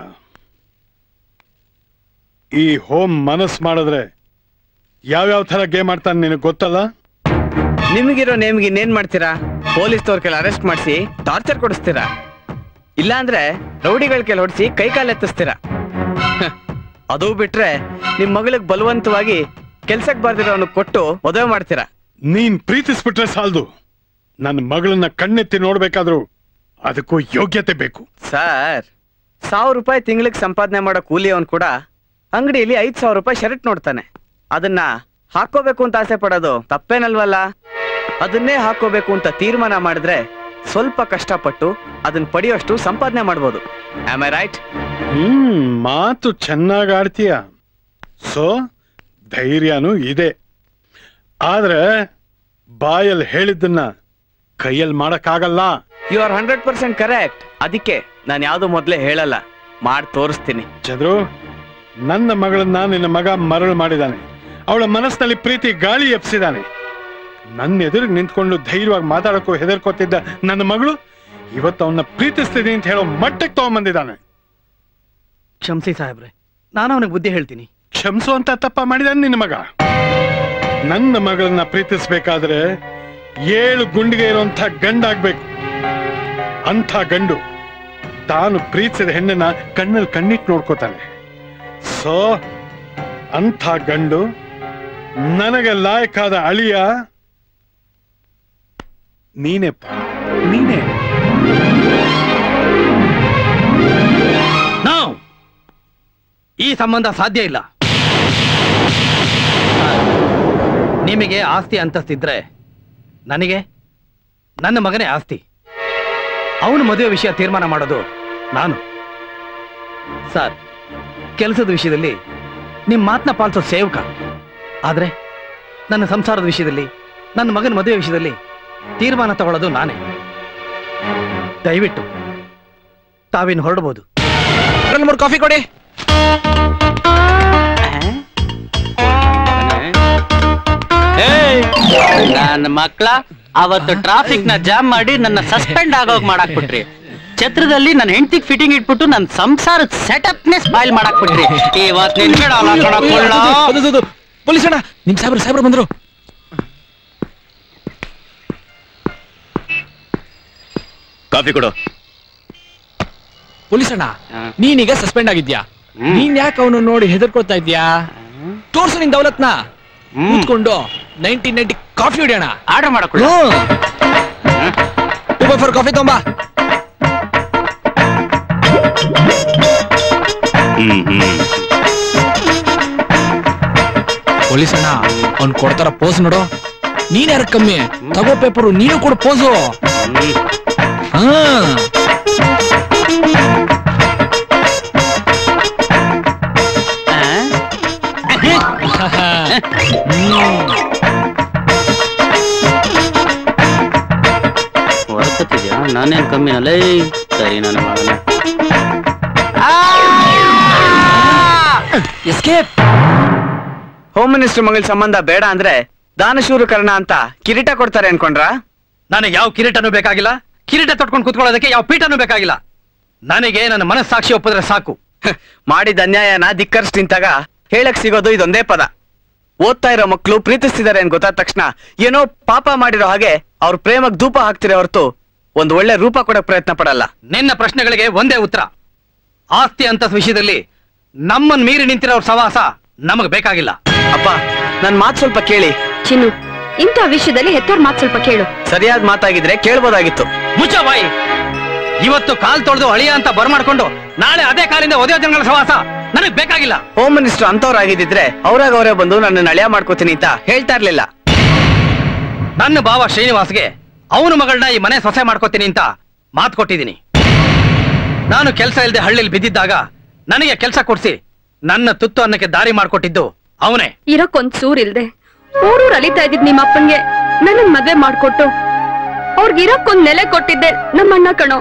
ಈ ಹೋಮ್ ಮನಸ್ ಮಾಡಿದ್ರೆ ಯಾವ್ಯಾವ ತರ ಗೇಮ್ ಆಡ್ತಾನೆ ನಿನಗೆ ಗೊತ್ತಲ್ಲ ನಿಮಗಿರೋ ನೇಮ್ಗೆ ಇನ್ನೇನ್ ಮಾಡ್ತೀರಾ ಪೊಲೀಸ್ ತವ್ರ ಕೆಲ ಅರೆಸ್ಟ್ ಮಾಡಿಸಿ ಟಾರ್ಚರ್ ಕೊಡಿಸ್ತೀರಾ ಇಲ್ಲಾಂದ್ರೆ ರೌಡಿಗಳ ಕೆಲ ಹೊಡಿಸಿ ಕೈ ಕಾಲು ಎತ್ತಿಸ್ತೀರಾ ಹ, ಅದು ಬಿಟ್ರೆ ನಿಮ್ ಮಗಳಿಗೆ ಬಲವಂತವಾಗಿ ಕೆಲ್ಸಕ್ ಬರ್ದಿರೋನು ಕೊಟ್ಟು ಮದುವೆ ಮಾಡ್ತೀರಾ ನೀನ್ ಪ್ರೀತಿಸ್ಬಿಟ್ರೆ ಸಾಲ್ದು ನನ್ನ ಮಗಳನ್ನ ಕಣ್ಣೆತ್ತಿ ನೋಡ್ಬೇಕಾದ್ರು ಅದಕ್ಕೂ ಯೋಗ್ಯತೆ ಬೇಕು ಸರ್ ಸಾವಿರ ರೂಪಾಯಿ ತಿಂಗಳಿಗೆ ಸಂಪಾದನೆ ಮಾಡೋ ಕೂಲಿಯವನ್ ಕೂಡ ಅಂಗಡಿಯಲ್ಲಿ ಐದ್ ಸಾವಿರ ರೂಪಾಯಿ ಶರ್ಟ್ ನೋಡ್ತಾನೆ ಅದನ್ನ ಹಾಕೋಬೇಕು ಅಂತ ಆಸೆ ಪಡೋದು ತಪ್ಪೇನಲ್ವಲ್ಲ ಅದನ್ನೇ ಹಾಕೋಬೇಕು ಅಂತ ತೀರ್ಮಾನ ಮಾಡಿದ್ರೆ ಸ್ವಲ್ಪ ಕಷ್ಟಪಟ್ಟು ಅದನ್ನ ಪಡೆಯೋಷ್ಟು ಸಂಪಾದನೆ ಮಾಡ್ಬೋದು ಆಮ್ ಐ ರೈಟ್ ಹ್ಮ್ ಮಾತು ಚೆನ್ನಾಗ್ ಆಡ್ತೀಯ ಸೊ ಧೈರ್ಯನೂ ಇದೆ ಆದ್ರೆ ಬಾಯಲ್ಲಿ ಹೇಳಿದ್ದನ್ನ ಕೈಯಲ್ಲಿ ಮಾಡಕ್ಕಾಗಲ್ಲ you are hundred percent correct ಅದಕ್ಕೆ ನಾನು ಯಾವ್ದು ಮೊದ್ಲೇ ಹೇಳಲ್ಲ ಮಾಡಿ ತೋರಿಸ್ತೀನಿ ಚಂದ್ರು ನನ್ನ ಮಗಳನ್ನ ನಿನ್ನ ಮಗ ಮರಳು ಮಾಡಿದಾನೆ ಅವಳ ಮನಸ್ಸಿನಲ್ಲಿ ಪ್ರೀತಿ ಗಾಳಿ ಎಪ್ಸಿದಾನೆ ನನ್ನ ಎದುರಿಗೆ ನಿಂತ್ಕೊಂಡು ಧೈರ್ಯವಾಗಿ ಮಾತಾಡಕ್ಕೂ ಹೆದರ್ಕೋತಿದ್ದ ನನ್ನ ಮಗಳು ಇವತ್ತು ಅವನ್ನ ಪ್ರೀತಿಸ್ತಿದ್ದೀನಿ ಅಂತ ಹೇಳೋ ಮಟ್ಟಕ್ಕೆ ತಗೊಂಬಂದಿದ್ದಾನೆ ಕ್ಷಮಿಸಿ ಸಾಹೇಬ್ರೆ ನಾನು ಅವನಿಗೆ ಬುದ್ಧಿ ಹೇಳ್ತೀನಿ ಕ್ಷಮಿಸು ಅಂತ ತಪ್ಪ ಮಾಡಿದಾನೆ ನಿನ್ನ ಮಗ ನನ್ನ ಮಗಳನ್ನ ಪ್ರೀತಿಸ್ಬೇಕಾದ್ರೆ ಏಳು ಗುಂಡಿಗೆ ಇರುವಂತ ಗಂಡಾಗ್ಬೇಕು ಅಂಥ ಗಂಡು ತಾನು ಪ್ರೀತಿಸಿದ ಹೆಣ್ಣನ್ನ ಕಣ್ಣಲ್ಲಿ ಕಣ್ಣಿಟ್ಟು ನೋಡ್ಕೋತಾನೆ ಸೊ ಅಂಥ ಗಂಡು ನನಗೆ ಲಾಯಕಾದ ಅಳಿಯ ನೀನೇಪ್ಪ ನೀನೇ ನಾವು ಈ ಸಂಬಂಧ ಸಾಧ್ಯ ಇಲ್ಲ ನಿಮಗೆ ಆಸ್ತಿ ಅಂತಸ್ತಿದ್ರೆ ನನಗೆ ನನ್ನ ಮಗನೇ ಆಸ್ತಿ ಅವನ ಮದುವೆ ವಿಷಯ ತೀರ್ಮಾನ ಮಾಡೋದು ನಾನು ಸರ್ ಕೆಲಸದ ವಿಷಯದಲ್ಲಿ ನಿಮ್ಮ ಮಾತನ್ನ ಪಾಲಿಸೋ ಸೇವಕ ಆದ್ರೆ ನನ್ನ ಸಂಸಾರದ ವಿಷಯದಲ್ಲಿ ನನ್ನ ಮಗನ ಮದುವೆ ವಿಷಯದಲ್ಲಿ ತೀರ್ಮಾನ ತಗೊಳ್ಳೋದು ನಾನೇ ದಯವಿಟ್ಟು ತಾವಿನ್ನು ಹೊರಡ್ಬೋದು ಎರಡು ಮೂರು ಕಾಫಿ ಕೊಡಿ ನನ್ನ ಮಕ್ಳ ಅವತ್ತು ಟ್ರಾಫಿಕ್ ನ ಜಾಮ್ ಮಾಡಿ ನನ್ನ ಸಸ್ಪೆಂಡ್ ಆಗೋಗ್ ಮಾಡಾಕ್ ಬಿಟ್ರಿ ಛತ್ರದಲ್ಲಿ ನನ್ನ ಹೆಂಡತಿಗೆ ಫಿಟ್ಟಿಂಗ್ ಇಟ್ಬಿಟ್ಟು ನನ್ನ ಸಂಸಾರದ ಸೆಟಪ್ ನೇ ಸ್ಪಾಯ್ಲ್ ಮಾಡಾಕ್ ಬಿಟ್ರಿ ಇವತ್ ನಿನ್ ಕಡೆ ಅಲ್ಲ ಕಣ ಕೊಳ್ಳ. ಪೊಲೀಸ್ ಅಣ್ಣ ನಿಮ್ ಸಾಹೇಬ್ರು ಸಾಹೇಬ್ರು ಬಂದ್ರು ಕಾಫಿ ಕೊಡು ಪೊಲೀಸ್ ಅಣ್ಣ ನೀನೀಗ ಸಸ್ಪೆಂಡ್ ಆಗಿದ್ಯಾ ನೀನ್ ಯಾಕೆ ಅವನು ನೋಡಿ ಹೆದರ್ಕೊಳ್ತಾ ಇದ್ಯಾ ತೋರ್ಸು ನಿನ್ ದೌಲತ್ನ ಕೂತ್ಕೊಂಡು ನೈನ್ಟೀನ್ ನೈನ್ಟಿ ಕಾಫಿ ಹೊಡಿಯೋಣ ಆರ್ಡರ್ ಮಾಡಕೊಳ್ಳ ಟೂ ಬೈ ಫೋರ್ ಕಾಫಿ ತೊಂಬಾ ಪೊಲೀಸ್ ಅಣ್ಣ ಅವ್ನ್ ಕೊಡ್ತಾರ ಪೋಸ್ ನೋಡು ನೀನ್ ಯಾರ ಕಮ್ಮಿ ತಗೋ ಪೇಪರು ನೀನು ಕೊಡು ಪೋಸು ಹಾ ಹೊರಕತ್ತಿದ್ಯಾ ನಾನೇನ್ ಕಮ್ಮಿನಲ್ಲೇ ಸರಿ ನನ್ನ ಮಗನ ಎಸ್ಕೇಪ್ ಹೋಮ್ ಮಿನಿಸ್ಟರ್ ಮಗಳ ಸಂಬಂಧ ಬೇಡ ಅಂದ್ರೆ ದಾನಶೂರು ಕರ್ಣ ಅಂತ ಕಿರೀಟ ಕೊಡ್ತಾರೆ ಅನ್ಕೊಂಡ್ರಾ ನನಗೆ ಯಾವ ಕಿರೀಟನೂ ಬೇಕಾಗಿಲ್ಲ ಕಿರೀಟ ತೊಟ್ಕೊಂಡು ಕುತ್ಕೊಳ್ಳೋದಕ್ಕೆ ಯಾವ ಪೀಠನೂ ಬೇಕಾಗಿಲ್ಲ ನನಗೆ ನನ್ನ ಮನಸ್ಸಾಕ್ಷಿ ಒಪ್ಪಿದ್ರೆ ಸಾಕು ಮಾಡಿದ ಅನ್ಯಾಯನ ಧಿಕ್ಕರಿಸಿ ನಿಂತಾಗ ಹೇಳಕ್ ಸಿಗೋದು ಇದೊಂದೇ ಪದ ಓದ್ತಾ ಇರೋ ಮಕ್ಕಳು ಪ್ರೀತಿಸ್ತಿದ್ದಾರೆ ಅಂತ ಗೊತ್ತಾದ ತಕ್ಷಣ ಏನೋ ಪಾಪ ಮಾಡಿರೋ ಹಾಗೆ ಅವ್ರ ಪ್ರೇಮಕ್ ಧೂಪ ಹಾಕ್ತಿರೋ ಹೊರತು ಒಂದ್ ಒಳ್ಳೆ ರೂಪ ಕೊಡಕ್ ಪ್ರಯತ್ನ ಪಡಲ್ಲ ನಿನ್ನ ಪ್ರಶ್ನೆಗಳಿಗೆ ಒಂದೇ ಉತ್ತರ ಆಸ್ತಿ ಅಂತ ವಿಷಯದಲ್ಲಿ ನಮ್ಮನ್ ಮೀರಿ ನಿಂತಿರೋ ಸವಾಸ ನಮಗ್ ಬೇಕಾಗಿಲ್ಲ ಅಪ್ಪ ನನ್ ಮಾತು ಸ್ವಲ್ಪ ಕೇಳಿ ಚಿನ್ನು ಇಂಥ ವಿಷಯದಲ್ಲಿ ಹೆತ್ತೋರ್ ಮಾತು ಸ್ವಲ್ಪ ಕೇಳು ಸರಿಯಾದ ಮಾತಾಗಿದ್ರೆ ಕೇಳ್ಬೋದಾಗಿತ್ತು ಮುಚ್ಚ ಬಾಯಿ ಇವತ್ತು ಕಾಲ್ ತೊಳೆದು ಅಳಿಯ ಅಂತ ಬರ್ಮಾಡ್ಕೊಂಡು ನಾಳೆ ಅದೇ ಕಾಲಿಂದ ಒದೆಯೋ ಜನಗಳ ಸವಾಸ ನನಗ್ ಬೇಕಾಗಿಲ್ಲ ಹೋಮ್ ಮಿನಿಸ್ಟರ್ ಅಂತವ್ರಾಗಿದ್ದಿದ್ರೆ ಅವ್ರಾಗ ಅವರೇ ಬಂದು ನನ್ನ ಅಳಿಯ ಮಾಡ್ಕೋತೀನಿ ಅಂತ ಹೇಳ್ತಾ ಇರ್ಲಿಲ್ಲ ನನ್ನ ಭಾವ ಶ್ರೀನಿವಾಸ್ಗೆ ಅವನ ಮಗಳನ್ನ ಈ ಮನೆ ಸೊಸೆ ಮಾಡ್ಕೋತೀನಿ ಅಂತ ಮಾತು ಕೊಟ್ಟಿದ್ದೀನಿ ನಾನು ಕೆಲಸ ಇಲ್ಲದೆ ಹಳ್ಳಿಲಿ ಬಿದ್ದಿದ್ದಾಗ ನನಗೆ ಕೆಲಸ ಕೊಡ್ಸಿ ನನ್ನ ತುತ್ತು ಅನ್ನಕ್ಕೆ ದಾರಿ ಮಾಡ್ಕೊಟ್ಟಿದ್ದು ಅವನೇ ಇರಕ್ಕೊಂದ್ ಸೂರ್ ಇಲ್ದೆ ಊರೂರ್ ಅಲಿತಾ ಇದ್ದಿದ್ ನಿಮ್ಮ ಅಪ್ಪನ್ಗೆ ನನ್ನ ಮದ್ವೆ ಮಾಡ್ಕೊಟ್ಟು ಅವ್ರಿಗೆ ಇರಕ್ಕೊಂದ್ ನೆಲೆ ಕೊಟ್ಟಿದ್ದೆ ನಮ್ಮ ಅಣ್ಣ ಕಣೋ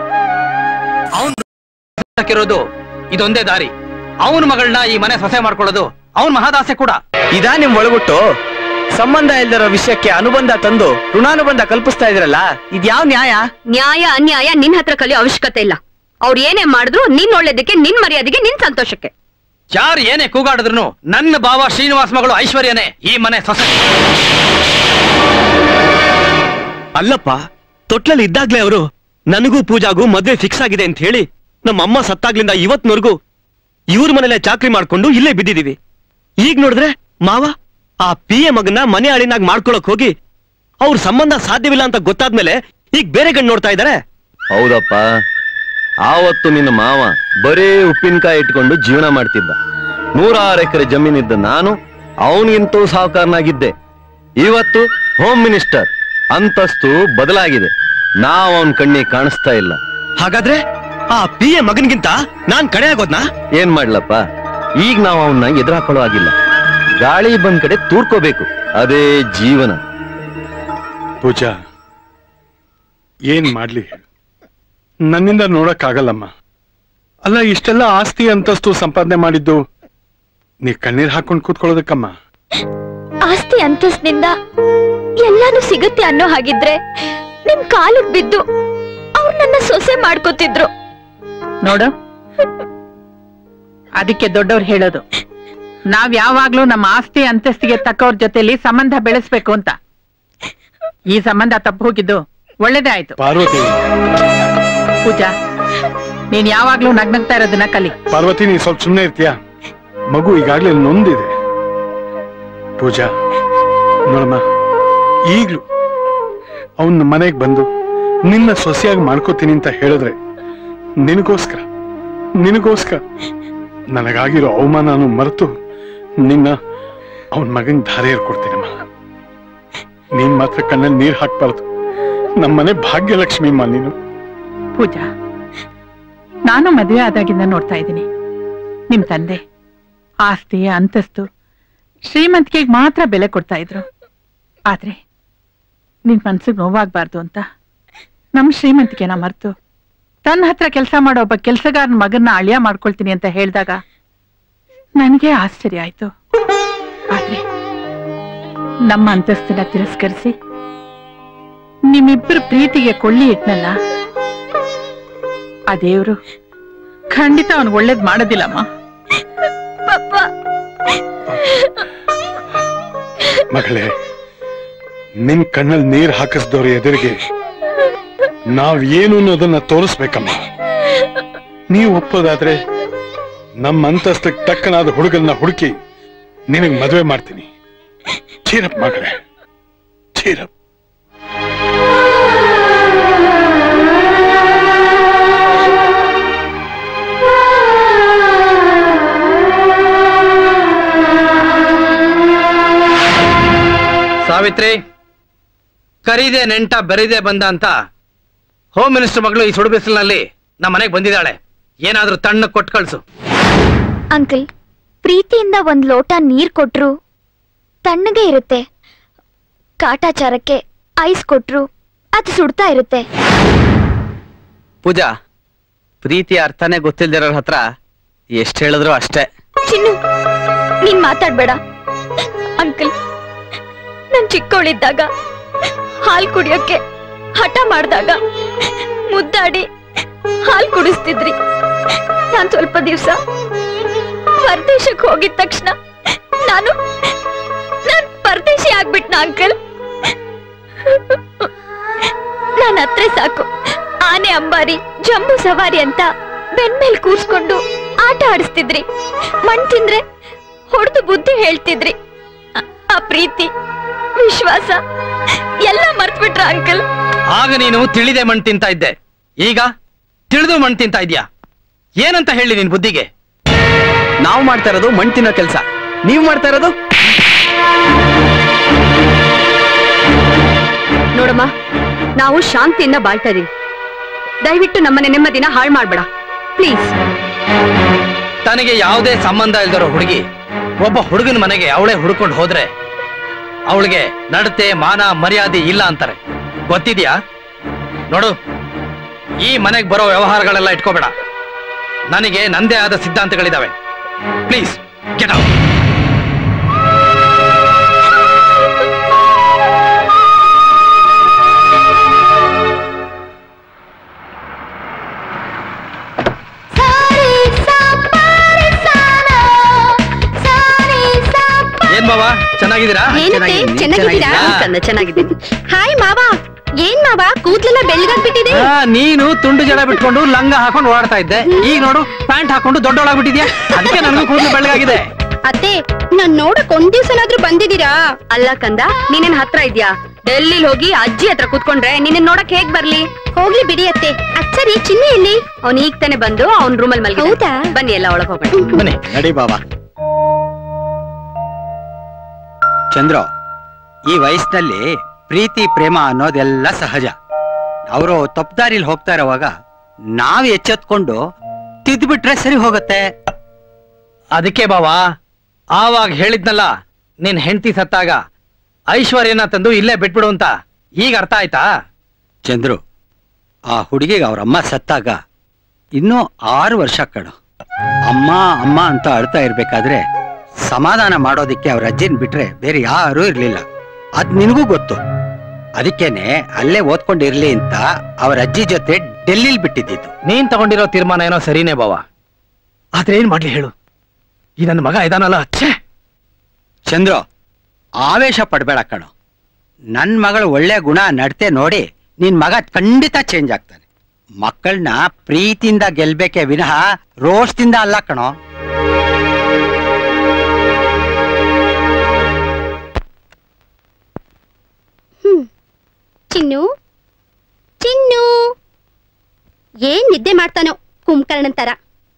ಅವನು ಇದೊಂದೇ ದಾರಿ ಅವನ ಮಗಳನ್ನ ಈ ಮನೆ ಸೊಸೆ ಮಾಡ್ಕೊಳ್ಳೋದು ಅವನ್ ಮಹಾದಾಸೆ ಕೂಡ ಇದಾ ನಿಮ್ ಒಳಗುಟ್ಟು ಸಂಬಂಧ ಇಲ್ದಿರೋ ವಿಷಯಕ್ಕೆ ಅನುಬಂಧ ತಂದು ಋಣಾನುಬಂಧ ಕಲ್ಪಿಸ್ತಾ ಇದ್ರಲ್ಲ ಇದ್ಯಾವ್ ನ್ಯಾಯ ನ್ಯಾಯ ಅನ್ಯಾಯ ನಿನ್ ಹತ್ರ ಕಲಿಯೋ ಅವಶ್ಯಕತೆ ಇಲ್ಲ ಅವ್ರು ಏನೇ ಮಾಡಿದ್ರು ನಿನ್ ಒಳ್ಳೇದಕ್ಕೆ ನಿನ್ ಮರ್ಯಾದೆಗೆ ನಿನ್ ಸಂತೋಷಕ್ಕೆ ಯಾರು ಏನೇ ಕೂಗಾಡಿದ್ರು ನನ್ನ ಭಾವ ಶ್ರೀನಿವಾಸ್ ಮಗಳು ಐಶ್ವರ್ಯನೇ ಈ ಮನೆ ಸೊಸೆ ಅಲ್ಲಪ್ಪ ತೊಟ್ಲಲ್ಲಿ ಇದ್ದಾಗ್ಲೇ ಅವರು ನನಗೂ ಪೂಜಾಗೂ ಮದ್ವೆ ಫಿಕ್ಸ್ ಆಗಿದೆ ಅಂತ ಹೇಳಿ ನಮ್ಮ ಅಮ್ಮ ಸತ್ತಾಗ್ಲಿಂದ ಇವತ್ನವರೆಗೂ ಇವ್ರ ಮನೇಲೆ ಚಾಕ್ರಿ ಮಾಡ್ಕೊಂಡು ಇಲ್ಲೇ ಬಿದ್ದಿದೀವಿ ಈಗ ನೋಡಿದ್ರೆ ಮಾವ ಆ ಪಿ ಎ ಮಗನ ಮನೆ ಅಳಿನಾಗ್ ಮಾಡ್ಕೊಳಕ್ ಹೋಗಿ ಅವ್ರ ಸಂಬಂಧ ಸಾಧ್ಯವಿಲ್ಲ ಅಂತ ಗೊತ್ತಾದ್ಮೇಲೆ ಈಗ ಬೇರೆ ಗಂಡು ನೋಡ್ತಾ ಇದಾರೆ ಹೌದಪ್ಪ ಆವತ್ತು ನಿನ್ನ ಮಾವ ಬರೇ ಉಪ್ಪಿನಕಾಯಿ ಇಟ್ಕೊಂಡು ಜೀವನ ಮಾಡ್ತಿದ್ದ ನೂರಾರು ಎಕರೆ ಜಮೀನಿದ್ದ ನಾನು ಅವನಿಗಿಂತೂ ಸಾಹುಕಾರನಾಗಿದ್ದೆ ಇವತ್ತು ಹೋಮ್ ಮಿನಿಸ್ಟರ್ ಅಂತಸ್ತು ಬದಲಾಗಿದೆ ನಾವು ಅವನ್ ಕಣ್ಣಿಗೆ ಕಾಣಿಸ್ತಾ ಇಲ್ಲ ಹಾಗಾದ್ರೆ ಆ ಪಿ ಎ ಮಗನ್ಗಿಂತ ನಾನ್ ಕಡೆ ಆಗೋದ್ನಾ ಏನ್ ಮಾಡ್ಲಪ್ಪ ಈಗ ನಾವು ಅವನ್ನ ಎದುರಾಕೊಳ್ಳೋ ಆಗಿಲ್ಲ ಗಾಳಿ ಬಂದ್ ಕಡೆ ತೂರ್ಕೋಬೇಕು ಅದೇ ಜೀವನ ಪೂಜಾ ಏನ್ ಮಾಡ್ಲಿ ಹೇಳು? ನನ್ನಿಂದ ನೋಡಕ್ಕಾಗಲ್ಲಮ್ಮ ಅಲ್ಲ ಇಷ್ಟೆಲ್ಲ ಆಸ್ತಿ ಅಂತಸ್ತು ಸಂಪಾದನೆ ಮಾಡಿದ್ದು ನೀ ಕಣ್ಣೀರ್ ಹಾಕೊಂಡು ಕೂತ್ಕೊಳ್ಳೋದಕ್ಕಮ್ಮ ಆಸ್ತಿ ಅಂತಸ್ತಿನಿಂದ ಎಲ್ಲಾನು ಸಿಗುತ್ತೆ ಅನ್ನೋ ಹಾಗಿದ್ರೆ ನಿಮ್ ಕಾಲಕ್ ಬಿದ್ದು ಅವ್ರು ನನ್ನ ಸೊಸೆ ಮಾಡ್ಕೋತಿದ್ರು ನೋಡು ಅದಕ್ಕೆ ದೊಡ್ಡವ್ರು ಹೇಳೋದು ನಾವ್ ಯಾವಾಗ್ಲೂ ನಮ್ಮ ಆಸ್ತಿ ಅಂತಸ್ತಿಗೆ ತಕ್ಕವ್ರ ಜೊತೆಲಿ ಸಂಬಂಧ ಬೆಳೆಸ್ಬೇಕು ಅಂತ ಈ ಸಂಬಂಧ ತಪ್ಪು ಹೋಗಿದ್ದು ಒಳ್ಳೇದೇ ಆಯ್ತು ಪಾರ್ವತಿ ಪೂಜಾ ನೀನ್ ಯಾವಾಗ್ಲೂ ನಗ್ನಗ್ತಾ ಇರೋದನ್ನ ಕಲಿ ಪಾರ್ವತಿ ನೀ ಸ್ವಲ್ಪ ಸುಮ್ಮನೆ ಇರ್ತೀಯಾ ಮಗು ಈಗಾಗ್ಲೇ ನೊಂದಿದೆ ಪೂಜಾ ನೋಡಮ್ಮ ಈಗ್ಲೂ ಅವನ ಮನೆಗೆ ಬಂದು ನಿನ್ನ ಸೊಸೆಯಾಗಿ ಮಾಡ್ಕೋತೀನಿ ಅಂತ ಹೇಳಿದ್ರೆ ನಿನಗೋಸ್ಕರ ನಿನಗೋಸ್ಕರ ನನಗಾಗಿರೋ ಅವಮಾನನು ಮರೆತು ನಿನ್ನ ಅವನ ಮಗನ್ ಧಾರೆ ಏರ್ಕೊಡ್ತೀನಮ್ಮ ನೀನ್ ಮಾತ್ರ ಕಣ್ಣಲ್ಲಿ ನೀರ್ ಹಾಕ್ಬಾರ್ದು ನಮ್ಮನೆ ಭಾಗ್ಯಲಕ್ಷ್ಮಿಮ್ಮ ನೀನು ಪೂಜಾ ನಾನು ಮದುವೆ ಆದಾಗಿಂದ ನೋಡ್ತಾ ಇದ್ದೀನಿ ನಿಮ್ ತಂದೆ ಆಸ್ತಿ ಅಂತಸ್ತು ಶ್ರೀಮಂತಿಕೆಗೆ ಮಾತ್ರ ಬೆಲೆ ಕೊಡ್ತಾ ಇದ್ರು ಆದ್ರೆ ನಿನ್ ಮನ್ಸಿಗೆ ನೋವಾಗ್ಬಾರ್ದು ಅಂತ ನಮ್ ಶ್ರೀಮಂತಿಕೆನ ಮರ್ತು ತನ್ನ ಹತ್ರ ಕೆಲಸ ಮಾಡೋ ಒಬ್ಬ ಕೆಲ್ಸಗಾರನ ಮಗನ್ನ ಅಳಿಯ ಮಾಡ್ಕೊಳ್ತೀನಿ ಅಂತ ಹೇಳಿದಾಗ ನನಗೆ ಆಶ್ಚರ್ಯ ಆಯ್ತು ಆದ್ರೆ ನಮ್ಮ ಅಂತಸ್ತನ್ನ ತಿರಸ್ಕರಿಸಿ ನಿಮ್ಮಿಬ್ಬರ ಪ್ರೀತಿಗೆ ಕೊಳ್ಳಿ ಇಟ್ನಲ್ಲ ಆ ದೇವ್ರು ಖಂಡಿತ ಅವನಿಗೆ ಒಳ್ಳೇದ್ ಮಾಡೋದಿಲ್ಲಮ್ಮ ಮಗಳೇ ನಿನ್ ಕಣ್ಣಲ್ಲಿ ನೀರ್ ಹಾಕಿಸ್ದವ್ರ ಎದುರಿಗೆ ನಾವ್ ಏನು ಅನ್ನೋದನ್ನ ತೋರಿಸ್ಬೇಕಮ್ಮ ನೀವು ಒಪ್ಪೋದಾದ್ರೆ ನಮ್ಮ ಅಂತಸ್ತಕ್ಕೆ ತಕ್ಕನಾದ ಹುಡುಗನ್ನ ಹುಡುಕಿ ನಿನಗ್ ಮದುವೆ ಮಾಡ್ತೀನಿ ಚೀರಪ್ ಮಗಳೇ ಚೀರಪ್ ಸಾವಿತ್ರಿ ಕರೀದೆ ನೆಂಟ ಬೆರೀದೆ ಬಂದ ಅಂತ ಹೋಮ್ ಮಿನಿಸ್ಟರ್ ಮಗಳು ಈ ಸುಡು ಬಿಸಿಲಿನಲ್ಲಿ ನಮ್ಮ ಮನೆಗೆ ಬಂದಿದ್ದಾಳೆ ಏನಾದ್ರೂ ತಣ್ಣ ಕೊಟ್ಟು ಕಳ್ಸು ಅಂಕಲ್ ಪ್ರೀತಿಯಿಂದ ಒಂದ್ ಲೋಟ ನೀರ್ ಕೊಟ್ರು ತಣ್ಣಗೆ ಇರುತ್ತೆ ಕಾಟಾಚಾರಕ್ಕೆ ಐಸ್ ಕೊಟ್ರು ಅದು ಸುಡ್ತಾ ಇರುತ್ತೆ ಪೂಜಾ ಪ್ರೀತಿ ಅರ್ಥನೇ ಗೊತ್ತಿಲ್ದಿರೋರ್ ಹತ್ರ ಎಷ್ಟ್ ಹೇಳಿದ್ರು ಅಷ್ಟೇ ಚಿನ್ನು ನೀನ್ ಮಾತಾಡ್ಬೇಡ ಅಂಕಲ್ ನಾನ್ ಚಿಕ್ಕವಳಿದ್ದಾಗ ಹಾಲ್ ಕುಡಿಯೋಕೆ ಹಠ ಮಾಡ್ದಾಗ ಮುದ್ದಾಡಿ ಹಾಲ್ ಕುಡಿಸ್ತಿದ್ರಿ ನಾನ್ ಸ್ವಲ್ಪ ದಿವ್ಸ ಪರದೇಶಕ್ಕೆ ಹೋಗಿದ ತಕ್ಷಣ ನಾನು ನಾನ್ ಪರದೇಶಿ ಆಗ್ಬಿಟ್ನ ಅಂಕಲ್ ನಾನ್ ಹತ್ರ ಸಾಕು ಆನೆ ಅಂಬಾರಿ ಜಂಬೂ ಸವಾರಿ ಅಂತ ಬೆನ್ಮೇಲ್ ಕೂರ್ಸ್ಕೊಂಡು ಆಟ ಆಡಿಸ್ತಿದ್ರಿ ಮಣ್ ತಿಂದ್ರೆ ಹೊಡೆದು ಬುದ್ಧಿ ಹೇಳ್ತಿದ್ರಿ ಅ- ಆ ಪ್ರೀತಿ ವಿಶ್ವಾಸ ಎಲ್ಲ ಮರ್ತ್ಬಿಟ್ರ ಅಂಕಲ್ ಆಗ ನೀನು ತಿಳಿದೆ ಮಣ್ಣು ತಿಂತಾ ಇದ್ದೆ ಈಗ ತಿಳಿದು ಮಣ್ಣು ತಿಂತಾ ಇದ್ಯಾ ಏನಂತ ಹೇಳಿ ನಿನ್ ಬುದ್ಧಿಗೆ ನಾವು ಮಾಡ್ತಾ ಇರೋದು ಮಣ್ಣು ತಿನ್ನೋ ಕೆಲಸ ನೀವು ಮಾಡ್ತಾ ಇರೋದು ನೋಡಮ್ಮ ನಾವು ಶಾಂತಿಯಿಂದ ಬಾಳ್ತಾ ಇದೀವಿ ದಯವಿಟ್ಟು ನಮ್ಮನೆ ನೆಮ್ಮದಿನ ಹಾಳು ಮಾಡ್ಬೇಡ ಪ್ಲೀಸ್ ತನಗೆ ಯಾವುದೇ ಸಂಬಂಧ ಇಲ್ದಿರೋ ಹುಡುಗಿ ಒಬ್ಬ ಹುಡುಗನ ಮನೆಗೆ ಅವಳೇ ಹುಡ್ಕೊಂಡು ಹೋದ್ರೆ ಅವಳಿಗೆ ನಡತೆ ಮಾನ ಮರ್ಯಾದೆ ಇಲ್ಲ ಅಂತಾರೆ ಗೊತ್ತಿದ್ಯಾ ನೋಡು ಈ ಮನೆಗೆ ಬರೋ ವ್ಯವಹಾರಗಳೆಲ್ಲ ಇಟ್ಕೋಬೇಡ ನನಗೆ ನಂದೇ ಆದ ಸಿದ್ಧಾಂತಗಳಿದಾವೆ ಪ್ಲೀಸ್ ಗೆಟ್ ಔಟ್ ಏನ್ ಬಾವಾ ಚೆನ್ನಾಗಿದ್ದೀರಾ ಏನಕ್ಕೆ ಚೆನ್ನಾಗಿದ್ದೀರಾ ಕಂದ ಚೆನ್ನಾಗಿದ್ದೀನಿ ಹಾಯ್ ಮಾವ ಏನ್ ಮಾವ ಕೂದ್ಲೆಲ್ಲ ಬೆಳ್ಳಗಾಗ್ಬಿಟ್ಟಿದೆ ಆ, ನೀನು ತುಂಡು ಜಡ ಬಿಟ್ಕೊಂಡು ಲಂಗ ಹಾಕೊಂಡು ಓಡಾಡ್ತಾ ಇದ್ದೆ ಈಗ ನೋಡು ಪ್ಯಾಂಟ್ ಹಾಕೊಂಡು ದೊಡ್ಡೊಳಾಗ್ಬಿಟ್ಟಿದ್ಯಾ ಅದಕ್ಕೆ ನನಗೂ ಕೂದಲು ಬೆಳ್ಳಗಾಗಿದೆ ಅತ್ತೆ ನಾನ್ ನೋಡಕ್ ಒಂದ್ ದಿವ್ಸನಾದ್ರೂ ಬಂದಿದ್ದೀರಾ ಅಲ್ಲ ಕಂದ ನೀನೇನ್ ಹತ್ರ ಇದ್ಯಾ ಡೆಲ್ಲಿಲ್ ಹೋಗಿ ಅಜ್ಜಿ ಹತ್ರ ಕೂತ್ಕೊಂಡ್ರೆ ನಿನ್ನ ನೋಡಕ್ ಹೇಗ್ ಬರ್ಲಿ ಹೋಗ್ಲಿ ಬಿಡಿ ಅತ್ತೆ ಅಚ್ಚರಿ ಚಿನ್ನಿ ಇಲ್ಲಿ ಅವ್ನ್ ಈಗ ತಾನೆ ಬಂದು ಅವ್ನ್ ರೂಮಲ್ ಮಲ್ಗಿ ಹೌದಾ ಬನ್ನಿ ಎಲ್ಲ ಒಳಗ್ ಹೋಗೋಣ ಬನ್ನಿ ನಡಿ ಬಾಬಾ ಚಂದ್ರ ಈ ವಯಸ್ಸಿನಲ್ಲಿ ಪ್ರೀತಿ ಪ್ರೇಮ ಅನ್ನೋದೆಲ್ಲ ಸಹಜ ಅವರು ತಪ್ಪದಾರಿಲಿ ಹೋಗ್ತಾ ಇರೋವಾಗ ನಾವ್ ಎಚ್ಚೆತ್ಕೊಂಡು ತಿದ್ಬಿಟ್ರೆ ಸರಿ ಹೋಗುತ್ತೆ ಅದಕ್ಕೆ ಬಾವಾ ಆವಾಗ ಹೇಳಿದ್ನಲ್ಲ ನಿನ್ ಹೆಂಡತಿ ಸತ್ತಾಗ ಐಶ್ವರ್ಯನ ತಂದು ಇಲ್ಲೇ ಬಿಟ್ಬಿಡು ಅಂತ ಈಗ ಅರ್ಥ ಆಯ್ತಾ ಚಂದ್ರು ಆ ಹುಡುಗಿಗೆ ಅವ್ರ ಅಮ್ಮ ಸತ್ತಾಗ ಇನ್ನೂ ಆರು ವರ್ಷ ಕಣು ಅಮ್ಮ ಅಮ್ಮ ಅಂತ ಅಳ್ತಾ ಇರ್ಬೇಕಾದ್ರೆ ಸಮಾಧಾನ ಮಾಡೋದಿಕ್ಕೆ ಅವ್ರ ಅಜ್ಜಿನ ಬಿಟ್ರೆ ಬೇರೆ ಯಾರೂ ಇರ್ಲಿಲ್ಲ ಅದ್ ನಿನಗೂ ಗೊತ್ತು ಅದಕ್ಕೇನೆ ಅಲ್ಲೇ ಓದ್ಕೊಂಡಿರ್ಲಿ ಅಂತ ಅವ್ರ ಅಜ್ಜಿ ಜೊತೆ ಡೆಲ್ಲಿಲ್ ಬಿಟ್ಟಿದ್ದು ನೀನ್ ತಗೊಂಡಿರೋ ತೀರ್ಮಾನ ಏನೋ ಸರಿನೇ ಬಾವ ಆದ್ರೆ ಏನ್ ಮಾಡ್ಲಿ ಹೇಳು ಈ ನನ್ನ ಮಗ ಇದಾನಲ್ಲ ಛೇ ಚಂದ್ರು ಆವೇಶ ಪಡ್ಬೇಡ ಕಣೋ ನನ್ ಮಗಳು ಒಳ್ಳೆ ಗುಣ ನಡತೆ ನೋಡಿ ನಿನ್ ಮಗ ಖಂಡಿತ ಚೇಂಜ್ ಆಗ್ತಾನೆ ಮಕ್ಕಳನ್ನ ಪ್ರೀತಿಯಿಂದ ಗೆಲ್ಬೇಕೆ ವಿನಃ ರೋಷದಿಂದ ಅಲ್ಲ ಕಣೋ ಚಿನ್ನು ಚಿನ್ನು ಏನ್ ನಿದ್ದೆ ಮಾಡ್ತಾನೋ ಕುಂಭಕರ್ಣನ್ ತರ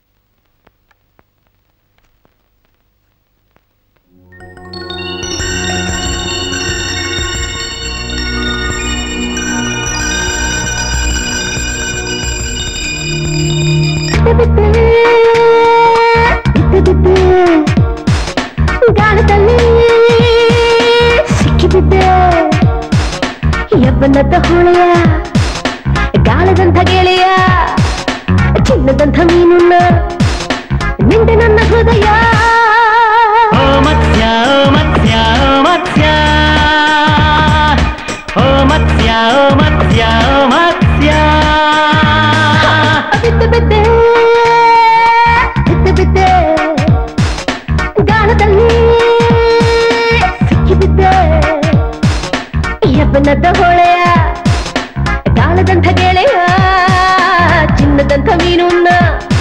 ಗಾಳದಲ್ಲಿ ಸಿಕ್ಕಿಬಿದ್ದೆ ಯವ್ವನದ ಹೊಳೆಯ ಗಾಳದಂಥ ಗೆಳೆಯ ಚಿನ್ನದಂಥ ಮೀನುನ್ನ ನಿಂದೆ ನನ್ನ ಹೃದಯ ಓ ಮತ್ಸ್ಯ ಓ ಮತ್ಸ್ಯ ಓ ಮತ್ಸ್ಯ ಓ ಮತ್ಸ್ಯ ಓ ಮತ್ಸ್ಯ ಓ ಮತ್ಸ್ಯ ಬಿದ್ದು ಬಿದ್ದೆ ಬಿದ್ದು ಬಿದ್ದೆ ಗಾಳದಲ್ಲಿ ಸಿಕ್ಕಿಬಿದ್ದೆ ಯವ್ವನದ ಹೊಳೆಯ ಗಾಳದಂಥ ಗೆಳೆಯ ಚಿನ್ನದಂಥ ಮೀನುನ್ನ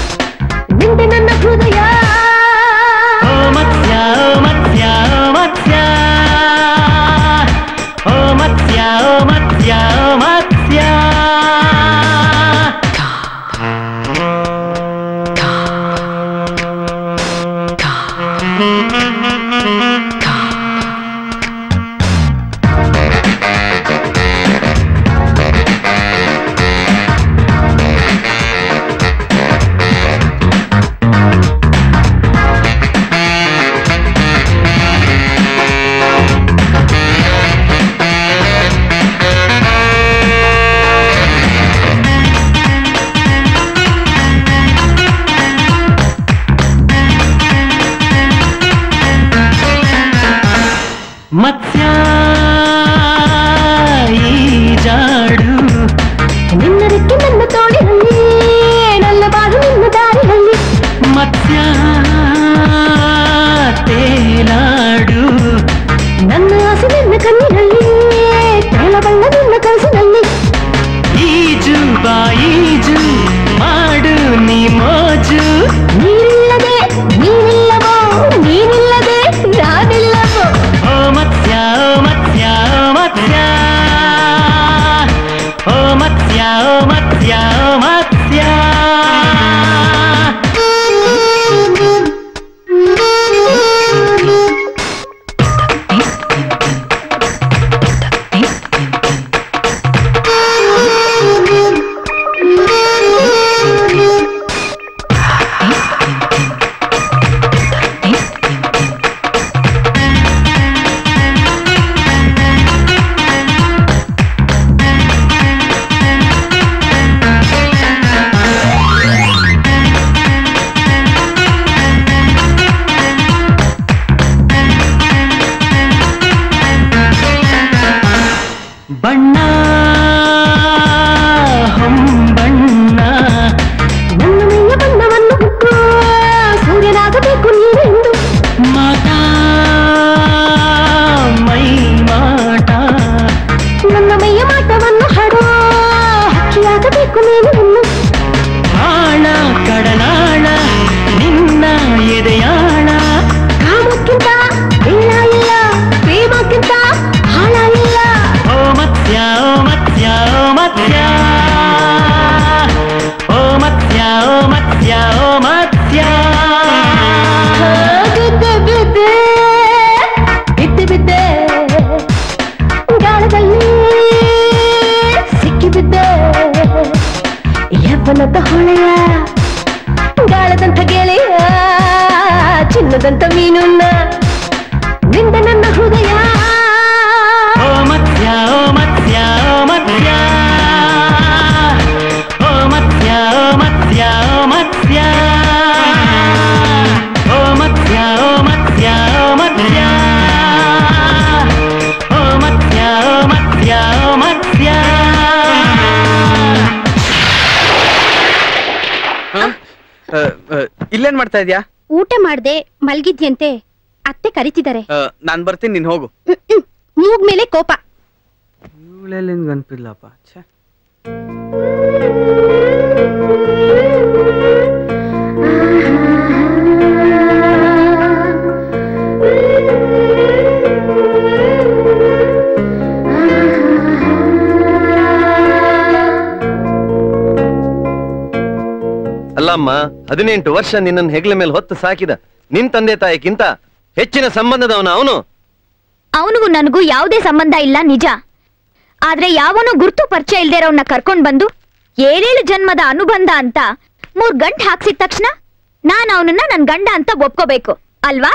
ಅನ್ನದಂತ ಮೀನುನ್ನ ನಿಂದ ನನ್ನ ಹೃದಯ ಓ ಮತ್ಸ್ಯ ಓ ಮತ್ಸ್ಯ ಓ ಮತ್ಸ್ಯ ಓ ಮತ್ಸ್ಯ ಓ ಮತ್ಸ್ಯ ಓ ಮತ್ಸ್ಯ ಓ ಮತ್ಸ್ಯ ಓ ಮತ್ಸ್ಯ ಓ ಮತ್ಸ್ಯ ಓ ಮತ್ಸ್ಯ ಓ ಮತ್ಸ್ಯ ಓ ಮತ್ಸ್ಯ ಆ, ಆ, ಇಲ್ಲೇನ್ ಮಾಡ್ತಾ ಇದ್ಯಾ ಊಟ ಮಾಡ್ದೆ ಮಲ್ಗಿದ್ಯಂತೆ ಅತ್ತೆ ಕರಿತಿದ್ದಾರೆ ಆ, ನಾನ್ ಬರ್ತೀನಿ ನೀನ್ ಹೋಗು ಮೂಗ್ ಮೇಲೆ ಕೋಪ ಇವಳೆಲ್ಲಿಂದ ಗನ್ಪಿಲ್ಲಪ್ಪ ಛೆ ಅಲ್ಲಮ್ಮ ಹದಿನೆಂಟು ವರ್ಷ ನಿನ್ನನ್ನು ಹೆಗ್ಲ ಮೇಲೆ ಹೊತ್ತು ಸಾಕಿದ ನಿನ್ ತಂದೆ ತಾಯಿಗಿಂತ ಹೆಚ್ಚಿನ ಸಂಬಂಧದವನ ಅವನು ಅವನಿಗೂ ನನಗೂ ಯಾವುದೇ ಸಂಬಂಧ ಇಲ್ಲ ನಿಜ ಆದ್ರೆ ಯಾವನೋ ಗುರ್ತು ಪರಿಚಯ ಇಲ್ದೇ ಇರೋನ್ನ ಕರ್ಕೊಂಡ್ ಬಂದು ಏಳೇಳು ಜನ್ಮದ ಅನುಬಂಧ ಅಂತ ಮೂರ್ ಗಂಟ್ ಹಾಕ್ಸಿದ ತಕ್ಷಣ ನಾನ್ ಅವನನ್ನ ನನ್ ಗಂಡ ಅಂತ ಒಪ್ಕೋಬೇಕು ಅಲ್ವಾ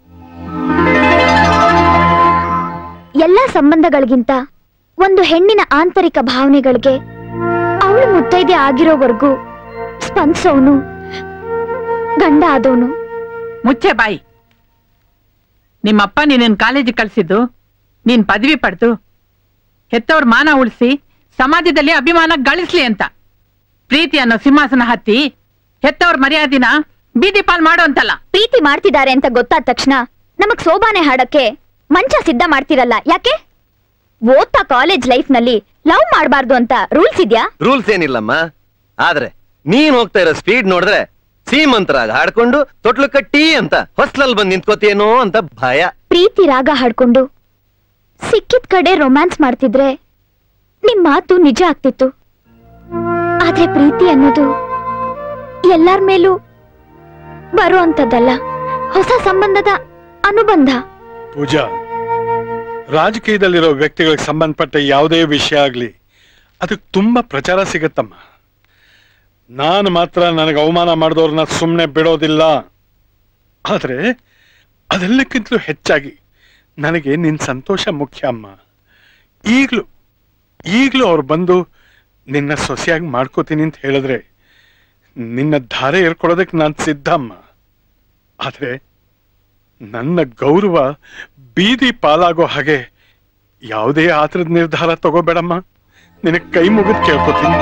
ಎಲ್ಲ ಸಂಬಂಧಗಳಿಗಿಂತ ಒಂದು ಹೆಣ್ಣಿನ ಆಂತರಿಕ ಭಾವನೆಗಳಿಗೆ ಅವಳು ಮುತ್ತೈದೆ ಆಗಿರೋವರೆಗೂ ಸ್ಪಂದಿಸೋನು ಗಂಡ ಆದವನು ಮುಚ್ಚೆ ಬಾಯಿ ನಿಮ್ಮಪ್ಪ ನಿನ್ನನ್ ಕಾಲೇಜಿಗೆ ಕಳ್ಸಿದ್ದು ನೀನ್ ಪದವಿ ಪಡೆದು ಹೆತ್ತವ್ರ ಮಾನ ಉಳಿಸಿ ಸಮಾಜದಲ್ಲಿ ಅಭಿಮಾನ ಗಳಿಸ್ಲಿ ಅಂತ ಪ್ರೀತಿ ಅನ್ನೋ ಸಿಂಹಾಸನ ಹತ್ತಿ ಹೆತ್ತವ್ರ ಮರ್ಯಾದಿನ ಬೀದಿ ಪಾಲ್ ಮಾಡೋ ಅಂತಲ್ಲ ಪ್ರೀತಿ ಮಾಡ್ತಿದ್ದಾರೆ ಅಂತ ಗೊತ್ತಾದ ತಕ್ಷಣ ನಮಗ್ ಸೋಬಾನೆ ಹಾಡಕ್ಕೆ ಮಂಚ ಸಿದ್ಧ ಮಾಡ್ತಿರಲ್ಲ ಯಾಕೆ ಓದ್ತಾ ಕಾಲೇಜ್ ಲೈಫ್ ನಲ್ಲಿ ಲವ್ ಮಾಡಬಾರ್ದು ಅಂತ ರೂಲ್ಸ್ ಇದ್ಯಾ ರೂಲ್ಸ್ ಏನಿಲ್ಲಮ್ಮ ಆದ್ರೆ ನೀನ್ ಹೋಗ್ತಾ ಇರೋ ಸ್ಪೀಡ್ ನೋಡಿದ್ರೆ ಸೀಮಂತರಾಗ ಹಾಡ್ಕೊಂಡು ತೊಟ್ಲು ಕಟ್ಟಿ ಅಂತ ಹೊಸ್ಲಲ್ಲಿ ಬಂದ್ ನಿಂತ್ಕೋತೇನೋ ಅಂತ ಭಯ ಪ್ರೀತಿ ರಾಗ ಹಾಡ್ಕೊಂಡು ಸಿಕ್ಕಿದ ಕಡೆ ರೊಮ್ಯಾನ್ಸ್ ಮಾಡ್ತಿದ್ರೆ ನಿಮ್ ಮಾತು ನಿಜ ಆಗ್ತಿತ್ತು ಆದ್ರೆ ಪ್ರೀತಿ ಅನ್ನೋದು ಎಲ್ಲಾರ ಮೇಲೂ ಬರುವಂತದ್ದಲ್ಲ ಹೊಸ ಸಂಬಂಧದ ಅನುಬಂಧ ಪೂಜಾ ರಾಜಕೀಯದಲ್ಲಿರೋ ವ್ಯಕ್ತಿಗಳಿಗೆ ಸಂಬಂಧಪಟ್ಟ ಯಾವುದೇ ವಿಷಯ ಆಗ್ಲಿ ಅದಕ್ಕೆ ತುಂಬಾ ಪ್ರಚಾರ ಸಿಗತ್ತಮ್ಮ ನಾನು ಮಾತ್ರ ನನಗೆ ಅವಮಾನ ಮಾಡಿದವ್ರನ್ನ ಸುಮ್ಮನೆ ಬಿಡೋದಿಲ್ಲ ಆದ್ರೆ ಅದೆಲ್ಲಕ್ಕಿಂತಲೂ ಹೆಚ್ಚಾಗಿ ನನಗೆ ನಿನ್ ಸಂತೋಷ ಮುಖ್ಯ ಅಮ್ಮ ಈಗ್ಲೂ ಈಗ್ಲೂ ಅವ್ರು ಬಂದು ನಿನ್ನ ಸೊಸೆಯಾಗಿ ಮಾಡ್ಕೋತೀನಿ ಅಂತ ಹೇಳಿದ್ರೆ ನಿನ್ನ ಧಾರೆ ಏರ್ಕೊಳ್ಳೋದಕ್ಕೆ ನಾನು ಸಿದ್ಧ ಅಮ್ಮ ಆದ್ರೆ ನನ್ನ ಗೌರವ ಬೀದಿ ಪಾಲಾಗೋ ಹಾಗೆ ಯಾವುದೇ ಆತರದ ನಿರ್ಧಾರ ತಗೋಬೇಡಮ್ಮ ನಿನಗೆ ಕೈ ಮುಗಿದು ಕೇಳ್ಕೊತೀನಿ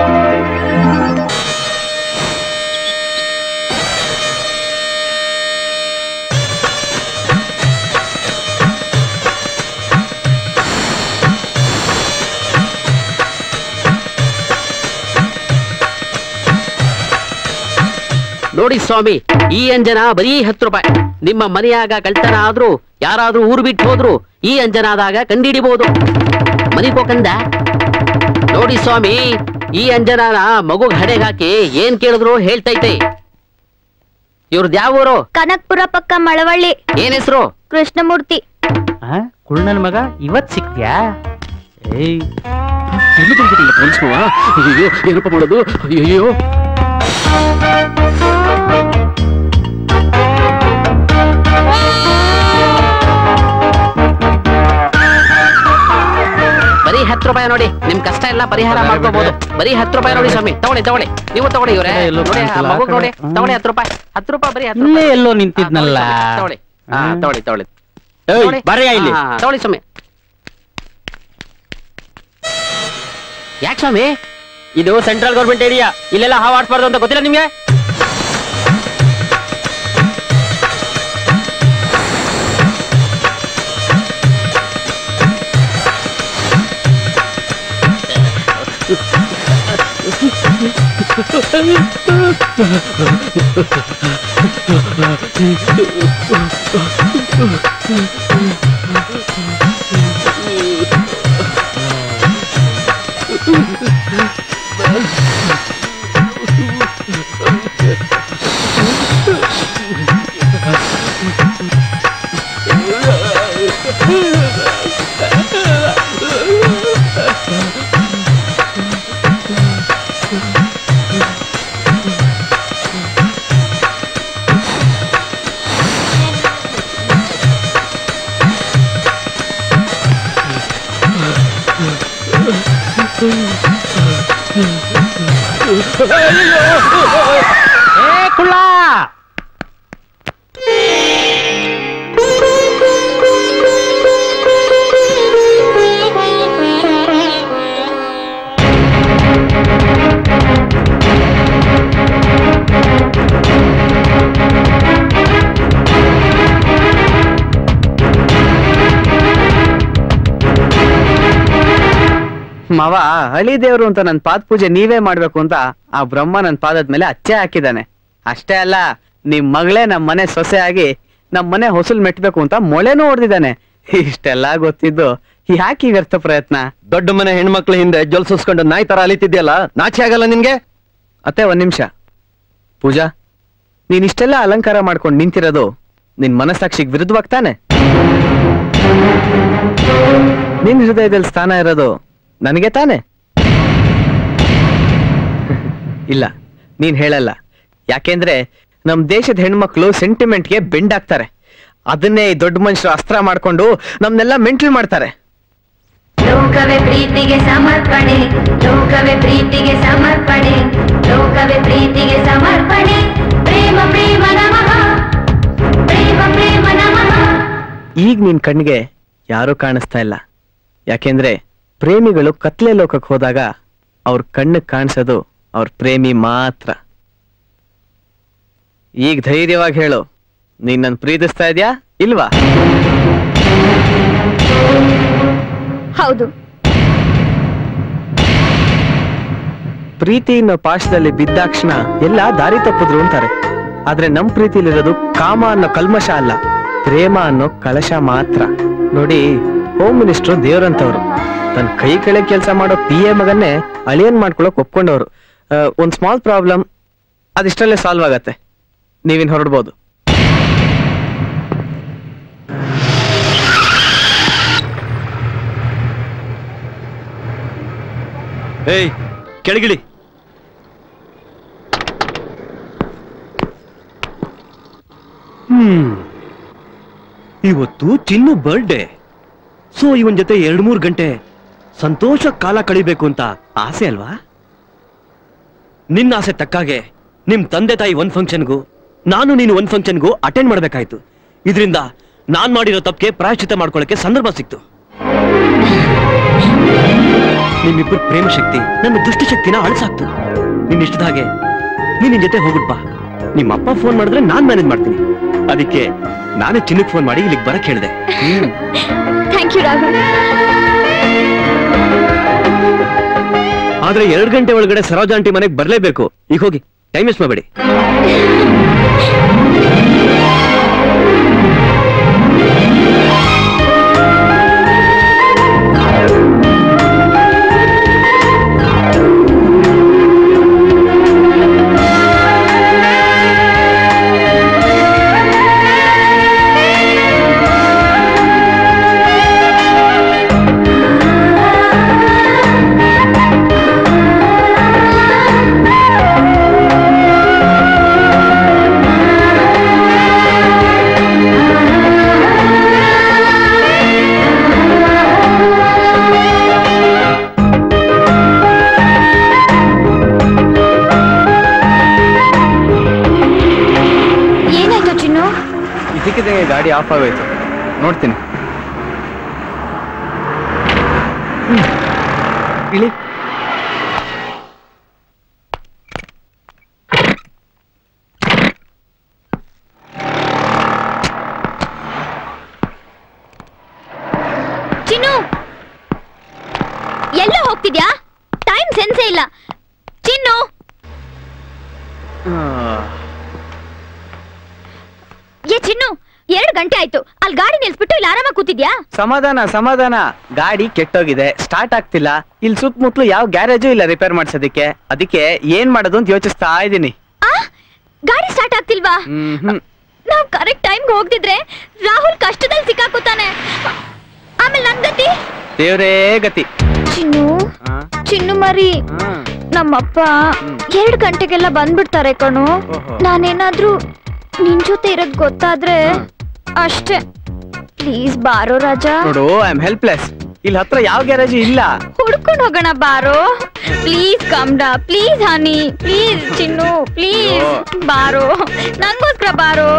ನೋಡಿ ಸ್ವಾಮಿ ಈ ಅಂಜನ ಬರೀ ಹತ್ತು ರೂಪಾಯಿ ನಿಮ್ಮ ಮನೆಯಾಗ ಕಳ್ತನ ಆದ್ರೂ ಯಾರಾದ್ರೂ ಊರು ಬಿಟ್ಟು ಹೋದ್ರು ಈ ಅಂಜನಾದಾಗ ಕಂಡಿಡಿಬಹುದು ಮನಿಕೋಕಂದ ನೋಡಿ ಸ್ವಾಮಿ ಈ ಅಂಜನಾನ ಮಗುಗ್ ಹಣೆಗೆ ಹಾಕಿ ಏನ್ ಕೇಳಿದ್ರು ಹೇಳ್ತೈತೆ ಇವ್ರದ್ದು ಯಾವ ಊರು ಕನಕ್ಪುರ ಪಕ್ಕ ಮಳವಳ್ಳಿ ಏನ್ ಹೆಸರು ಕೃಷ್ಣಮೂರ್ತಿ ಕುಳ್ಳನ್ ಮಗ ಇವತ್ ಸಿಕ್ತ್ಯಾ ಏಯ್ ಎಲ್ಲೂ ಬಂದ್ಬಿಟ್ಟಿಲ್ಲ ಪೊಲೀಸ್ ಅಯ್ಯೋ ಏನಪ್ಪ ಮಾಡೋದು ಅಯ್ಯೋ ಬರೀ ಹತ್ತು ರೂಪಾಯಿ ನೋಡಿ ನಿಮ್ ಕಷ್ಟ ಎಲ್ಲ ಪರಿಹಾರ ಮಾಡ್ಕೋಬಹುದು ಬರೀ ಹತ್ತು ರೂಪಾಯಿ ನೋಡಿ ಸ್ವಾಮಿ ತಗೊಳ್ಳಿ ತಗೊಳ್ಳಿ ನೀವು ತಗೊಳ್ಳಿ ಇವ್ರೆ ಎಲ್ಲೋ ನೋಡಿ ಆ ಕಾಣಿಸ್ತಿಲ್ಲ. ಮಗುಗ್ ನೋಡಿ ತಗೊಳ್ಳಿ ಹತ್ತು ರೂಪಾಯಿ ಹತ್ತು ರೂಪಾಯಿ ಬರೀ ಹತ್ತು ಇಲ್ಲೇ ರೂಪಾಯಿ ಎಲ್ಲೋ ನಿಂತಿದ್ನಲ್ಲ ತಗೊಳ್ಳಿ ಹಾ ತಗೊಳ್ಳಿ ತಗೊಳ್ಳಿ ಏಯ್, ತಗೊಳ್ಳಿ. ಬರ್ಯಾ ಇಲ್ಲಿ. ಹಾ, ತಗೊಳ್ಳಿ ಸ್ವಾಮಿ ಯಾಕೆ ಸ್ವಾಮಿ ಇದು ಸೆಂಟ್ರಲ್ ಗೌರ್ಮೆಂಟ್ ಏರಿಯಾ ಇಲ್ಲೆಲ್ಲ ಹಾವು ಆಡ್ಸ್ಬಾರ್ದು ಅಂತ ಗೊತ್ತಿಲ್ಲ ನಿಮ್ಗೆ ಏ ಕುಳ್ಳ ಮಾವ ಹಳಿ ದೇವ್ರು ಅಂತ ನನ್ ಪಾದ ಪೂಜೆ ನೀವೇ ಮಾಡ್ಬೇಕು ಅಂತ ಆ ಬ್ರಹ್ಮ ನನ್ ಪಾದದ ಮೇಲೆ ಅಚ್ಚೆ ಹಾಕಿದಾನೆ ಅಷ್ಟೇ ಅಲ್ಲ ನಿಮ್ ಮಗಳೇ ನಮ್ ಮನೆ ಸೊಸೆ ಆಗಿ ನಮ್ ಮನೆ ಹೊಸಲ್ ಮೆಟ್ಬೇಕು ಅಂತ ಮೊಳೆನೂ ಹೊಡೆದಿದ್ದಾನೆ ಇಷ್ಟೆಲ್ಲ ಗೊತ್ತಿದ್ದು ಯಾಕೆ ಈ ವ್ಯರ್ಥ ಪ್ರಯತ್ನ ದೊಡ್ಡ ಮನೆ ಹೆಣ್ಮಕ್ಳ ಹಿಂದೆ ಜೊಲ್ಸಿಸ್ಕೊಂಡು ನಾಯಿ ತರ ಅಲಿತಿದ್ಯಲ್ಲ ನಾಚೆ ಆಗಲ್ಲ ನಿನ್ಗೆ ಅತ್ತೆ ಒಂದ್ ನಿಮಿಷ ಪೂಜಾ ನೀನ್ ಇಷ್ಟೆಲ್ಲ ಅಲಂಕಾರ ಮಾಡ್ಕೊಂಡು ನಿಂತಿರೋದು ನಿನ್ ಮನಸ್ಸಾಕ್ಷಿಗ್ ವಿರುದ್ಧವಾಗ್ತಾನೆ ನಿನ್ ಹೃದಯದಲ್ಲಿ ಸ್ಥಾನ ಇರೋದು ನನಗೆ ತಾನೆ ಇಲ್ಲ ನೀನ್ ಹೇಳಲ್ಲ ಯಾಕೆಂದ್ರೆ ನಮ್ ದೇಶದ ಹೆಣ್ಮಕ್ಳು ಸೆಂಟಿಮೆಂಟ್ಗೆ ಬೆಂಡ್ ಆಗ್ತಾರೆ ಅದನ್ನೇ ಈ ದೊಡ್ಡ ಮನುಷ್ಯರು ಅಸ್ತ್ರ ಮಾಡ್ಕೊಂಡು ನಮ್ನೆಲ್ಲ ಮೆಂಟಲ್ ಮಾಡ್ತಾರೆ ಲೋಕವೇ ಪ್ರೀತಿಗೆ ಸಮರ್ಪಣೆ ಲೋಕವೇ ಪ್ರೀತಿಗೆ ಸಮರ್ಪಣೆ ಲೋಕವೇ ಪ್ರೀತಿಗೆ ಸಮರ್ಪಣೆ ಪ್ರೇಮ ಪ್ರೇಮ ನಮಃ ಪ್ರೇಮ ಪ್ರೇಮ ನಮಃ ಈಗ ನಿನ್ ಕಣ್ಣಿಗೆ ಯಾರೂ ಕಾಣಿಸ್ತಾ ಇಲ್ಲ ಯಾಕೆಂದ್ರೆ ಪ್ರೇಮಿಗಳು ಕತ್ಲೆ ಲೋಕಕ್ಕೆ ಹೋದಾಗ ಅವ್ರ ಕಣ್ಣಿಗೆ ಕಾಣಿಸೋದು ಅವ್ರ ಪ್ರೇಮಿ ಮಾತ್ರ ಈಗ ಧೈರ್ಯವಾಗಿ ಹೇಳು ನೀನ್ ನನ್ ಪ್ರೀತಿಸ್ತಾ ಇದ್ಯಾ ಇಲ್ವಾ ಹೌದು ಪ್ರೀತಿ ಅನ್ನೋ ಪಾಶದಲ್ಲಿ ಬಿದ್ದಾಕ್ಷಣ ಎಲ್ಲ ದಾರಿ ತಪ್ಪಿದ್ರು ಅಂತಾರೆ ಆದ್ರೆ ನಮ್ ಪ್ರೀತಿಲಿರೋದು ಕಾಮ ಅನ್ನೋ ಕಲ್ಮಶ ಅಲ್ಲ ಪ್ರೇಮ ಅನ್ನೋ ಕಳಶ ಮಾತ್ರ ನೋಡಿ ಹೋಮ್ ಮಿನಿಸ್ಟ್ರು ದೇವ್ರಂತವ್ರು ತನ್ನ ಕೈ ಕೆಳಗೆ ಕೆಲಸ ಮಾಡೋ ಪಿ ಎ ಮಗನ್ನೇ ಅಳಿಯನ್ ಮಾಡ್ಕೊಳಕ್ ಒಪ್ಕೊಂಡವ್ರು ಆ, ಒಂದ್ ಸ್ಮಾಲ್ ಪ್ರಾಬ್ಲಮ್ ಅದಿಷ್ಟರಲ್ಲೇ ಸಾಲ್ವ್ ಆಗತ್ತೆ ನೀವಿನ್ ಹೊರಡ್ಬೋದು ಏಯ್ ಕೆಳಗಿಳಿ ಹ್ಮ್ ಇವತ್ತು ಚಿನ್ನು ಬರ್ಡೇ ಸೊ ಇವನ್ ಜೊತೆ ಎರಡ್ ಮೂರ್ ಗಂಟೆ ಸಂತೋಷ ಕಾಲ ಕಳಿಬೇಕು ಅಂತ ಆಸೆ ಅಲ್ವಾ ನಿನ್ನ ಆಸೆ ತಕ್ಕಾಗೆ ನಿಮ್ ತಂದೆ ತಾಯಿ ಒಂದ್ ಫಂಕ್ಷನ್ಗೂ ನಾನು ನೀನು ಒಂದ್ ಫಂಕ್ಷನ್ಗೂ ಅಟೆಂಡ್ ಮಾಡ್ಬೇಕಾಯ್ತು ಇದರಿಂದ ನಾನ್ ಮಾಡಿರೋ ತಪ್ಪಿಗೆ ಪ್ರಾಯಶ್ಚಿತ ಮಾಡ್ಕೊಳ್ಳಕ್ಕೆ ಸಂದರ್ಭ ಸಿಕ್ತು ನಿಮ್ಮಿಬ್ಬರ ಪ್ರೇಮ ಶಕ್ತಿ ನನ್ನ ದುಷ್ಟ ಶಕ್ತಿನ ಅಳಸಾಕ್ತು ನಿನ್ ಇಷ್ಟದ ಹಾಗೆ ನೀನ್ ನಿನ್ ಜೊತೆ ಹೋಗ್ಬಿಟ್ ಬಾ ನಿಮ್ಮ ಅಪ್ಪ ಫೋನ್ ಮಾಡಿದ್ರೆ ನಾನ್ ಮ್ಯಾನೇಜ್ ಮಾಡ್ತೀನಿ ಅದಕ್ಕೆ ನಾನೇ ಚಿನ್ನಕ್ ಫೋನ್ ಮಾಡಿ ಇಲ್ಲಿಗೆ ಬರಕ್ ಹೇಳಿದೆ ಥ್ಯಾಂಕ್ ಯು ರಾಹುಲ್ ಆದ್ರೆ ಎರಡ್ ಗಂಟೆ ಒಳಗಡೆ ಸರೋಜ ಆಂಟಿ ಮನೆಗೆ ಬರ್ಲೇಬೇಕು ಈಗ ಹೋಗಿ ಟೈಮ್ ವೇಸ್ಟ್ ಮಾಡಬೇಡಿ ಏನಾಯ್ತು ಚಿನ್ನು ಇದಕ್ಕಿದೆ ಗಾಡಿ ಆಫ್ ಆಗೋಯ್ತು ನೋಡ್ತೀನಿ ಹ್ಮ್. ಇಳಿ ಚಿನ್ನು ಎಲ್ಲ ಹೋಗ್ತಿದ್ಯಾ ಟೈಮ್ ಸೆನ್ಸೇ ಇಲ್ಲ ಚಿನ್ನು ಏ ಚಿನ್ನು ಎರಡು ಗಂಟೆ ಆಯ್ತು ಅಲ್ಲಿ ಗಾಡಿ ನಿಲ್ಸ್ಬಿಟ್ಟು ಇಲ್ಲಿ ಆರಾಮಾಗಿ ಕೂತಿದ್ಯಾ ಸಮಾಧಾನ ಸಮಾಧಾನ ಗಾಡಿ ಕೆಟ್ಟೋಗಿದೆ ಸ್ಟಾರ್ಟ್ ಆಗ್ತಿಲ್ಲ ಇಲ್ಲಿ ಸುತ್ತಮುತ್ತಲು ಯಾವ ಗ್ಯಾರೇಜು ಇಲ್ಲ ರಿಪೇರ್ ಮಾಡ್ಸೋದಕ್ಕೆ ಅದಕ್ಕೆ ಏನ್ ಮಾಡೋದು ಅಂತ ಯೋಚಿಸ್ತಾ ಇದ್ದೀನಿ ಆ ಗಾಡಿ ಸ್ಟಾರ್ಟ್ ಆಗ್ತಿಲ್ವಾ ಹ್ಮ್ ನಾವ್ ಕರೆಕ್ಟ್ ಟೈಮ್ಗೆ ಹೋಗ್ದಿದ್ರೆ ರಾಹುಲ್ ಕಷ್ಟದಲ್ಲಿ ಸಿಕ್ಕಾಕೋತಾನೆ ಆಮೇಲೆ ನನ್ ಗತಿ ದೇವ್ರೇ ಗತಿ ಚಿನ್ನು ಚಿನ್ನು ಮರಿ ನಮ್ಮಪ್ಪ ಎರಡು ಗಂಟೆಗೆಲ್ಲ ಬಂದ್ಬಿಡ್ತಾರೆ ಕಣು ನಾನೇನಾದ್ರೂ ನಿನ್ ಜೊತೆ ಇರೋದ್ ಗೊತ್ತಾದ್ರೆ ಅಷ್ಟೇ ಪ್ಲೀಸ್ ಬಾರೋ ರಾಜಾ ನೋಡು ಐ ಆಮ್ ಹೆಲ್ಪ್ಲೆಸ್ ಇಲ್ಲಿ ಹತ್ರ ಯಾವ ಗ್ಯಾರೇಜ್ ಇಲ್ಲ ಹುಡ್ಕೊಂಡು ಹೋಗೋಣ ಬಾರೋ ಪ್ಲೀಸ್ ಕಮ್ಡ ಪ್ಲೀಸ್ ಹನಿ ಪ್ಲೀಸ್ ಚಿನ್ನು ಪ್ಲೀಸ್ ಬಾರೋ ನಂಗೋಸ್ಕರ ಬಾರೋ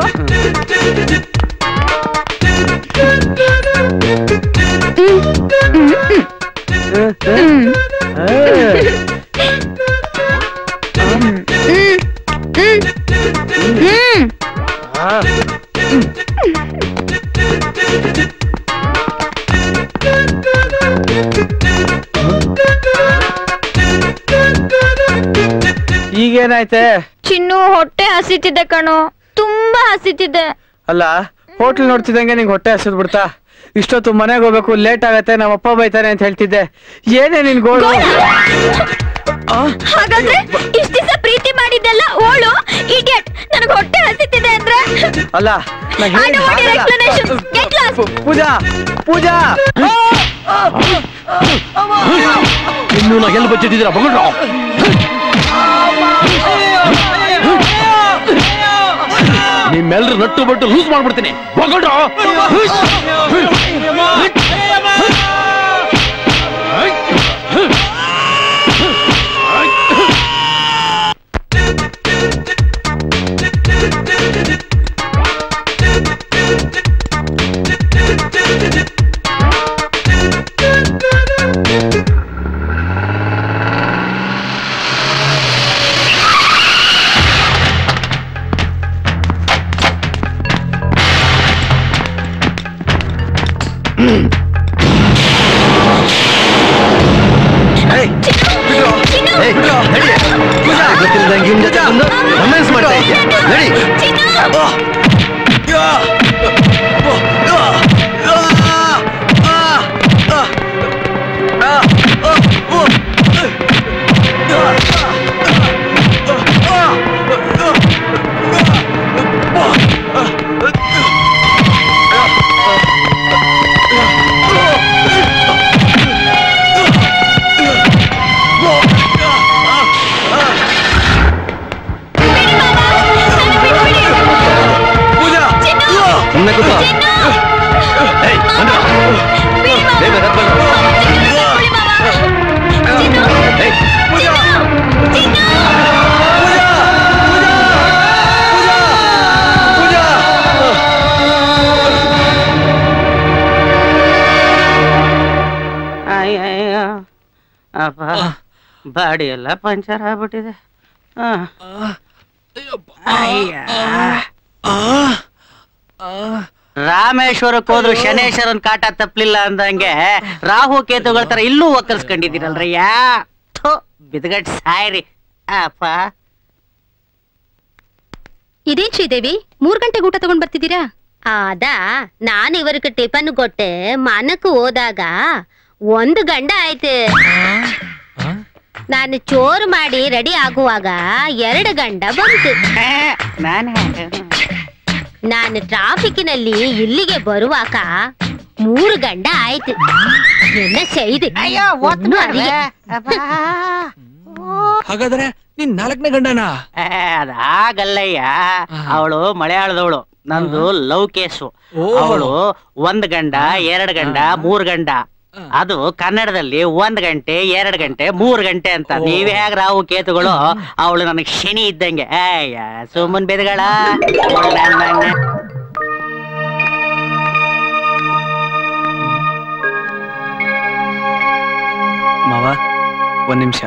ಈಗೇನಾಯ್ತೆ ಚಿನ್ನು ಹೊಟ್ಟೆ ಹಸಿತಿದೆ ಕಣೋ ತುಂಬಾ ಹಸಿತಿದೆ ಅಲ್ಲ ಹೋಟ್ಲ್ ನೋಡ್ತಿದ್ದಂಗೆ ನಿಂಗೆ ಹೊಟ್ಟೆ ಹಸಿದ್ ಬಿಡ್ತಾ ಇಷ್ಟೊತ್ತು ಮನೆಗೆ ಹೋಗ್ಬೇಕು ಲೇಟ್ ಆಗತ್ತೆ ನಮ್ಮ ಅಪ್ಪ ಬೈತಾನೆ ಅಂತ ಹೇಳ್ತಿದ್ದೆ ಏನೇ ನಿನ್ ಗೋಳು ಹಾಗಾದ್ರೆ ಇಷ್ಟ ದಿವಸ ಪ್ರೀತಿ ಮಾಡಿದ್ದೆಲ್ಲ ಓಳು ಇಡಿಯಟ್ ನನಗೆ ಹೊಟ್ಟೆ ಹಸಿತಿದೆ ಅಂದ್ರೆ ಅಲ್ಲ ನಾ I don't want your explanation. Get lost. ಪೂಜಾ ಪೂಜಾ ಇನ್ನು ನಾ ಎಲ್ಲಿ ಬಚ್ಚಿಟ್ಟಿದ್ದೀರಾ ಬಗಡ್ರು ನಿಮ್ಮೆಲ್ರು ನಟ್ಟು ಬಟ್ಟು ಲೂಸ್ ಮಾಡ್ಬಿಡ್ತೀನಿ ಬಗಡ್ರು ಗೊತ್ತಿಲ್ಲದಂಗೆ ಇವ್ನ ಜೊತೆ ಬಂದು ರೊಮ್ಯಾನ್ಸ್ ಮಾಡ್ತಾ ಇದ್ಯಾ ನಡಿ ಸುಮ್ಮನೆ ಕೂತ್ಕೋ ಏಯ್, ಬಂದ್ರು. ಬೇಗ ಎದ್ದು ಬಂದ್ರು. ಏಯ್, ಅಯ್ಯಯ್ಯೋ ಅಪ್ಪ ಬಾಡಿ ಎಲ್ಲ ಪಂಚರ್ ಆಗ್ಬಿಟ್ಟಿದೆ ಆ. ಅಯ್ಯ. ರಾಮೇಶ್ವರಕ್ಕೆ ಹೋದ್ರು ಶನೇಶ್ವರನ್ ಕಾಟ ತಪ್ಪಲಿಲ್ಲ ಅಂದಂಗೆ ರಾಹು ಕೇತುಗಳ ತರ ಇಲ್ಲೂ ಒಕ್ಕರ್ಸ್ಕೊಂಡಿದ್ದೀರಲ್ರಿ ಯಾ ಥು, ಬಿದ್ಗಟ್ ಸಾಯ್ರಿ ಅಪ್ಪ ಇದೇನ್ ಶ್ರೀದೇವಿ ಮೂರ್ ಗಂಟೆಗೆ ಊಟ ತಗೊಂಡ್ ಬರ್ತಿದ್ದೀರಾ ಅದ ನಾನು ಇವರಿಗೆ ಟಿಫನ್ ಕೊಟ್ಟೆ ಮನಕ್ ಹೋದಾಗ ಒಂದು ಗಂಡ ಆಯ್ತು ನಾನು ಚೋರು ಮಾಡಿ ರೆಡಿ ಆಗುವಾಗ ಎರಡು ಗಂಡ ಬಂತು ನಾನು ಟ್ರಾಫಿಕ್ನಲ್ಲಿ ಇಲ್ಲಿಗೆ ಬರುವಾಗ ಮೂರು ಗಂಡ ಆಯ್ತು ಎಲ್ಲ ಸೈದು ಒಣ್ಣು ಅರಿಯೆ. ಹಾಗಾದ್ರೆ ನೀನ್ ನಾಲ್ಕನೇ ಗಂಡನಾ ಏ, ಅದಾಗಲ್ಲಯ್ಯ ಅವಳು ಮಲಯಾಳದವಳು ನಂದು ಲವ್ ಕೇಸು ಅವಳು ಒಂದ್ ಗಂಡ ಎರಡ್ ಗಂಡ ಮೂರ್ ಗಂಡ ಅದು ಕನ್ನಡದಲ್ಲಿ ಒಂದ್ ಗಂಟೆ ಎರಡ್ ಗಂಟೆ ಮೂರ್ ಗಂಟೆ ಅಂತ ನೀವ್ ಹೇಗ್ ರಾವು ಕೇತುಗಳು ಅವಳು ನನಗ್ ಶನಿ ಇದ್ದಂಗೆ ಅಯ್ಯ ಸುಮ್ಮನ್ ಬೆದಗಳ ಮಾವ ಒಂದ್ ನಿಮಿಷ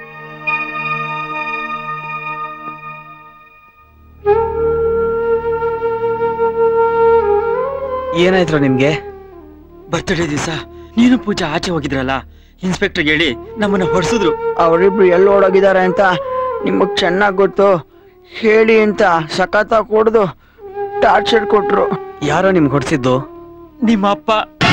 ಏನಾಯ್ತು ನಿಮ್ಗೆ ಬರ್ತ್ಡೇ ದಿವಸ ನೀನು ಪೂಜಾ ಆಚೆ ಹೋಗಿದ್ರಲ್ಲ ಇನ್ಸ್ಪೆಕ್ಟರ್ ಹೇಳಿ ನಮ್ಮನ್ನ ಹೊಡ್ಸಿದ್ರು ಅವರಿಬ್ರು ಎಲ್ಲಿ ಓಡೋಗಿದ್ದಾರೆ ಅಂತ ನಿಮಗ್ ಚೆನ್ನಾಗ್ ಗೊತ್ತು ಹೇಳಿ ಅಂತ ಸಖತ ಕೊಡ್ದು ಟಾರ್ಚರ್ ಕೊಟ್ರು ಯಾರೋ ನಿಮ್ಗೆ ಹೊಡ್ಸಿದ್ದು ನಿಮ್ಮ ಅಪ್ಪ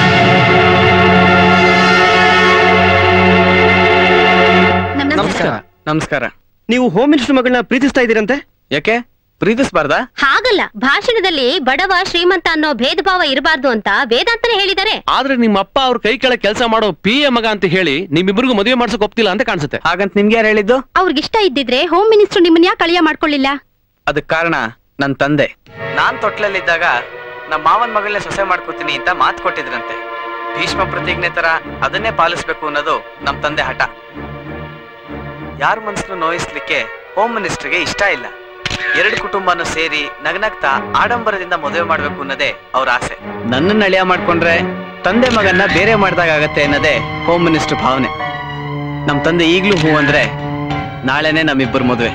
ನಮಸ್ಕಾರ ನಮಸ್ಕಾರ ನೀವು ಹೋಮ್ ಮಿನಿಸ್ಟರ್ ಮಗಳನ್ನ ಪ್ರೀತಿಸ್ತಾ ಇದ್ದೀರಂತೆ ಯಾಕೆ ಪ್ರೀತಿಸ್ಬಾರ್ದಾ ಹಾಗಲ್ಲ ಭಾಷಣದಲ್ಲಿ ಬಡವ ಶ್ರೀಮಂತ ಅನ್ನೋ ಭೇದ ಭಾವ ಇರಬಾರ್ದು ಅಂತ ವೇದಾಂತನೇ ಹೇಳಿದ್ದಾರೆ ಆದ್ರೆ ನಿಮ್ಮ ಅಪ್ಪ ಅವ್ರ ಕೈ ಕೆಳಗೆ ಕೆಲಸ ಮಾಡೋ ಪಿ ಎ ಮಗ ಅಂತ ಹೇಳಿ ನಿಮ್ಮಿಬ್ಬರಿಗೂ ಮದುವೆ ಮಾಡ್ಸಕ್ ಒಪ್ತಿಲ್ಲ ಅಂತ ಕಾಣಿಸುತ್ತೆ ಹಾಗಂತ ನಿಮ್ಗೆ ಯಾರು ಹೇಳಿದ್ದು ಅವ್ರಿಗಿಷ್ಟ ಇದ್ದಿದ್ರೆ ಹೋಮ್ ಮಿನಿಸ್ಟರ್ ನಿಮ್ಮನ್ನ ಯಾಕೆ ಅಳಿಯ ಮಾಡ್ಕೊಳ್ಳಿಲ್ಲ ಅದಕ್ ಕಾರಣ ನನ್ ತಂದೆ ನಾನ್ ತೊಟ್ಲಲ್ಲಿದ್ದಾಗ ನಮ್ಮ ಮಾವನ್ ಮಗಳನ್ನೇ ಸೊಸೆ ಮಾಡ್ಕೋತೀನಿ ಅಂತ ಮಾತು ಕೊಟ್ಟಿದ್ರಂತೆ ಭೀಷ್ಮ ಪ್ರತಿಜ್ಞೆ ತರ ಅದನ್ನೇ ಪಾಲಿಸ್ಬೇಕು ಅನ್ನೋದು ನಮ್ ತಂದೆ ಹಠ ಯಾರ ಮನ್ಸನ್ನು ನೋಯಿಸ್ಲಿಕ್ಕೆ ಹೋಮ್ ಮಿನಿಸ್ಟರ್ಗೆ ಇಷ್ಟ ಇಲ್ಲ ಎರಡು ಕುಟುಂಬನೂ ಸೇರಿ ನಗನಗ್ತಾ ಆಡಂಬರದಿಂದ ಮದುವೆ ಮಾಡ್ಬೇಕು ಅನ್ನೋದೇ ಅವ್ರ ಆಸೆ ನನ್ನನ್ನ ಅಳಿಯ ಮಾಡ್ಕೊಂಡ್ರೆ ತಂದೆ ಮಗನ್ನ ಬೇರೆ ಮಾಡ್ದಾಗ ಆಗತ್ತೆ ಅನ್ನೋದೇ ಹೋಮ್ ಮಿನಿಸ್ಟರ್ ಭಾವನೆ ನಮ್ ತಂದೆ ಈಗ್ಲೂ ಹೂ ಅಂದ್ರೆ ನಾಳೆನೆ ನಮ್ಮಿಬ್ಬರು ಮದುವೆ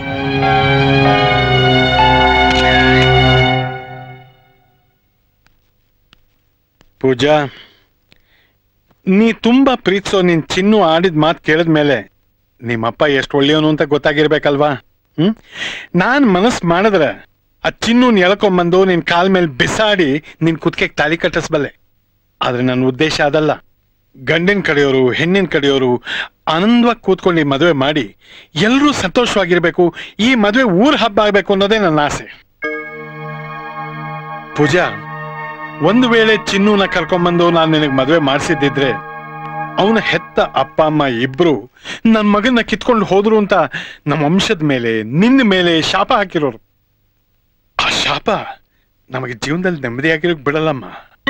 ಪೂಜಾ ನೀ ತುಂಬಾ ಪ್ರೀತಿಸೋ ನಿನ್ ಚಿನ್ನು ಆಡಿದ ಮಾತು ಕೇಳಿದ್ಮೇಲೆ ನಿಮ್ಮಪ್ಪ ಎಷ್ಟು ಒಳ್ಳೆಯವನು ಅಂತ ಗೊತ್ತಾಗಿರ್ಬೇಕಲ್ವಾ ಹ್ಮ್ ನಾನ್ ಮನಸ್ ಮಾಡಿದ್ರೆ ಆ ಚಿನ್ನೂನ್ ಎಳ್ಕೊಂಬಂದು ನಿನ್ ಕಾಲ್ ಮೇಲೆ ಬಿಸಾಡಿ ನಿನ್ ಕುತ್ತಿಗೆ ತಾಳಿ ಕಟ್ಟಿಸ್ಬಲ್ಲೆ ಆದ್ರೆ ನನ್ನ ಉದ್ದೇಶ ಅದಲ್ಲ ಗಂಡಿನ ಕಡೆಯವರು ಹೆಣ್ಣಿನ ಕಡೆಯವರು ಆನಂದವಾಗಿ ಕೂತ್ಕೊಂಡು ಈ ಮದುವೆ ಮಾಡಿ ಎಲ್ಲರೂ ಸಂತೋಷವಾಗಿರ್ಬೇಕು ಈ ಮದುವೆ ಊರ್ ಹಬ್ಬ ಆಗ್ಬೇಕು ಅನ್ನೋದೇ ನನ್ನ ಆಸೆ ಪೂಜಾ ಒಂದು ವೇಳೆ ಚಿನ್ನೂನ ಕರ್ಕೊಂಬಂದು ನಾನು ನಿನಗೆ ಮದುವೆ ಮಾಡಿಸಿದ್ದಿದ್ರೆ ಅವನ ಹೆತ್ತ ಅಪ್ಪ ಅಮ್ಮ ಇಬ್ರು ನನ್ನ ಮಗನ್ನ ಕಿತ್ಕೊಂಡು ಹೋದ್ರು ಅಂತ ನಮ್ಮ ವಂಶದ ಮೇಲೆ ನಿನ್ನ ಮೇಲೆ ಶಾಪ ಹಾಕಿರೋರು ಆ ಶಾಪ ನಮಗೆ ಜೀವನದಲ್ಲಿ ನೆಮ್ಮದಿಯಾಗಿರೋಕ್ ಬಿಡಲ್ಲಮ್ಮ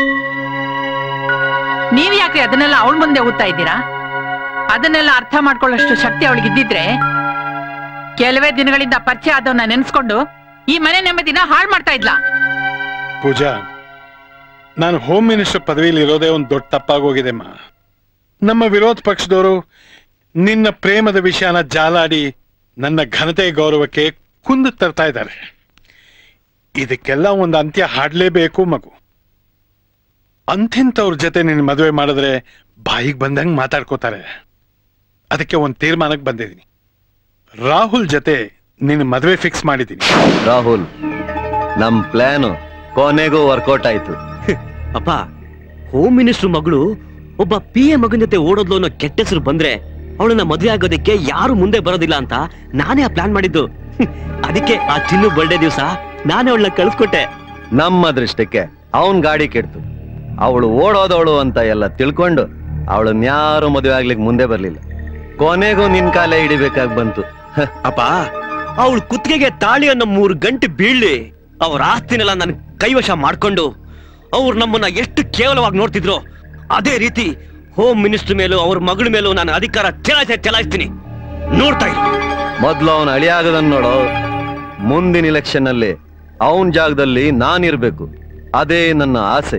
ನೀವ್ ಯಾಕೆ ಅದನ್ನೆಲ್ಲ ಅವಳ ಮುಂದೆ ಓದ್ತಾ ಇದ್ದೀರಾ ಅದನ್ನೆಲ್ಲ ಅರ್ಥ ಮಾಡ್ಕೊಳ್ಳೋಷ್ಟು ಶಕ್ತಿ ಅವಳಿಗೆ ಇದ್ದಿದ್ರೆ ಕೆಲವೇ ದಿನಗಳಿಂದ ಪರಿಚಯ ಆದವನ್ನ ನೆನ್ಸ್ಕೊಂಡು ಈ ಮನೆ ನೆಮ್ಮದಿನ ಹಾಳು ಮಾಡ್ತಾ ಇದ್ಲಾ ಪೂಜಾ ನಾನು ಹೋಮ್ ಮಿನಿಸ್ಟರ್ ಪದವಿಲಿ ಇರೋದೇ ಒಂದು ದೊಡ್ಡ ತಪ್ಪಾಗೋಗಿದೆಮ್ಮ ನಮ್ಮ ವಿರೋಧ ಪಕ್ಷದವರು ನಿನ್ನ ಪ್ರೇಮದ ವಿಷಯನ ಜಾಲಾಡಿ ನನ್ನ ಘನತೆ ಗೌರವಕ್ಕೆ ಕುಂದು ತರ್ತಾ ಇದ್ದಾರೆ ಇದಕ್ಕೆಲ್ಲ ಒಂದು ಅಂತ್ಯ ಹಾಡ್ಲೇಬೇಕು ಮಗು ಅಂಥಿಂಥವ್ರ ಜೊತೆ ನಿನ್ನ ಮದುವೆ ಮಾಡಿದ್ರೆ ಬಾಯಿಗೆ ಬಂದಂಗೆ ಮಾತಾಡ್ಕೋತಾರೆ ಅದಕ್ಕೆ ಒಂದು ತೀರ್ಮಾನಕ್ಕೆ ಬಂದಿದ್ದೀನಿ ರಾಹುಲ್ ಜೊತೆ ನಿನ್ನ ಮದುವೆ ಫಿಕ್ಸ್ ಮಾಡಿದ್ದೀನಿ ರಾಹುಲ್ ನಮ್ ಪ್ಲಾನು ಕೊನೆಗೂ ವರ್ಕೌಟ್ ಆಯ್ತು ಅಪ್ಪ ಹೋಮ್ ಮಿನಿಸ್ಟರ್ ಮಗಳು ಒಬ್ಬ ಪಿ ಎ ಮಗನ ಜೊತೆ ಓಡೋದ್ಲು ಅನ್ನೋ ಕೆಟ್ಟ ಹೆಸರು ಬಂದ್ರೆ ಅವಳನ್ನ ಮದುವೆ ಆಗೋದಕ್ಕೆ ಯಾರು ಮುಂದೆ ಬರೋದಿಲ್ಲ ಅಂತ ನಾನೇ ಆ ಪ್ಲಾನ್ ಮಾಡಿದ್ದು ಹ್ಮ್. ಅದಕ್ಕೆ ಆ ಚಿನ್ನು ಬರ್ಡೇ ದಿವಸ ನಾನೇ ಅವಳನ್ನ ಕಳ್ಸ್ಕೊಟ್ಟೆ ನಮ್ಮ ದೃಷ್ಟಕ್ಕೆ ಅವನ್ ಗಾಡಿ ಕೆಡ್ತು ಅವಳು ಓಡೋದವಳು ಅಂತ ಎಲ್ಲ ತಿಳ್ಕೊಂಡು ಅವಳನ್ನ ಯಾರು ಮದುವೆ ಆಗ್ಲಿಕ್ಕೆ ಮುಂದೆ ಬರ್ಲಿಲ್ಲ ಕೊನೆಗೂ ನಿನ್ ಕಾಲೇ ಹಿಡಿಬೇಕಾಗಿ ಬಂತು ಅಪ್ಪ ಅವಳು ಕುತ್ತಿಗೆಗೆ ತಾಳಿ ಅನ್ನೋ ಮೂರು ಗಂಟೆ ಬೀಳ್ಲಿ ಅವ್ರ ಆಸ್ತಿನೆಲ್ಲ ನನ್ ಕೈವಶ ಮಾಡ್ಕೊಂಡು ಅವ್ರು ನಮ್ಮನ್ನ ಎಷ್ಟು ಕೇವಲವಾಗಿ ನೋಡ್ತಿದ್ರು ಅದೇ ರೀತಿ ಹೋಮ್ ಮಿನಿಸ್ಟರ್ ಮೇಲೂ ಅವ್ರ ಮಗಳ ಮೇಲೂ ನಾನು ಅಧಿಕಾರ ಚಲಾಯಿಸ ಚಲಾಯಿಸ್ತೀನಿ ನೋಡ್ತಾ ಇರು ಮೊದ್ಲು ಅವನ ಅಳಿಯಾಗದನ್ ನೋಡೋ ಮುಂದಿನ ಇಲೆಕ್ಷನ್ ಅಲ್ಲಿ ಅವನ್ ಜಾಗದಲ್ಲಿ ನಾನಿರ್ಬೇಕು ಅದೇ ನನ್ನ ಆಸೆ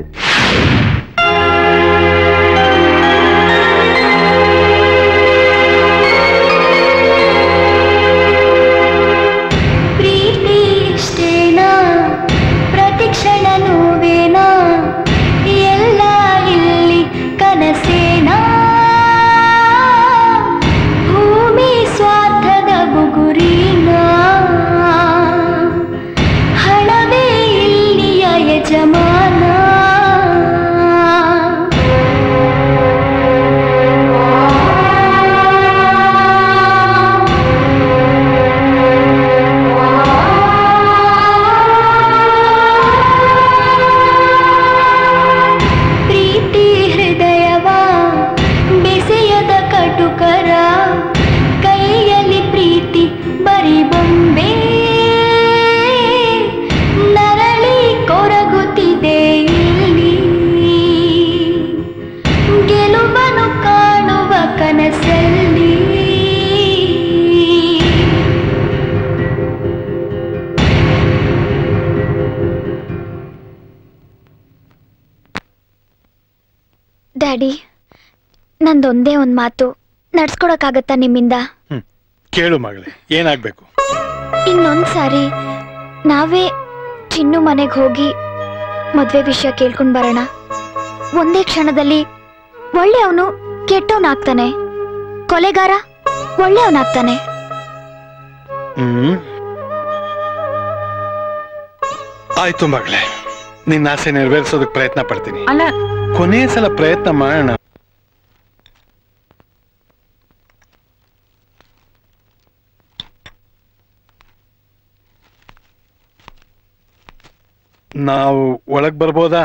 ಪ್ರೀತಿ ಇಷ್ಟೇನಾ ಪ್ರತಿಕ್ಷಣ ನೋವೇನಾ ಎಲ್ಲ ಇಲ್ಲಿ ಕನಸೇನಾ ಭೂಮಿ ಸ್ವಾರ್ಥದ ಬುಗುರಿನಾ ಹಣವೇ ಇಲ್ಲಿಯ ಯಜಮಾನ ಪ್ರೀತಿ ಹೃದಯವ ಬೆಸೆಯದ ಕಟುಕರ ಕೈಯಲ್ಲಿ ಪ್ರೀತಿ ಬರಿ ಬೊಂಬೆ ನರಳಿ ಕೊರಗುತ್ತಿದೆ ಇಲ್ಲಿ ಗೆಲುವನ್ನು ಕಾಣುವ ಕನಸಲ್ಲಿ ಡ್ಯಾಡಿ ನಂದೊಂದೇ ಒಂದ್ ಮಾತು ನಡ್ಸ್ಕೊಡಕ್ಕಾಗತ್ತಾ ನಿಮ್ಮಿಂದ ಕೇಳು ಮಗಳೇ ಏನಾಗ್ಬೇಕು ಇನ್ನೊಂದ್ ಸಾರಿ ನಾವೇ ಚಿನ್ನು ಮನೆಗ್ ಹೋಗಿ ಮದ್ವೆ ವಿಷಯ ಕೇಳ್ಕೊಂಡ್ ಬರೋಣ ಒಂದೇ ಕ್ಷಣದಲ್ಲಿ ಒಳ್ಳೆಯವನು ಕೆಟ್ಟವನಾಗ್ತಾನೆ ಕೊಲೆಗಾರ ಒಳ್ಳೆಯವನಾಗ್ತಾನೆ ಹ್ಮ್ ಆಯ್ತು ಮಗಳೇ ನಿನ್ನ ಆಸೆ ನೆರವೇರಿಸೋದಕ್ಕೆ ಪ್ರಯತ್ನ ಪಡ್ತೀನಿ ಅಲ್ಲ ಕೊನೆ ಸಲ ಪ್ರಯತ್ನ ಮಾಡೋಣ ನಾವು ಒಳಗ್ ಬರ್ಬೋದಾ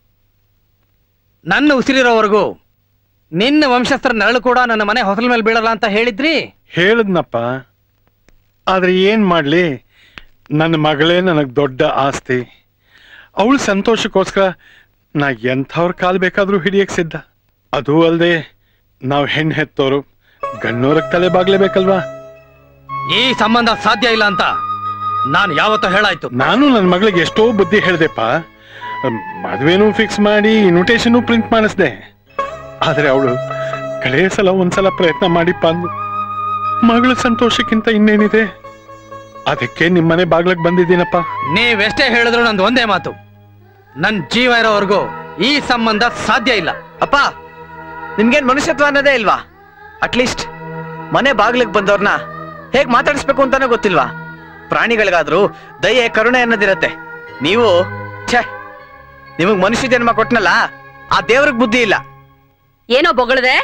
ನನ್ನ ಉಸಿರಿರೋವರೆಗೂ ನಿನ್ನ ವಂಶಸ್ಥರ ನೆರಳು ಕೂಡ ನನ್ನ ಮನೆ ಹೊಸಲ ಮೇಲೆ ಬೀಳಲ್ಲ ಅಂತ ಹೇಳಿದ್ರಿ ಹೇಳದ್ನಪ್ಪ ಆದ್ರೆ ಏನ್ ಮಾಡ್ಲಿ ನನ್ನ ಮಗಳೇ ನನಗ್ ದೊಡ್ಡ ಆಸ್ತಿ ಅವಳ ಸಂತೋಷಕ್ಕೋಸ್ಕರ ನಾ ಎಂಥವ್ರ ಕಾಲ್ ಬೇಕಾದ್ರೂ ಹಿಡಿಯಕ್ ಸಿದ್ಧ ಅದು ಅಲ್ಲದೆ ನಾವು ಹೆಣ್ಣು ಹೆತ್ತೋರು ಗಣ್ಣೋರಕ್ಕೆ ತಲೆ ಬಾಗ್ಲೇಬೇಕಲ್ವಾ ಈ ಸಂಬಂಧ ಸಾಧ್ಯ ಇಲ್ಲ ಅಂತ ನಾನು ಯಾವತ್ತೂ ಹೇಳಾಯ್ತು ನಾನು ನನ್ನ ಮಗಳಿಗೆ ಎಷ್ಟೋ ಬುದ್ಧಿ ಹೇಳ್ದೆಪ್ಪ ಮದುವೆನೂ ಫಿಕ್ಸ್ ಮಾಡಿ ಇನ್ವಿಟೇಷನ್ ಪ್ರಿಂಟ್ ಮಾಡಿಸ್ದೆ ಆದ್ರೆ ಅವಳು ಕಳೇ ಸಲ ಒಂದ್ಸಲ ಪ್ರಯತ್ನ ಮಾಡಿಪ್ಪ ಅಂದು ಮಗಳ ಸಂತೋಷಕ್ಕಿಂತ ಇನ್ನೇನಿದೆ ಅದಕ್ಕೆ ನಿಮ್ಮನೆ ಬಾಗ್ಲಕ್ ಬಂದಿದ್ದೀನಪ್ಪ ನೀವೆಷ್ಟೇ ಹೇಳಿದ್ರು ನಂದು ಒಂದೇ ಮಾತು ನನ್ ಜೀವ ಇರೋವರೆಗೂ ಈ ಸಂಬಂಧ ಸಾಧ್ಯ ಇಲ್ಲ ಅಪ್ಪ ನಿಮ್ಗೇನ್ ಮನುಷ್ಯತ್ವ ಅನ್ನೋದೇ ಇಲ್ವಾ ಅಟ್ಲೀಸ್ಟ್ ಮನೆ ಬಾಗ್ಲಿಗೆ ಬಂದವ್ರನ್ನ ಹೇಗ್ ಮಾತಾಡಿಸ್ಬೇಕು ಅಂತಾನೆ ಗೊತ್ತಿಲ್ವಾ ಪ್ರಾಣಿಗಳಿಗಾದ್ರೂ ದಯೆ ಕರುಣೆ ಅನ್ನೋದಿರತ್ತೆ ನೀವು ಛೇ ನಿಮಗ್ ಮನುಷ್ಯ ಜನ್ಮ ಕೊಟ್ನಲ್ಲ ಆ ದೇವ್ರಿಗೆ ಬುದ್ಧಿ ಇಲ್ಲ ಏನೋ ಬೊಗಳದೆ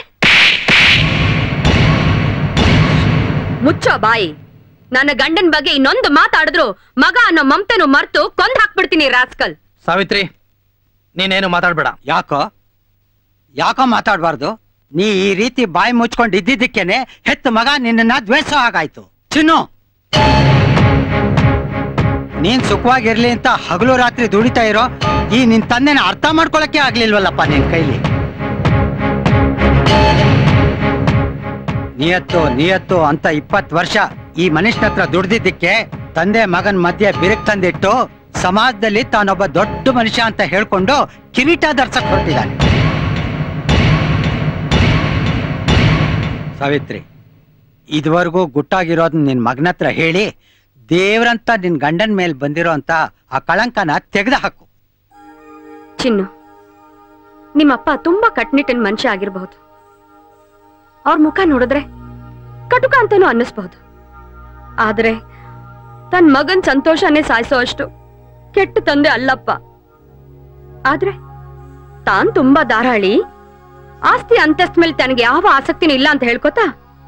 ಮುಚ್ಚೋ ಬಾಯಿ ನನ್ನ ಗಂಡನ ಬಗ್ಗೆ ಇನ್ನೊಂದು ಮಾತಾಡಿದ್ರು ಮಗ ಅನ್ನೋ ಮಮತೆನು ಮರ್ತು ಕೊಂದ್ ಹಾಕ್ಬಿಡ್ತೀನಿ ರಾಸ್ಕಲ್ ಸಾವಿತ್ರಿ ನೀನೇನು ಮಾತಾಡ್ಬೇಡ ಯಾಕೋ ಯಾಕೋ ಮಾತಾಡಬಾರ್ದು ನೀ ಈ ರೀತಿ ಬಾಯಿ ಮುಚ್ಕೊಂಡು ಇದ್ದಿದ್ದಕ್ಕೇನೆ ಹೆತ್ತ ಮಗ ನಿನ್ನ ದ್ವೇಷ ಆಗಾಯ್ತು ಚಿನ್ನು ನೀನ್ ಸುಖವಾಗಿರ್ಲಿ ಅಂತ ಹಗಲು ರಾತ್ರಿ ದುಡಿತಾ ಇರೋ ಈ ನಿನ್ ತಂದೆನ ಅರ್ಥ ಮಾಡ್ಕೊಳಕ್ಕೆ ಆಗ್ಲಿಲ್ವಲ್ಲಪ್ಪ ನಿನ್ ಕೈಲಿ ನಿಯತ್ತು ನಿಯತ್ತು ಅಂತ ಇಪ್ಪತ್ತು ವರ್ಷ ಈ ಮನುಷ್ಯನ ಹತ್ರ ದುಡ್ದಿದ್ದಕ್ಕೆ ತಂದೆ ಮಗನ್ ಮಧ್ಯೆ ಬಿರುಕ್ ತಂದಿಟ್ಟು ಸಮಾಜದಲ್ಲಿ ತಾನೊಬ್ಬ ದೊಡ್ಡ ಮನುಷ್ಯ ಅಂತ ಹೇಳ್ಕೊಂಡು ಕಿರೀಟ ಧರ್ಸಕ್ ಹೊರಟಿದ್ದಾನೆ ಸಾವಿತ್ರಿ ಇದುವರೆಗೂ ಗುಟ್ಟಾಗಿರೋದ್ ನಿನ್ ಮಗನ ಹತ್ರ ಹೇಳಿ ದೇವ್ರಂತ ನಿನ್ ಗಂಡನ್ ಮೇಲೆ ಬಂದಿರೋ ಅಂತ ಆ ಕಳಂಕನ ತೆಗೆದು ಹಾಕು ಚಿನ್ನು ನಿಮ್ಮಪ್ಪ ತುಂಬಾ ಕಟ್ನಿಟ್ಟಿನ ಮನುಷ್ಯ ಆಗಿರಬಹುದು ಅವ್ರ ಮುಖ ನೋಡಿದ್ರೆ ಕಟುಕ ಅಂತಾನೂ ಅನ್ನಿಸ್ಬಹುದು ಆದ್ರೆ ತನ್ ಮಗನ್ ಸಂತೋಷನೇ ಸಾಯಿಸೋ ಅಷ್ಟು ಕೆಟ್ಟ ತಂದೆ ಅಲ್ಲಪ್ಪ ಆದ್ರೆ ತಾನ್ ತುಂಬಾ ಧಾರಾಳಿ ಆಸ್ತಿ ಅಂತಸ್ತ್ ಮೇಲೆ ತನಗೆ ಯಾವ ಆಸಕ್ತಿನೂ ಇಲ್ಲ ಅಂತ ಹೇಳ್ಕೊತಾ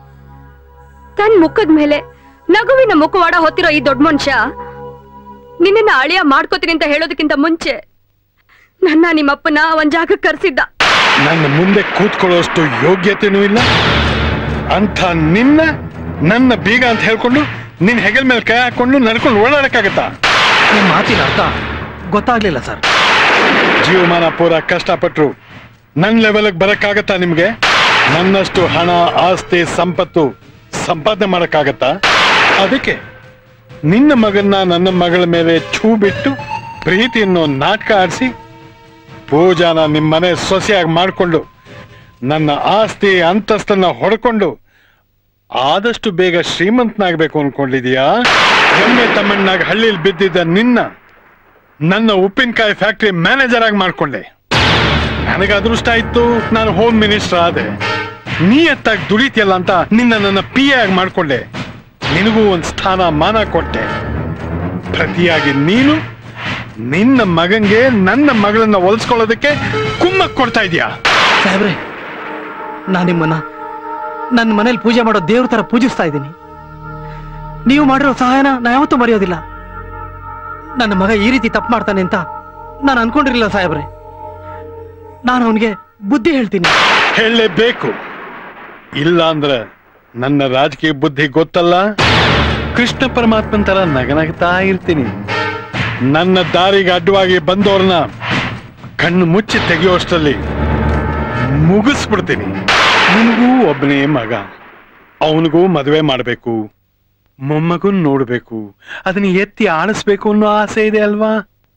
ತನ್ ಮುಖದ ಮೇಲೆ ನಗುವಿನ ಮುಖವಾಡ ಹೊತ್ತಿರೋ ಈ ದೊಡ್ಡ ಮನುಷ್ಯ ನಿನ್ನ ಅಳಿಯ ಮಾಡ್ಕೋತೀನಿ ಅಂತ ಹೇಳೋದಕ್ಕಿಂತ ಮುಂಚೆ ನನ್ನ ನಿಮ್ಮಪ್ಪನ ಒಂದ್ ಜಾಗಕ್ಕೆ ಕರ್ಸಿದ್ದ ನನ್ನ ಮುಂದೆ ಕೂತ್ಕೊಳ್ಳೋಷ್ಟು ಯೋಗ್ಯತೆನೂ ಇಲ್ಲ ಅಂಥ ನಿನ್ನ ನನ್ನ ಬೀಗ ಅಂತ ಹೇಳ್ಕೊಂಡು ನಿನ್ ಹೆಗಲ್ ಮೇಲೆ ಕೈ ಹಾಕೊಂಡು ನಡ್ಕೊಂಡು ಓಡಾಡಕ್ಕಾಗತ್ತಾ ನಿಮ್ ಮಾತಿನ ಅರ್ಥ ಗೊತ್ತಾಗ್ಲಿಲ್ಲ ಸರ್ ಜೀವಮಾನ ಪೂರ ಕಷ್ಟಪಟ್ರು ನನ್ನ ಲೆವೆಲ್ಗೆ ಬರಕ್ಕಾಗತ್ತಾ ನಿಮ್ಗೆ ನನ್ನಷ್ಟು ಹಣ ಆಸ್ತಿ ಸಂಪತ್ತು ಸಂಪಾದನೆ ಮಾಡಕ್ಕಾಗತ್ತಾ ಅದಕ್ಕೆ ನಿನ್ನ ಮಗನ್ನ ನನ್ನ ಮಗಳ ಮೇಲೆ ಛೂ ಬಿಟ್ಟು ಪ್ರೀತಿ ಅನ್ನೋ ನಾಟಕ ಆಡಿಸಿ ಪೂಜಾನ ನಿಮ್ಮನೆ ಸೊಸೆಯಾಗಿ ಮಾಡಿಕೊಂಡು ನನ್ನ ಆಸ್ತಿ ಅಂತಸ್ತನ್ನ ಹೊಡ್ಕೊಂಡು ಆದಷ್ಟು ಬೇಗ ಶ್ರೀಮಂತನಾಗಬೇಕು ಅನ್ಕೊಂಡಿದೀಯಾ ಎಮ್ಮೆ ತಮ್ಮಣ್ಣಾಗ ಹಳ್ಳಿಲಿ ಬಿದ್ದಿದ್ದ ನಿನ್ನ ನನ್ನ ಉಪ್ಪಿನಕಾಯಿ ಫ್ಯಾಕ್ಟ್ರಿ ಮ್ಯಾನೇಜರ್ ಆಗಿ ಮಾಡ್ಕೊಂಡೆ ನನಗೆ ಅದೃಷ್ಟ ಇತ್ತು ನಾನು ಹೋಮ್ ಮಿನಿಸ್ಟರ್ ಆದೆ ನೀ ಎತ್ತಾಗಿ ದುಡಿತಿಯಲ್ಲ ಅಂತ ನಿನ್ನ ನನ್ನ ಪಿ ಆಗಿ ಮಾಡ್ಕೊಂಡೆ ನಿನಗೂ ಒಂದು ಸ್ಥಾನ ಮಾನ ಕೊಟ್ಟೆ ಪ್ರತಿಯಾಗಿ ನೀನು ನಿನ್ನ ಮಗಂಗೆ ನನ್ನ ಮಗಳನ್ನ ಒಲಿಸ್ಕೊಳ್ಳೋದಕ್ಕೆ ಕುಮ್ಮಕ್ ಕೊಡ್ತಾ ಇದೀಯಾ ಸಾಹೇಬ್ರೆ ನಾನು ನಿಮ್ಮನ್ನ ನನ್ನ ಮನೇಲಿ ಪೂಜೆ ಮಾಡೋ ದೇವ್ರ ತರ ಪೂಜಿಸ್ತಾ ಇದ್ದೀನಿ ನೀವು ಮಾಡಿರೋ ಸಹಾಯನ ನಾ ಯಾವತ್ತೂ ಮರೆಯೋದಿಲ್ಲ ನನ್ನ ಮಗ ಈ ರೀತಿ ತಪ್ಪು ಮಾಡ್ತಾನೆ ಅಂತ ನಾನು ಅನ್ಕೊಂಡಿರ್ಲಿಲ್ಲ ಸಾಹೇಬ್ರೆ ನಾನು ಅವನಿಗೆ ಬುದ್ಧಿ ಹೇಳ್ತೀನಿ ಹೇಳಲೇಬೇಕು ಇಲ್ಲ ಅಂದ್ರೆ ನನ್ನ ರಾಜಕೀಯ ಬುದ್ಧಿ ಗೊತ್ತಲ್ಲ ಕೃಷ್ಣ ಪರಮಾತ್ಮನ್ ತರ ನಗನಗ್ತಾ ಇರ್ತೀನಿ ನನ್ನ ದಾರಿಗೆ ಅಡ್ಡವಾಗಿ ಬಂದವ್ರನ್ನ ಕಣ್ಣು ಮುಚ್ಚಿ ತೆಗೆಯೋಷ್ಟರಲ್ಲಿ ಮುಗಿಸ್ಬಿಡ್ತೀನಿ ನಿನಗೂ ಒಬ್ಬನೇ ಮಗ ಅವನಿಗೂ ಮದುವೆ ಮಾಡಬೇಕು ಮೊಮ್ಮಗನ್ ನೋಡ್ಬೇಕು ಅದನ್ನ ಎತ್ತಿ ಆಳಿಸ್ಬೇಕು ಅನ್ನೋ ಆಸೆ ಇದೆ ಅಲ್ವಾ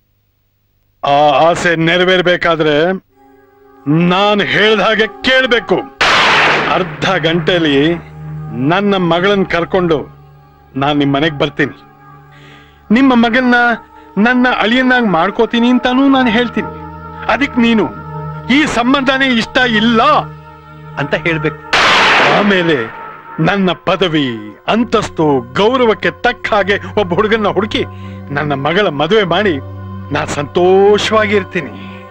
ಆ ಆಸೆ ನೆರವೇರ್ಬೇಕಾದ್ರೆ ನಾನು ಹೇಳ್ದ ಹಾಗೆ ಕೇಳಬೇಕು ಅರ್ಧ ಗಂಟೆಲಿ ನನ್ನ ಮಗಳನ್ನ ಕರ್ಕೊಂಡು ನಾನು ನಿಮ್ಮ ಮನೆಗೆ ಬರ್ತೀನಿ ನಿಮ್ಮ ಮಗನ್ನ ನನ್ನ ಅಳಿಯನ್ನಾಗಿ ಮಾಡ್ಕೋತೀನಿ ಅಂತಾನೂ ನಾನು ಹೇಳ್ತೀನಿ ಅದಕ್ಕೆ ನೀನು ಈ ಸಂಬಂಧನೇ ಇಷ್ಟ ಇಲ್ಲ ಅಂತ ಹೇಳ್ಬೇಕು ಆಮೇಲೆ ನನ್ನ ಪದವಿ ಅಂತಸ್ತು ಗೌರವಕ್ಕೆ ತಕ್ಕ ಹಾಗೆ ಒಬ್ಬ ಹುಡುಗನ್ನ ಹುಡುಕಿ ನನ್ನ ಮಗಳ ಮದುವೆ ಮಾಡಿ ನಾ ಸಂತೋಷವಾಗಿರ್ತೀನಿ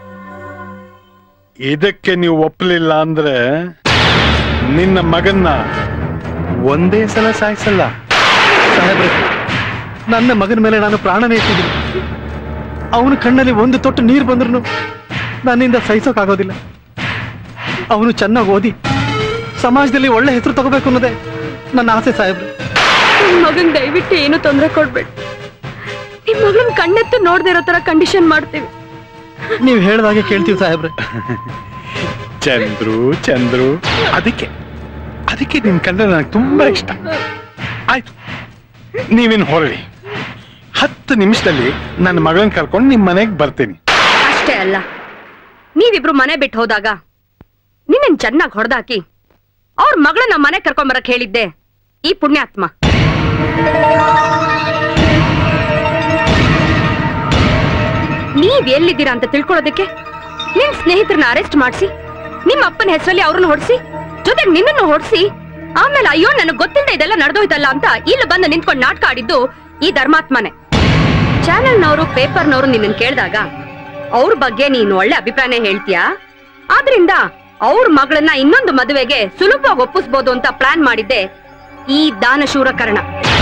ಇದಕ್ಕೆ ನೀವು ಒಪ್ಪಲಿಲ್ಲ ಅಂದ್ರೆ ನಿನ್ನ ಮಗನ್ನ ಒಂದೇ ಸಲ ಸಾಯಿಸಲ್ಲ ಸಾಹೇಬ್ರೆ ನನ್ನ ಮಗನ ಮೇಲೆ ನಾನು ಪ್ರಾಣನೇ ಇಟ್ಟಿದ್ದೀನಿ ಅವನ ಕಣ್ಣಲ್ಲಿ ಒಂದು ತೊಟ್ಟು ನೀರು ಬಂದ್ರು ನನ್ನಿಂದ ಸಹಿಸೋಕ್ಕಾಗೋದಿಲ್ಲ ಅವನು ಚೆನ್ನಾಗಿ ಓದಿ ಸಮಾಜದಲ್ಲಿ ಒಳ್ಳೆ ಹೆಸರು ತಗೋಬೇಕು ಅನ್ನೋದೇ ನನ್ನ ಆಸೆ ಸಾಹೇಬ್ರೆ ನಿಮ್ ಮಗನ್ ದಯವಿಟ್ಟು ಏನು ತೊಂದರೆ ಕೊಡ್ಬೇಡಿ ನಿಮ್ ಮಗನ್ ಕಣ್ಣೆತ್ತು ನೋಡ್ದೇ ಇರೋ ತರ ಕಂಡೀಷನ್ ಮಾಡ್ತೀವಿ ನೀವು ಹೇಳ್ದಾಗೆ ಕೇಳ್ತೀವಿ ಸಾಹೇಬ್ರೆ ಚಂದ್ರು ಚಂದ್ರು ಅದಕ್ಕೆ ಅದಕ್ಕೆ ನಿನ್ ಕಂಡ್ರೆ ನನಗೆ ತುಂಬಾ ಇಷ್ಟ ಆಯ್ತು ನೀವಿನ್ ಹೊರಡಿ ಹತ್ತು ನಿಮಿಷದಲ್ಲಿ ನನ್ನ ಮಗಳನ್ನ ಕರ್ಕೊಂಡು ನಿಮ್ ಮನೆಗೆ ಬರ್ತೀನಿ ಅಷ್ಟೇ ಅಲ್ಲ ನೀವಿಬ್ರು ಮನೆ ಬಿಟ್ಟು ಹೋದಾಗ ನಿನ್ನ ಚೆನ್ನಾಗಿ ಹೊಡೆದಾಕಿ ಅವ್ರ ಮಗಳನ್ನ ಮನೆ ಕರ್ಕೊಂಬರಕ್ ಹೇಳಿದ್ದೆ ಈ ಪುಣ್ಯಾತ್ಮ ನೀವ್ ಎಲ್ಲಿದ್ದೀರಾ ಅಂತ ತಿಳ್ಕೊಳ್ಳೋದಕ್ಕೆ ನಿಮ್ ಸ್ನೇಹಿತರನ್ನ ಅರೆಸ್ಟ್ ಮಾಡಿಸಿ ನಿಮ್ಮ ಅಪ್ಪನ ಹೆಸರಲ್ಲಿ ಅವ್ರನ್ನ ಹೊಡ್ಸಿ ಜೊತೆಗೆ ನಿನ್ನನ್ನು ಹೊಡ್ಸಿ ಆಮೇಲೆ ಅಯ್ಯೋ ನನಗೆ ಗೊತ್ತಿಲ್ಲದೆ ಇದೆಲ್ಲ ನಡೆದೋಯ್ತಲ್ಲ ಅಂತ ಇಲ್ಲಿ ಬಂದು ನಿಂತ್ಕೊಂಡು ನಾಟಕ ಆಡಿದ್ದು ಈ ಧರ್ಮಾತ್ಮನೆ ಚಾನೆಲ್ನವರು ಪೇಪರ್ನವರು ನಿನ್ನನ್ ಕೇಳಿದಾಗ ಅವ್ರ ಬಗ್ಗೆ ನೀನು ಒಳ್ಳೆ ಅಭಿಪ್ರಾಯನೇ ಹೇಳ್ತೀಯಾ ಆದ್ರಿಂದ ಅವ್ರ ಮಗಳನ್ನ ಇನ್ನೊಂದು ಮದುವೆಗೆ ಸುಲಭವಾಗಿ ಒಪ್ಪಿಸ್ಬೋದು ಅಂತ ಪ್ಲಾನ್ ಮಾಡಿದ್ದೆ ಈ ದಾನಶೂರ ಕರ್ಣ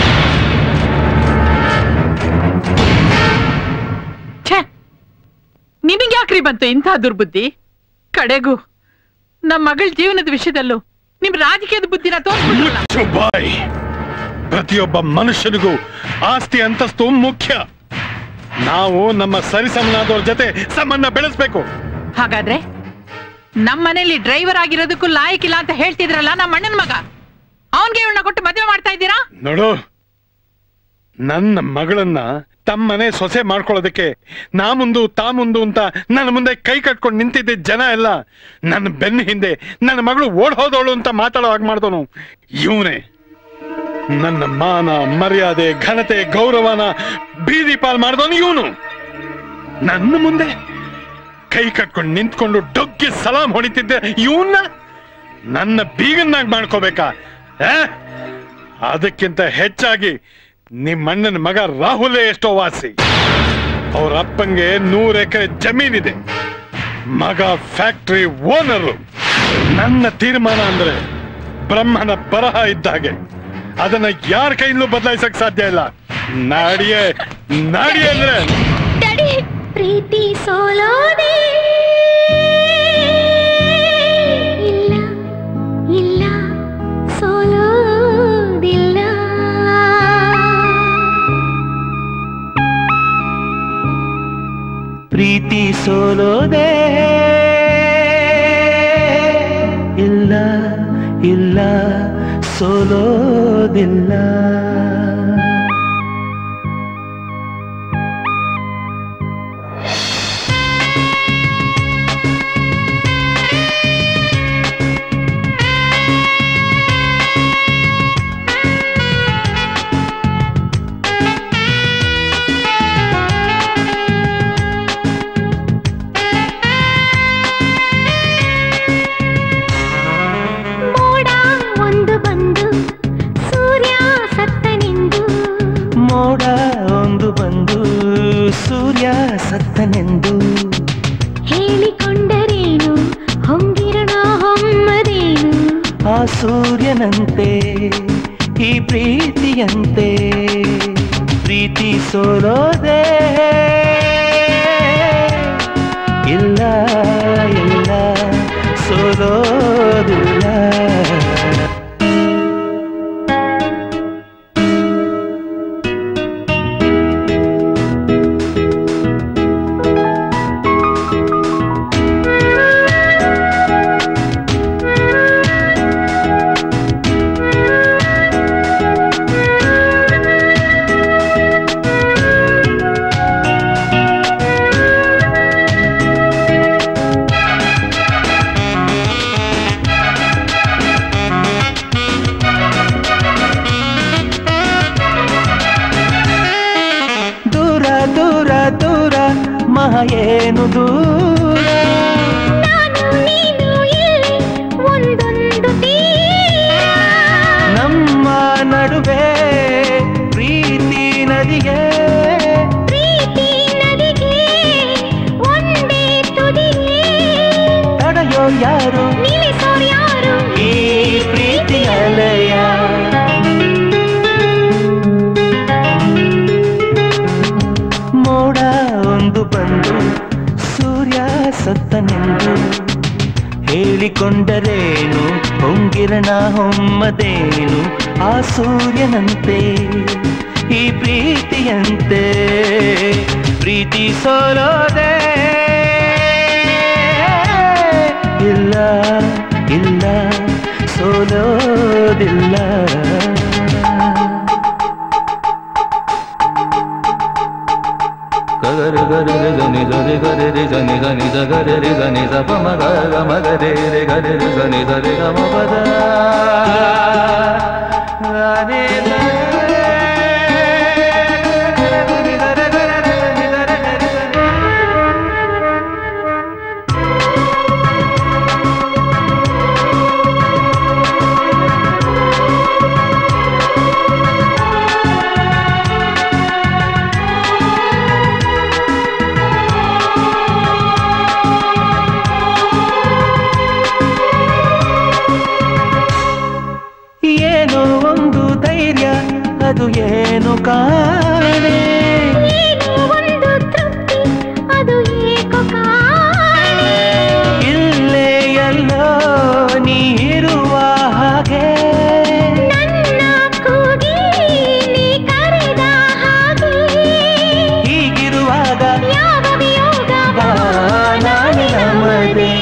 ಛೇ ನಿನಗೆ ಯಾಕ್ರಿ ಬಂತು ಇಂಥ ದುರ್ಬುದ್ಧಿ ಕಡೆಗೂ ನಮ್ಮ ಮಗಳ ಜೀವನದ ವಿಷಯದಲ್ಲೂ ನಿಮ್ ರಾಜಕೀಯದ ಬುದ್ಧಿನ ತೋರಿಸ್ಬಿಟ್ರಲ್ಲ ಬಾಯ್ ಪ್ರತಿಯೊಬ್ಬ ಮನುಷ್ಯನಿಗೂ ಆಸ್ತಿ ಅಂತಸ್ತು ಮುಖ್ಯ ನಾವು ನಮ್ಮ ಸರಿಸಮನಾದವ್ರ ಜೊತೆ ಸಂಬಂಧ ಬೆಳೆಸ್ಬೇಕು ಹಾಗಾದ್ರೆ ನಮ್ ಮನೇಲಿ ಡ್ರೈವರ್ ಆಗಿರೋದಕ್ಕೂ ಲಾಯಕ್ಕಿಲ್ಲ ಅಂತ ಹೇಳ್ತಿದ್ರಲ್ಲ ನಮ್ಮ ಅಣ್ಣನ ಮಗ ಅವನ್ಗೆ ಇವನ್ನ ಕೊಟ್ಟು ಮದುವೆ ಮಾಡ್ತಾ ಇದ್ದೀರಾ ನೋಡು ನನ್ನ ಮಗಳನ್ನ ತಮ್ಮನೆ ಸೊಸೆ ಮಾಡ್ಕೊಳ್ಳೋದಕ್ಕೆ ನಾ ಮುಂದು ತಾ ಮುಂದು ಅಂತ ನನ್ನ ಮುಂದೆ ಕೈ ಕಟ್ಕೊಂಡು ನಿಂತಿದ್ದ ಜನ ಎಲ್ಲ ನನ್ನ ಬೆನ್ನ ಹಿಂದೆ ನನ್ನ ಮಗಳು ಓಡ್ ಹೋದವಳು ಅಂತ ಮಾತಾಡೋ ಹಾಗೆ ಮಾಡ್ದವನು ಇವನೇ ನನ್ನ ಮಾನ ಮರ್ಯಾದೆ ಘನತೆ ಗೌರವನ ಬೀದಿ ಪಾಲ್ ಮಾಡ್ದವನು ಇವನು ನನ್ನ ಮುಂದೆ ಕೈ ಕಟ್ಕೊಂಡು ನಿಂತ್ಕೊಂಡು ಡೊಗ್ಗಿ ಸಲಾಂ ಹೊಡಿತಿದ್ದೆ ಇವನ್ನ ನನ್ನ ಬೀಗನ್ನಾಗಿ ಮಾಡ್ಕೋಬೇಕಾ ಆ? ಅದಕ್ಕಿಂತ ಹೆಚ್ಚಾಗಿ ನಿಮ್ಮಣ್ಣನ ಮಗ ರಾಹುಲೇ ಎಷ್ಟೋ ವಾಸಿ ಅವ್ರ ಅಪ್ಪಂಗೆ ನೂರ ಎಕರೆ ಜಮೀನಿದೆ ಮಗ ಫ್ಯಾಕ್ಟರಿ ಓನರು ನನ್ನ ತೀರ್ಮಾನ ಅಂದ್ರೆ ಬ್ರಹ್ಮನ ಬರಹ ಇದ್ದಾಗೆ ಅದನ್ನ ಯಾರ ಕೈಯಿಂದಲೂ ಬದಲಾಯಿಸಕ್ ಸಾಧ್ಯ ಇಲ್ಲ ನಾಡಿಯೇ ನಾಡಿಯೇ ಅಂದ್ರೆ ಡ್ಯಾಡಿ ಪ್ರೀತಿ ಸೋಲೋದೆ ಇಲ್ಲ ಇಲ್ಲ ಸೋಲೋದಿಲ್ಲ ಪ್ರೀತಿ ಸೋಲೋದೇ ಇಲ್ಲ ಇಲ್ಲ ಸೋಲೋದಿಲ್ಲ ಮೋಡ ಒಂದು ಬಂದು ಸೂರ್ಯ ಸತ್ತನೆಂದು ಮೋಡ ಒಂದು ಬಂದು ಸೂರ್ಯ ಸತ್ತನೆಂದು ಹೇಳಿಕೊಂಡರೇನು ಹೊಂಗಿರಣ ಹೊಮ್ಮದೇನು ಆ ಸೂರ್ಯನಂತೆ ಈ ಪ್ರೀತಿಯಂತೆ ಪ್ರೀತಿ ಸೋಲೋದೇ ಇಲ್ಲ ಇಲ್ಲ ಸೋಲೋದಿಲ್ಲ ದೂರ ದೂರ ದೂರ ಮಹ ಏನು ದೂರ ನಾನು ನೀನು ಇಲ್ಲಿ ಒಂದೊಂದು ತೀರ ನಮ್ಮ ನಡುವೆ ಪ್ರೀತಿ ನದಿಗೆ ಪ್ರೀತಿ ನದಿಗೆ ಒಂದೇ ತುದಿಗೆ ತಡೆಯೋ ಯಾರು ನಿಲ್ಲಿಸೋರು ಯಾರು ಈ ಪ್ರೀತಿ ಅಲೆಯ ಮೋಡ ಒಂದು ಬಂದು ಸೂರ್ಯ ಸತ್ತನೆಂದು ಹೇಳಿಕೊಂಡರೇನು ಹೊಂಗಿರಣ ಹೊಮ್ಮದೇನು ಆ ಸೂರ್ಯನಂತೆ ಈ ಪ್ರೀತಿಯಂತೆ ಪ್ರೀತಿ ಸೋಲೋದೆ ಇಲ್ಲ ಸೋಲೋದಿಲ್ಲ ಗಗರಿ ಗರಿ ರಿ ಗ ನಿ ಗ ರಿ ಗ ರಿ ರಿ ಗ ನಿ ಗ ನಿ ದ ಗ ರಿ ರಿ ಗ ನಿ ದ ಪ ಮ ಗ ಗ ಮ ಗ ರಿ ರಿ ಗ ರಿ ರಿ ಗ ನಿ ದ ರಿ ಗ ಮ ಪ ದ ಗ ನಿ ದ ಏನೋ ಒಂದು ಧೈರ್ಯ ಅದು ಏನು ಕಾಣೆ ಅದು ಏಕೋ ಇಲ್ಲೇ ಎಲ್ಲೋ ನೀ ಇರುವ ಹಾಗೆ ಕೂಗಿ ನೀ ಕರೆದ ಹಾಗೆ ಹೀಗಿರುವಾಗ ಯಾವ ವಿಯೋಗ ಬಾ ನಾಳೆ ನಮ್ಮದೇ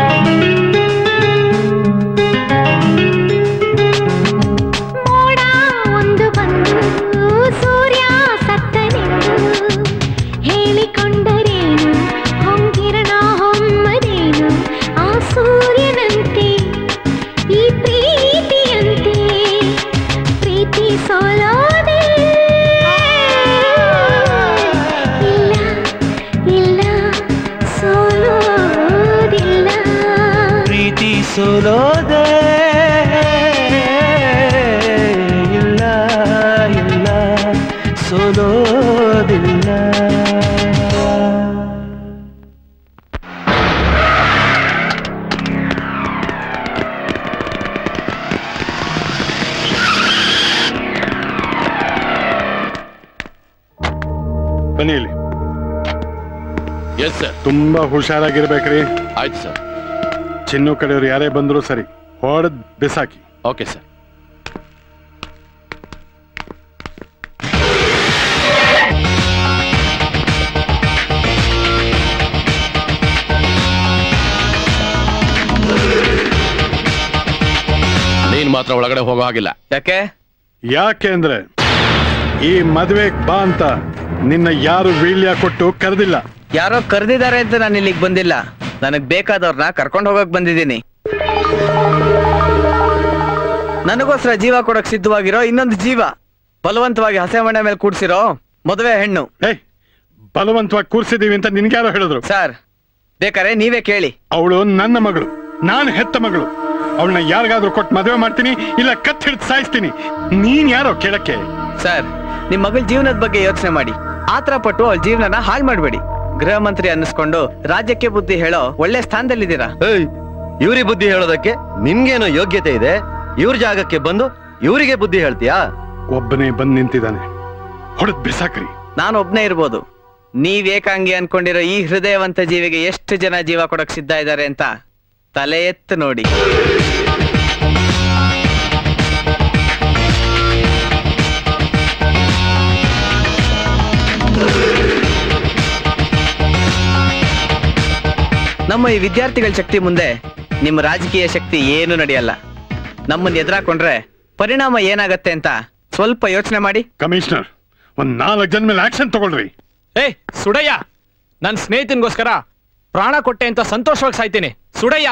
ಮೋಡ ಒಂದು ಬಂದು ಸೂರ್ಯ ಸತ್ತನೆಂದು ಹೇಳಿಕೊಂಡರೇನು ಹೊಂಗಿರಣ ಹೊಮ್ಮದೇನು ಆ ಸೂರ್ಯನಂತೆ ಈ ಪ್ರೀತಿಯಂತೆ ಪ್ರೀತಿ ಸೋಲೋದೆ ಇಲ್ಲ ಇಲ್ಲ ಸೋಲೋದಿಲ್ಲ ಪ್ರೀತಿ ಸೋಲೋದೆ ಇಲ್ಲ ಇಲ್ಲ ಸೋಲೋದಿಲ್ಲ ಬನ್ನಿ ಇಲ್ಲಿ ಎಸ್ ಸರ್ ತುಂಬಾ ಹುಷಾರಾಗಿರ್ಬೇಕ್ರಿ ಆಯ್ತು ಸರ್ ಚಿನ್ನು ಕಡೆಯವ್ರು ಯಾರೇ ಬಂದ್ರು ಸರಿ ಹೊಡೆದ್ ಬಿಸಾಕಿ ಓಕೆ ಸರ್ ನೀನ್ ಮಾತ್ರ ಒಳಗಡೆ ಹೋಗೋ ಹಾಗಿಲ್ಲ ಯಾಕೆ ಯಾಕೆ ಅಂದ್ರೆ ಈ ಮದ್ವೆಗ್ ಬಾ ಅಂತ ನಿನ್ನ ಯಾರು ವೀಳ್ಯ ಕೊಟ್ಟು ಕರೆದಿಲ್ಲ ಯಾರೋ ಕರೆದಿದ್ದಾರೆ ಅಂತ ನಾನು ಇಲ್ಲಿಗೆ ಬಂದಿಲ್ಲ ನನಗ್ ಬೇಕಾದವ್ರನ್ನ ಕರ್ಕೊಂಡು ಹೋಗಕ್ ಬಂದಿದ್ದೀನಿ ನನಗೋಸ್ಕರ ಜೀವ ಕೊಡಕ್ ಸಿದ್ಧವಾಗಿರೋ ಇನ್ನೊಂದು ಜೀವ ಬಲವಂತವಾಗಿ ಹಸೆ ಮನೆ ಮೇಲೆ ಕೂಡ್ಸಿರೋ ಮದುವೆ ಹೆಣ್ಣು ಬಲವಂತವಾಗಿ ಕೂರ್ಸಿದೀವಿ ಅಂತ ನಿನ್ಗ್ಯಾರೋ ಹೇಳಿದ್ರು ಸರ್ ಬೇಕಾರೆ ನೀವೇ ಕೇಳಿ ಅವಳು ನನ್ನ ಮಗಳು ನಾನು ಹೆತ್ತ ಮಗಳು ಅವಳನ್ನ ಯಾರಿಗಾದ್ರೂ ಕೊಟ್ಟು ಮದುವೆ ಮಾಡ್ತೀನಿ ಇಲ್ಲ ಕತ್ ಹಿಡಿದು ಸಾಯಿಸ್ತೀನಿ ನೀನ್ ಯಾರೋ ಕೇಳಕ್ಕೆ ಸರ್ ನಿಮ್ ಮಗಳ ಜೀವನದ ಬಗ್ಗೆ ಯೋಚನೆ ಮಾಡಿ ಆತರ ಪಟ್ಟು ಅವಳ ಜೀವನನ ಹಾಳು ಮಾಡ್ಬೇಡಿ ಗೃಹ ಮಂತ್ರಿ ಅನ್ನಿಸ್ಕೊಂಡು ರಾಜ್ಯಕ್ಕೆ ಬುದ್ಧಿ ಹೇಳೋ ಒಳ್ಳೆ ಸ್ಥಾನದಲ್ಲಿದ್ದೀರಾ ಇವ್ರಿಗೆ ಬುದ್ಧಿ ಹೇಳೋದಕ್ಕೆ ನಿನ್ಗೇನೋ ಯೋಗ್ಯತೆ ಇದೆ ಇವ್ರ ಜಾಗಕ್ಕೆ ಬಂದು ಇವರಿಗೆ ಬುದ್ಧಿ ಹೇಳ್ತೀಯಾ ಒಬ್ಬನೇ ಬಂದ್ ನಿಂತಿದ್ದಾನೆ ಹೊಡೆದ್ ಬಿಸಾಕ್ರಿ ನಾನು ಒಬ್ನೇ ಇರ್ಬೋದು ನೀವ್ ಏಕಾಂಗಿ ಅನ್ಕೊಂಡಿರೋ ಈ ಹೃದಯವಂತ ಜೀವಿಗೆ ಎಷ್ಟು ಜನ ಜೀವ ಕೊಡಕ್ ಸಿದ್ಧ ಇದ್ದಾರೆ ಅಂತ ತಲೆ ಎತ್ತು ನೋಡಿ ನಮ್ಮ ಈ ವಿದ್ಯಾರ್ಥಿಗಳ ಶಕ್ತಿ ಮುಂದೆ ನಿಮ್ಮ ರಾಜಕೀಯ ಶಕ್ತಿ ಏನು ನಡೆಯಲ್ಲ ನಮ್ಮನ್ನ ಎದುರಾಕೊಂಡ್ರೆ ಪರಿಣಾಮ ಏನಾಗತ್ತೆ ಅಂತ ಸ್ವಲ್ಪ ಯೋಚನೆ ಮಾಡಿ ಕಮಿಷನರ್ ಒಂದ್ ನಾಲ್ಕು ಜನ ಮೇಲೆ ಆಕ್ಷನ್ ತಗೊಳ್ರಿ ಏ ಸುಡಯ್ಯ ನನ್ ಸ್ನೇಹಿತನಿಗೋಸ್ಕರ ಪ್ರಾಣ ಕೊಟ್ಟೆ ಅಂತ ಸಂತೋಷವಾಗಿ ಸಾಯ್ತೀನಿ ಸುಡಯ್ಯ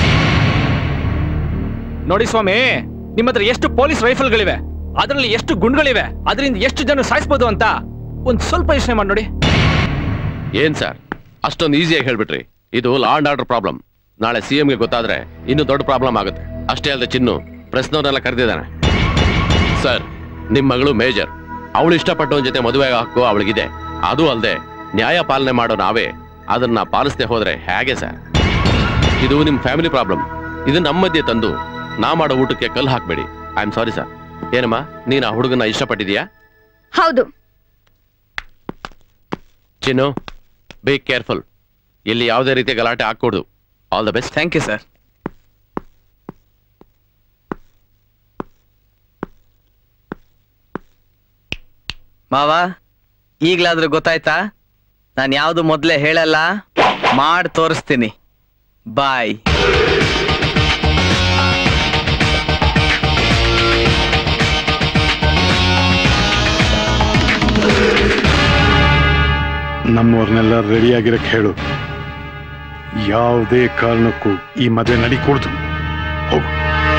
ನೋಡಿ ಸ್ವಾಮಿ ನಿಮ್ಮ ಹತ್ರ ಎಷ್ಟು ಪೊಲೀಸ್ ರೈಫಲ್ಗಳಿವೆ ಅದರಲ್ಲಿ ಎಷ್ಟು ಗುಂಡ್ಗಳಿವೆ ಅದರಿಂದ ಎಷ್ಟು ಜನ ಸಾಯಿಸ್ಬೋದು ಅಂತ ಒಂದ್ ಸ್ವಲ್ಪ ಯೋಚನೆ ಮಾಡಿ ನೋಡಿ ಏನ್ ಸರ್ ಅಷ್ಟೊಂದು ಈಸಿಯಾಗಿ ಹೇಳ್ಬಿಟ್ರಿ ಇದು ಲಾ ಅಂಡ್ ಆರ್ಡರ್ ಪ್ರಾಬ್ಲಮ್ ನಾಳೆ ಸಿ ಗೆ ಗೊತ್ತಾದ್ರೆ ಇನ್ನು ದೊಡ್ಡ ಪ್ರಾಬ್ಲಮ್ ಆಗುತ್ತೆ ಅಷ್ಟೇ ಅಲ್ಲದೆ ಚಿನ್ನು ಪ್ರೆಸ್ನವ್ರನ್ನೆಲ್ಲ ಕರೆದಿದ್ದಾನೆ ಸರ್ ನಿಮ್ ಮಗಳು ಮೇಜರ್ ಅವಳು ಇಷ್ಟಪಟ್ಟವನ ಜೊತೆ ಮದುವೆ ಹಾಕೋ ಅವಳಿಗಿದೆ ಅದು ಅಲ್ಲದೆ ನ್ಯಾಯ ಪಾಲನೆ ಮಾಡೋ ನಾವೇ ಅದನ್ನ ಪಾಲಿಸದೆ ಹೋದ್ರೆ ಹೇಗೆ ಸರ್ ಇದು ನಿಮ್ ಫ್ಯಾಮಿಲಿ ಪ್ರಾಬ್ಲಮ್ ಇದು ನಮ್ಮ ಮಧ್ಯೆ ತಂದು ನಾ ಮಾಡೋ ಊಟಕ್ಕೆ ಕಲ್ಲು ಹಾಕ್ಬೇಡಿ ಐ ಆಮ್ ಸಾರಿ ಸರ್ ಏನಮ್ಮ ನೀನ್ ಆ ಹುಡುಗನ ಇಷ್ಟಪಟ್ಟಿದ್ಯಾ ಹೌದು ಚಿನ್ನು ಬಿ ಕೇರ್ಫುಲ್ ಇಲ್ಲಿ ಯಾವುದೇ ರೀತಿಯ ಗಲಾಟೆ ಹಾಕೂಡ್ದು all the best thank you sir ಮಾವ ಈಗ್ಲಾದ್ರೂ ಗೊತ್ತಾಯ್ತಾ ನಾನು ಯಾವ್ದು ಮೊದ್ಲೇ ಹೇಳಲ್ಲ ಮಾಡಿ ತೋರಿಸ್ತೀನಿ ಬಾಯ್ ನಮ್ಮವ್ರನ್ನೆಲ್ಲ ರೆಡಿಯಾಗಿರಕ್ಕೆ ಹೇಳು ಯಾವುದೇ ಕಾರಣಕ್ಕೂ ಈ ಮದುವೆ ನಡಿಕೂಡ್ದು ಹೋಗು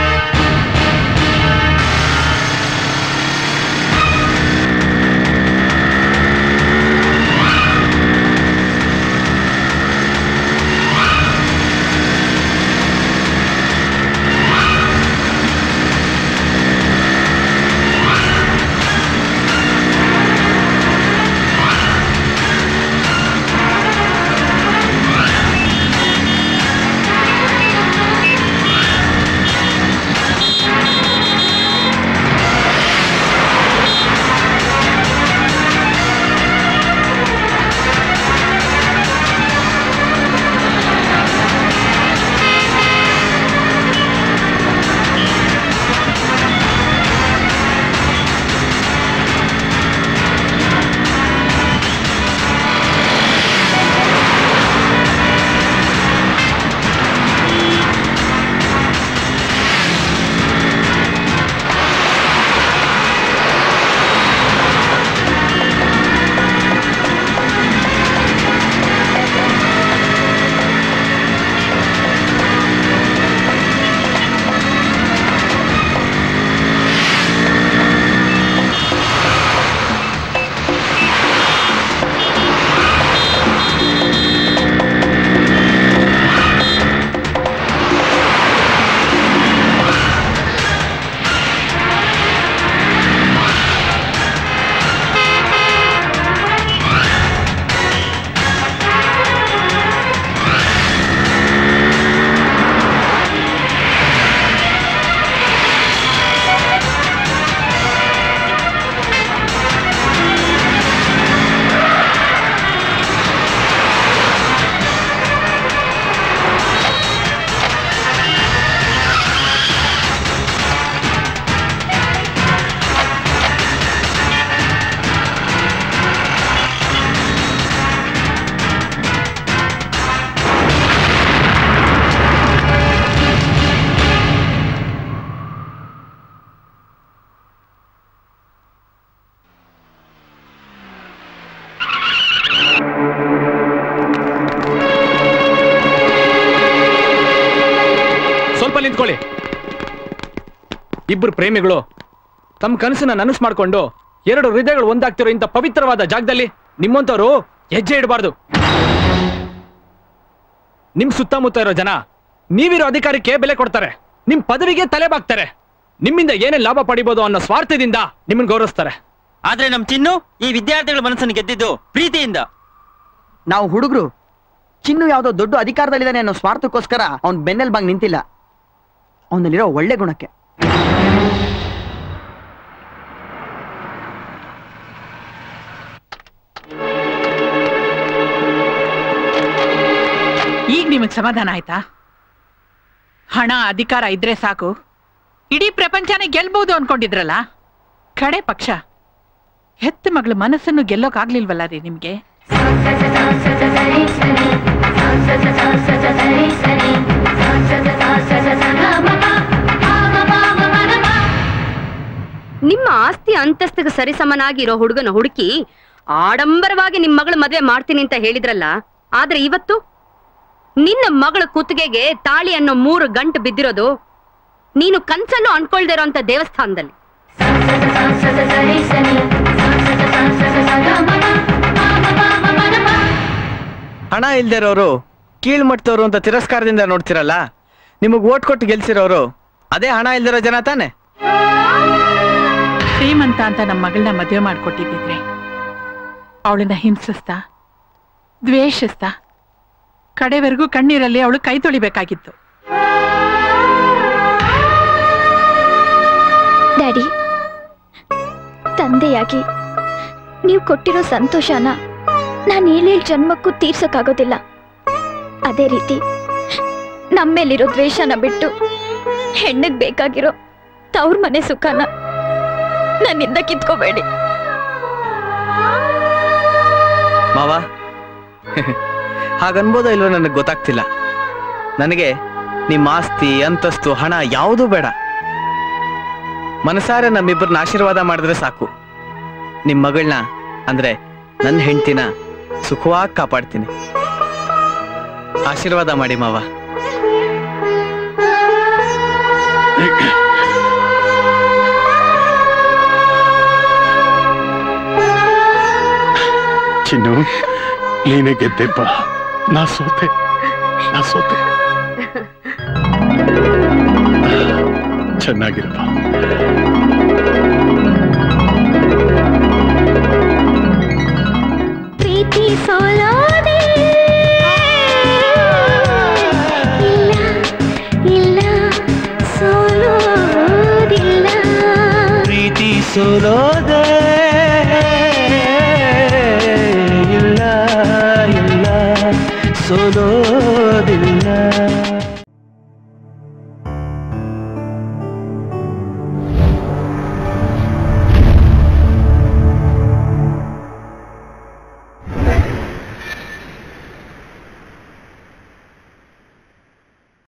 ಸ್ವಲ್ಪ ನಿಂತ್ಕೊಳ್ಳಿ ಇಬ್ರು ಪ್ರೇಮಿಗಳು ತಮ್ಮ ಕನಸನ್ನ ನನಸು ಮಾಡ್ಕೊಂಡು ಎರಡು ಹೃದಯಗಳು ಒಂದಾಗ್ತಿರೋ ಇಂಥ ಪವಿತ್ರವಾದ ಜಾಗದಲ್ಲಿ ನಿಮ್ಮಂತವ್ರು ಹೆಜ್ಜೆ ಇಡಬಾರ್ದು ನಿಮ್ ಸುತ್ತಮುತ್ತ ಇರೋ ಜನ ನೀವಿರೋ ಅಧಿಕಾರಕ್ಕೆ ಬೆಲೆ ಕೊಡ್ತಾರೆ ನಿಮ್ ಪದವಿಗೆ ತಲೆ ಬಾಗ್ತಾರೆ ನಿಮ್ಮಿಂದ ಏನೇ ಲಾಭ ಪಡಿಬೋದು ಅನ್ನೋ ಸ್ವಾರ್ಥದಿಂದ ನಿಮ್ಮನ್ನ ಗೌರವಿಸ್ತಾರೆ ಆದ್ರೆ ನಮ್ ಚಿನ್ನು ಈ ವಿದ್ಯಾರ್ಥಿಗಳ ಮನಸ್ಸನ್ನು ಗೆದ್ದಿದ್ದು ಪ್ರೀತಿಯಿಂದ ನಾವು ಹುಡುಗರು ಚಿನ್ನು ಯಾವುದೋ ದೊಡ್ಡ ಅಧಿಕಾರದಲ್ಲಿದ್ದಾನೆ ಅನ್ನೋ ಸ್ವಾರ್ಥಕ್ಕೋಸ್ಕರ ಅವ್ನ್ ಬೆನ್ನೆಲ್ ಬಾಗ್ ನಿಂತಿಲ್ಲ ಅವನಲ್ಲಿರೋ ಒಳ್ಳೆ ಗುಣಕ್ಕೆ ಈಗ ನಿಮಗ್ ಸಮಾಧಾನ ಆಯ್ತಾ ಹಣ ಅಧಿಕಾರ ಇದ್ರೆ ಸಾಕು ಇಡೀ ಪ್ರಪಂಚನೇ ಗೆಲ್ಬಹುದು ಅನ್ಕೊಂಡಿದ್ರಲ್ಲ ಕಡೆ ಪಕ್ಷ ಹೆತ್ತ ಮಗಳ ಮನಸ್ಸನ್ನು ಗೆಲ್ಲೋಕಾಗ್ಲಿಲ್ವಲ್ಲ ರೀ ನಿಮ್ಗೆ ನಿಮ್ಮ ಆಸ್ತಿ ಅಂತಸ್ತಿಗೆ ಸರಿಸಮನಾಗಿರೋ ಹುಡುಗನ ಹುಡುಕಿ ಆಡಂಬರವಾಗಿ ನಿಮ್ ಮಗಳ ಮದ್ವೆ ಮಾಡ್ತೀನಿ ಅಂತ ಹೇಳಿದ್ರಲ್ಲ ಆದ್ರೆ ಇವತ್ತು ನಿನ್ನ ಮಗಳ ಕುತ್ತಿಗೆಗೆ ತಾಳಿ ಅನ್ನೋ ಮೂರು ಗಂಟು ಬಿದ್ದಿರೋದು ನೀನು ಕನ್ಸಲ್ಲೂ ಅನ್ಕೊಳ್ದೇ ಇರೋಂಥ ದೇವಸ್ಥಾನದಲ್ಲಿ ಹಣ ಇಲ್ದೇ ಇರೋರು ಕೀಳ್ಮಟ್ಟದವ್ರು ಅಂತ ತಿರಸ್ಕಾರದಿಂದ ನೋಡ್ತಿರಲ್ಲ ನಿಮಗ್ ಓಟ್ ಕೊಟ್ಟು ಗೆಲ್ಸಿರೋರು ಅದೇ ಹಣ ಇಲ್ದಿರೋ ಜನ ತಾನೆ ಶ್ರೀಮಂತ ಅಂತ ನಮ್ಮ ಮಗಳನ್ನ ಮದುವೆ ಮಾಡ್ಕೊಟ್ಟಿದ್ದಿದ್ರೆ ಅವಳನ್ನ ಹಿಂಸಿಸ್ತಾ ದ್ವೇಷಿಸ್ತಾ ಕಡೆವರೆಗೂ ಕಣ್ಣೀರಲ್ಲಿ ಅವಳು ಕೈ ತೊಳಿಬೇಕಾಗಿತ್ತು ಡ್ಯಾಡಿ ತಂದೆಯಾಗಿ ನೀವು ಕೊಟ್ಟಿರೋ ಸಂತೋಷನ ನಾನು ಏಳೇಳು ಜನ್ಮಕ್ಕೂ ತೀರ್ಸಕ್ಕಾಗೋದಿಲ್ಲ ಅದೇ ರೀತಿ ನಮ್ಮೇಲಿರೋ ದ್ವೇಷನ ಬಿಟ್ಟು ಹೆಣ್ಣಿಗೆ ಬೇಕಾಗಿರೋ ತವ್ರ ಮನೆ ಸುಖನ ನನ್ನಿಂದ ಕಿತ್ಕೋಬೇಡಿ ಮಾವ ಹಾಗನ್ಬೋದೋ ಇಲ್ವೋ ನನಗೆ ಗೊತ್ತಾಗ್ತಿಲ್ಲ ನನಗೆ ನಿಮ್ಮ ಆಸ್ತಿ ಅಂತಸ್ತು ಹಣ ಯಾವುದೂ ಬೇಡ ಮನಸಾರೆ ನಮ್ಮಿಬ್ಬರನ್ನ ಆಶೀರ್ವಾದ ಮಾಡಿದ್ರೆ ಸಾಕು ನಿಮ್ಮ ಮಗಳನ್ನ ಅಂದ್ರೆ ನನ್ನ ಹೆಂಡ್ತಿನ ಸುಖವಾಗಿ ಕಾಪಾಡ್ತೀನಿ ಆಶೀರ್ವಾದ ಮಾಡಿ ಮಾವ ಚಿನ್ನು ನೀನೇ ಗೆದ್ದೆಪ್ಪ ನಾ ಸೋತೆ ನಾ ಸೋತೆ ಚೆನ್ನಾಗಿರಪ್ಪ ಪ್ರೀತಿ ಸೋಲೋದೆ ಇಲ್ಲ ಇಲ್ಲ ಸೋಲೋದಿಲ್ಲ ಪ್ರೀತಿ ಸೋಲೋದೆ ಇಲ್ಲ ಇಲ್ಲ ಸೋಲೋದಿಲ್ಲ